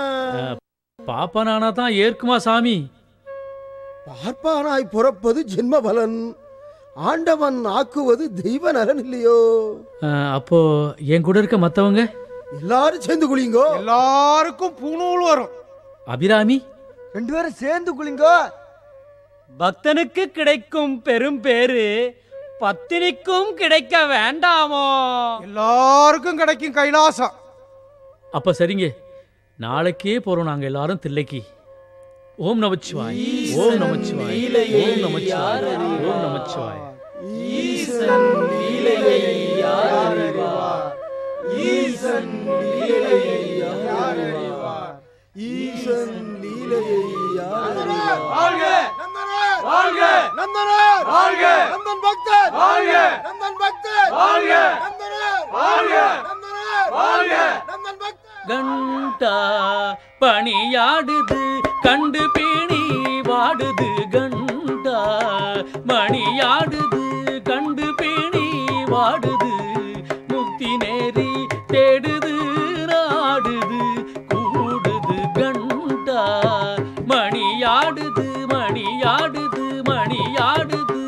S4: பாப்பனானா தான் ஏற்குமா சாமி
S8: பார்ப்பானாய் பிறப்பது ஜென்ம பலன் ஆண்டவன் ஆக்குவது தெய்வ நலன் இல்லையோ
S4: அஹ், அப்போ என் கூட இருக்க மத்தவங்க
S8: எல்லாரும் சேர்ந்து குளிங்கோ
S10: எல்லாருக்கும் பூணூல் வரும்
S4: அபிராமி
S13: ரெண்டு பேரும் சேர்ந்து குளிங்கோ
S11: பக்தனுக்கு கிடைக்கும் பெரும் பேரு பத்தினிக்கும் கிடைக்க வேண்டாமோ
S10: எல்லாருக்கும் கிடைக்கும் கைலாசம்
S4: அப்ப சரிங்க நாளைக்கே போறோம் நாங்க எல்லாரும் தில்லைக்கு ஓம் நமச்சிவாய் ஓம் நமச்சிவாய் ஓம் நமச்சிவாய் ஓம் நமச்சிவாய்
S9: ஈசன் லீலையை யார் அறிவார் ஈசன் லீலையை யார் அறிவார்
S8: ஈசன் லீலையை யார்
S9: வாழ்க வாழ்க
S17: நந்தனார்
S3: வாழ்க!
S17: நந்தன் பக்தர்
S3: வாழ்க!
S17: நந்தன் பக்தர்
S3: வாழ்க!
S17: நந்தனார்
S3: வாழ்க!
S17: நந்தனார்
S3: வாழ்க!
S17: நந்தன் பக்தர்
S4: கண்டா பணியாடுது கண்டு பேணி வாடுது கண்டா மணியாடுது கண்டு பேணி வாடுது முக்தி நேரி தேடுது நாடுது கூடுது கண்டா மணியாடுது மணியாடுது மணியாடுது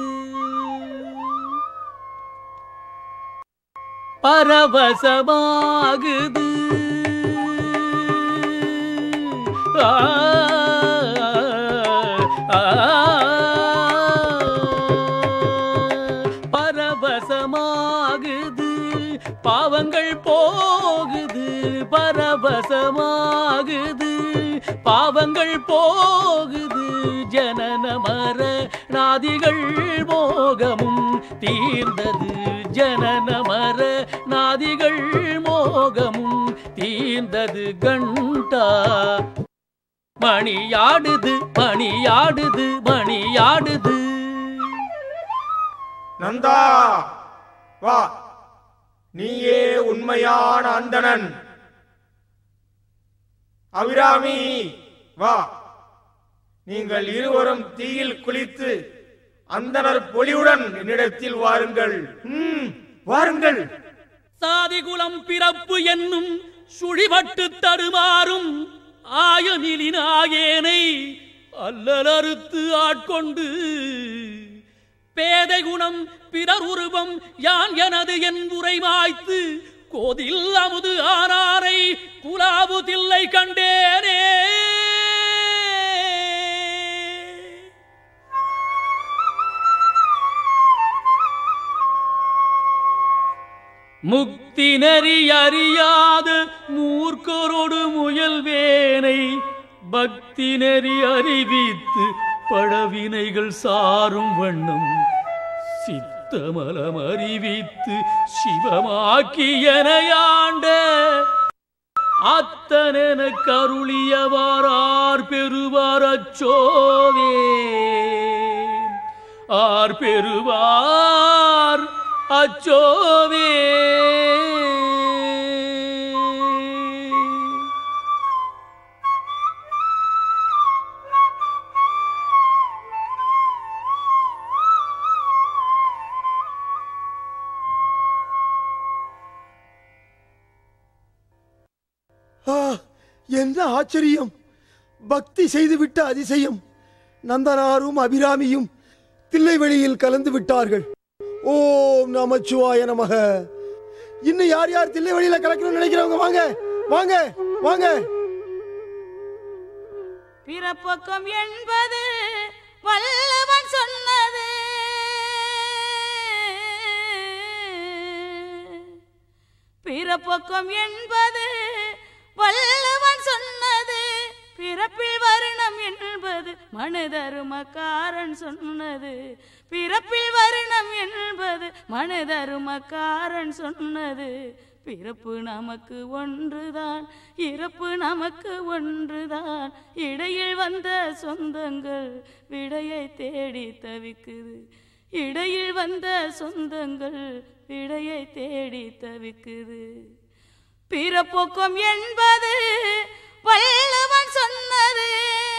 S4: பரவசமாகுது ஆ, ஆ, பரவசமாகுது பாவங்கள் போகுது பரவசமாகுது பாவங்கள் போகுது ஜனன மர நாதிகள் மோகமும் தீர்ந்தது ஜனன மர நாதிகள் மோகமும் தீர்ந்தது கண்டா மணியாடுது மணியாடுது மணியாடுது
S14: நந்தா வா நீயே உண்மையான அந்தணன் அபிராமி வா நீங்கள் இருவரும் தீயில் குளித்து அந்தணர் பொலிவுடன் என்னிடத்தில் வாருங்கள் ம், வாருங்கள்
S4: சாதிகுலம் பிறப்பு என்னும் சுழிபட்டு தடுமாறும் ஆயனிலி நாயேனை அல்லலறுத்து ஆட்கொண்டு பேதை குணம் பிறர் உருவம் யான் எனது என்புரை மாய்த்து கோதில் அமுது ஆனாரை குலாபு தில்லை கண்டேனே முக்தி நெறி அறியாத மூர்க்கரோடு முயல்வேனை பக்தி நெறி அறிவித்து பழவினைகள் சாரும் வண்ணம் சித்தமலம் அறிவித்து சிவமாக்கியனையாண்ட அத்தனென கருளியவார் பெறுவார் அச்சோவே ஆர் பெறுவார் அச்சோவே
S8: ஆ, என்ன ஆச்சரியம் பக்தி செய்துவிட்ட அதிசயம் நந்தனாரும் அபிராமியும் தில்லைவெளியில் கலந்து விட்டார்கள் ஓம் நமச்சிவாய நமக இன்னும் யார் யார் தில்லைவெளியில கலக்கணும்னு நினைக்கிறவங்க வாங்க வாங்க வாங்க
S12: பிறப்பக்கம் என்பது வல்லவன் சொன்னது பிறப்பக்கம் என்பது வல்லவன் சொன்னது பிறப்பில் வருணம் என்பது மனுதருமக்காரன் சொன்னது பிறப்பில் வருணம் என்பது மனுதருமக்காரன் சொன்னது பிறப்பு நமக்கு ஒன்றுதான் இறப்பு நமக்கு ஒன்றுதான் இடையில் வந்த சொந்தங்கள் விடையை தேடி தவிக்குது இடையில் வந்த சொந்தங்கள் விடையை தேடி தவிக்குது பிறப்பொக்கம் என்பது வல்லவன் சொன்னது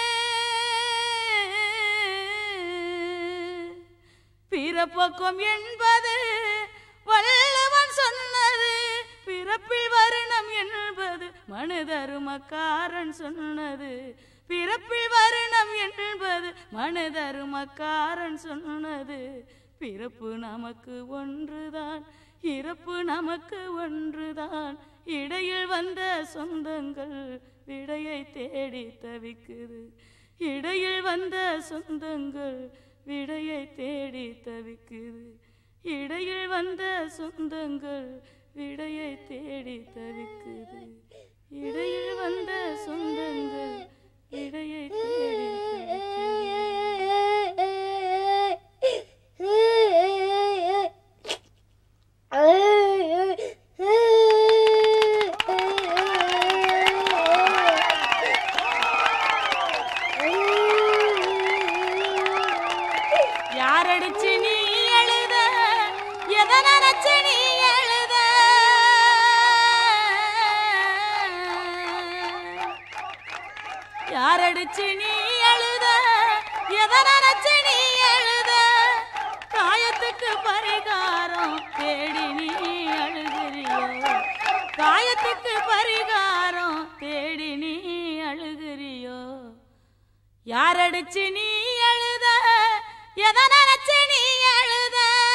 S12: பிறப்பொக்கம் என்பது வல்லவன் சொன்னது பிறப்பில் வருணம் என்பது மனுதருமக்காரன் சொன்னது பிறப்பில் வருணம் என்பது மனுதருமக்காரன் சொன்னது பிறப்பு நமக்கு ஒன்றுதான் இறப்பு நமக்கு ஒன்றுதான் இடையில் வந்த சொந்தங்கள் விடையை தேடி தவிக்குது இடையில் வந்த சொந்தங்கள் விடையை தேடி தவிக்குது இடையில் வந்த சொந்தங்கள் விடையை தேடி தவிக்குது இடையில் வந்த சொந்தங்கள் விடையை தேடி யாரடிச்சு நீ எழுத எதை நினைச்சு நீ எழுத காயத்துக்கு பரிகாரம் தேடி நீ அழுகிறியோ காயத்துக்கு பரிகாரம் தேடி நீ அழுகிறியோ யாரடிச்சு நீ எழுத எதை நினைச்சு நீ எழுத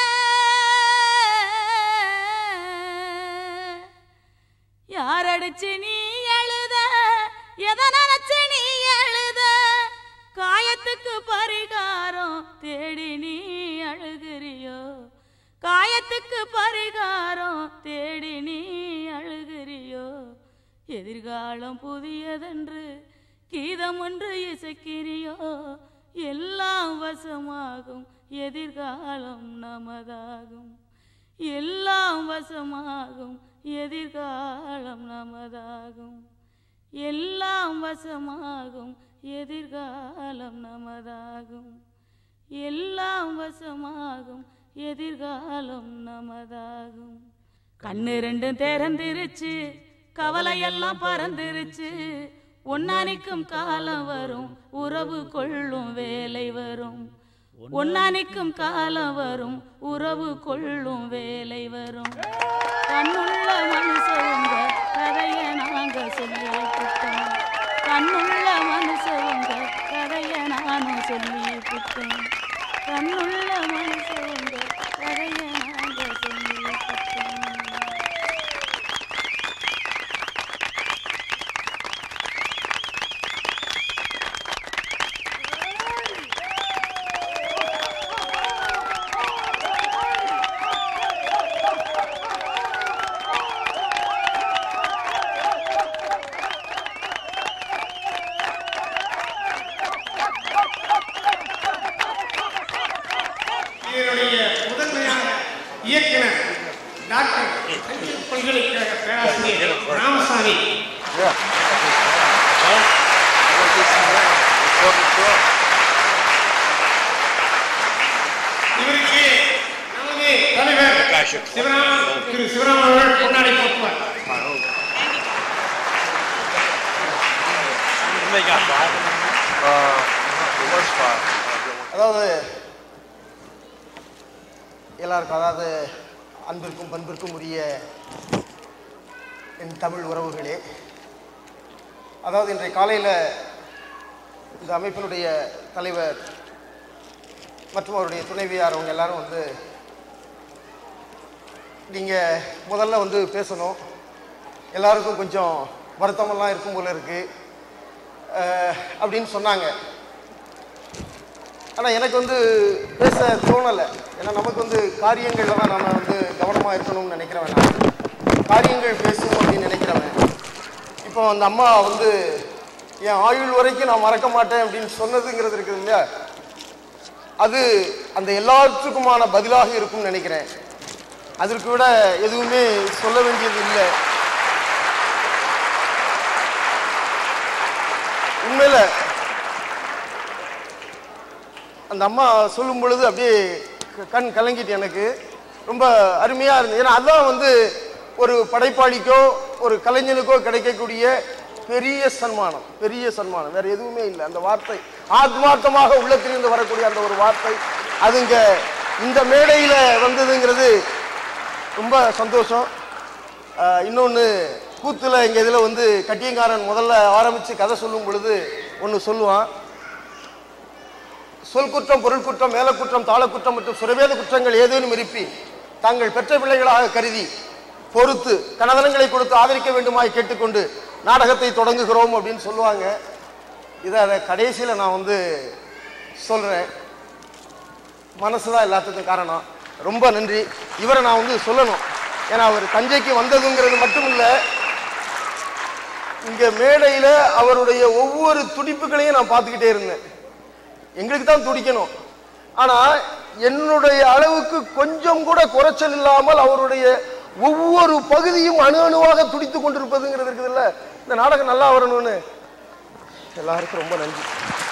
S12: யாரடிச்சு நீ எழுத எதை நினைச்சு நீ எழுத காயத்துக்கு பரிகாரம் தேடி நீ அழுகிறியோ காயத்துக்கு பரிகாரம் தேடி நீ அழுகிறியோ எதிர்காலம் புதியதென்று கீதம் ஒன்று இசைக்கிறியோ எல்லாம் வசமாகும் எதிர்காலம் நமதாகும் எல்லாம் வசமாகும் எதிர்காலம் நமதாகும் எல்லாம் வசமாகும் எதிர்காலம் நமதாகும் எல்லாம் வசமாகும் எதிர்காலம் நமதாகும் கண்ணு ரெண்டும் திறந்திருச்சு கவலையெல்லாம் பறந்துருச்சு ஒன்னானிக்கும் காலம் வரும் உறவு கொள்ளும் வேலை வரும் ஒன்னானிக்கும் காலம் வரும் உறவு கொள்ளும் வேலை வரும் கண்ணுள்ள மனுஷவங்க கதைய நாங்க சொல்லி புத்தோம் கண்ணுள்ள மனுஷவங்க கதைய நானும் சொல்லி புத்தோம் கண்ணுள்ள மனுஷவங்க கதைய நாங்க சொல்லி புத்தோம்
S1: இதனுடைய முதன்மையான இயக்குனர் டாக்டர் தஞ்சை பல்கலைக்கழக பேராசிரியர் ராமசாமி இவருக்கு நமது தலைவர் சிவராமன் திரு சிவராமன் அவர்கள் கொண்டாடி போட்டுவார்
S17: அதாவது எல்லாருக்கும் அதாவது அன்பிற்கும் பண்பிற்கும் உரிய என் தமிழ் உறவுகளே அதாவது இன்றைய காலையில் இந்த அமைப்பினுடைய தலைவர் மற்றும் அவருடைய துணைவியார் அவங்க எல்லாரும் வந்து நீங்கள் முதல்ல வந்து பேசணும் எல்லாருக்கும் கொஞ்சம் வருத்தமெல்லாம் இருக்கும் போல இருக்கு அஹ், அப்படின்னு சொன்னாங்க ஆனால் எனக்கு வந்து பேச தோணலை ஏன்னா நமக்கு வந்து காரியங்களில் தான் நம்ம வந்து கவனமாக இருக்கணும்னு நினைக்கிறவன் நான் காரியங்கள் பேசும் அப்படின்னு நினைக்கிறவன் இப்போ அந்த அம்மா வந்து என் ஆயுள் வரைக்கும் நான் மறக்க மாட்டேன் அப்படின்னு சொன்னதுங்கிறது இருக்குது இல்லையா அது அந்த எல்லாத்துக்குமான பதிலாக இருக்கும்னு நினைக்கிறேன் அதற்கு விட எதுவுமே சொல்ல வேண்டியது இல்லை உண்மையில அந்த அம்மா சொல்லும் பொழுது அப்படியே க- கண் கலங்கிட்டு எனக்கு ரொம்ப அருமையாக இருந்தது ஏன்னா அதான் வந்து ஒரு படைப்பாளிக்கோ ஒரு கலைஞனுக்கோ கிடைக்கக்கூடிய பெரிய சன்மானம் பெரிய சன்மானம் வேற எதுவுமே இல்லை அந்த வார்த்தை ஆத்மார்த்தமாக உள்ளத்திலிருந்து வரக்கூடிய அந்த ஒரு வார்த்தை அது இங்க இந்த மேடையில் வந்ததுங்கிறது ரொம்ப சந்தோஷம் இன்னொன்று கூத்துல எங்கள் இதில் வந்து கட்டியங்காரன் முதல்ல ஆரம்பித்து கதை சொல்லும் பொழுது ஒன்று சொல்லுவான் சொல் குற்றம் பொருள் குற்றம் மேல குற்றம் தாள குற்றம் மற்றும் சுரவேத குற்றங்கள் ஏதேனும் இருப்பி தாங்கள் பெற்ற பிள்ளைகளாக கருதி பொறுத்து கனதனங்களை கொடுத்து ஆதரிக்க வேண்டுமாய் கேட்டுக்கொண்டு நாடகத்தை தொடங்குகிறோம் அப்படின்னு சொல்லுவாங்க இதை அதை கடைசியில் நான் வந்து சொல்கிறேன் மனசு தான் எல்லாத்துக்கும் காரணம் ரொம்ப நன்றி இவரை நான் வந்து சொல்லணும் ஏன்னா அவர் தஞ்சைக்கு வந்ததுங்கிறது மட்டும் இல்லை இங்கே மேடையில் அவருடைய ஒவ்வொரு துடிப்புகளையும் நான் பார்த்துக்கிட்டே இருந்தேன் எங்களுக்கு தான் துடிக்கணும் ஆனா என்னுடைய அளவுக்கு கொஞ்சம் கூட குறைச்சல் இல்லாமல் அவருடைய ஒவ்வொரு பகுதியும் அணு அணுவாக துடித்து கொண்டிருப்பதுங்கிறது இருக்குதுல்ல இந்த நாடகம் நல்லா வரணும்னு எல்லாருக்கும் ரொம்ப நன்றி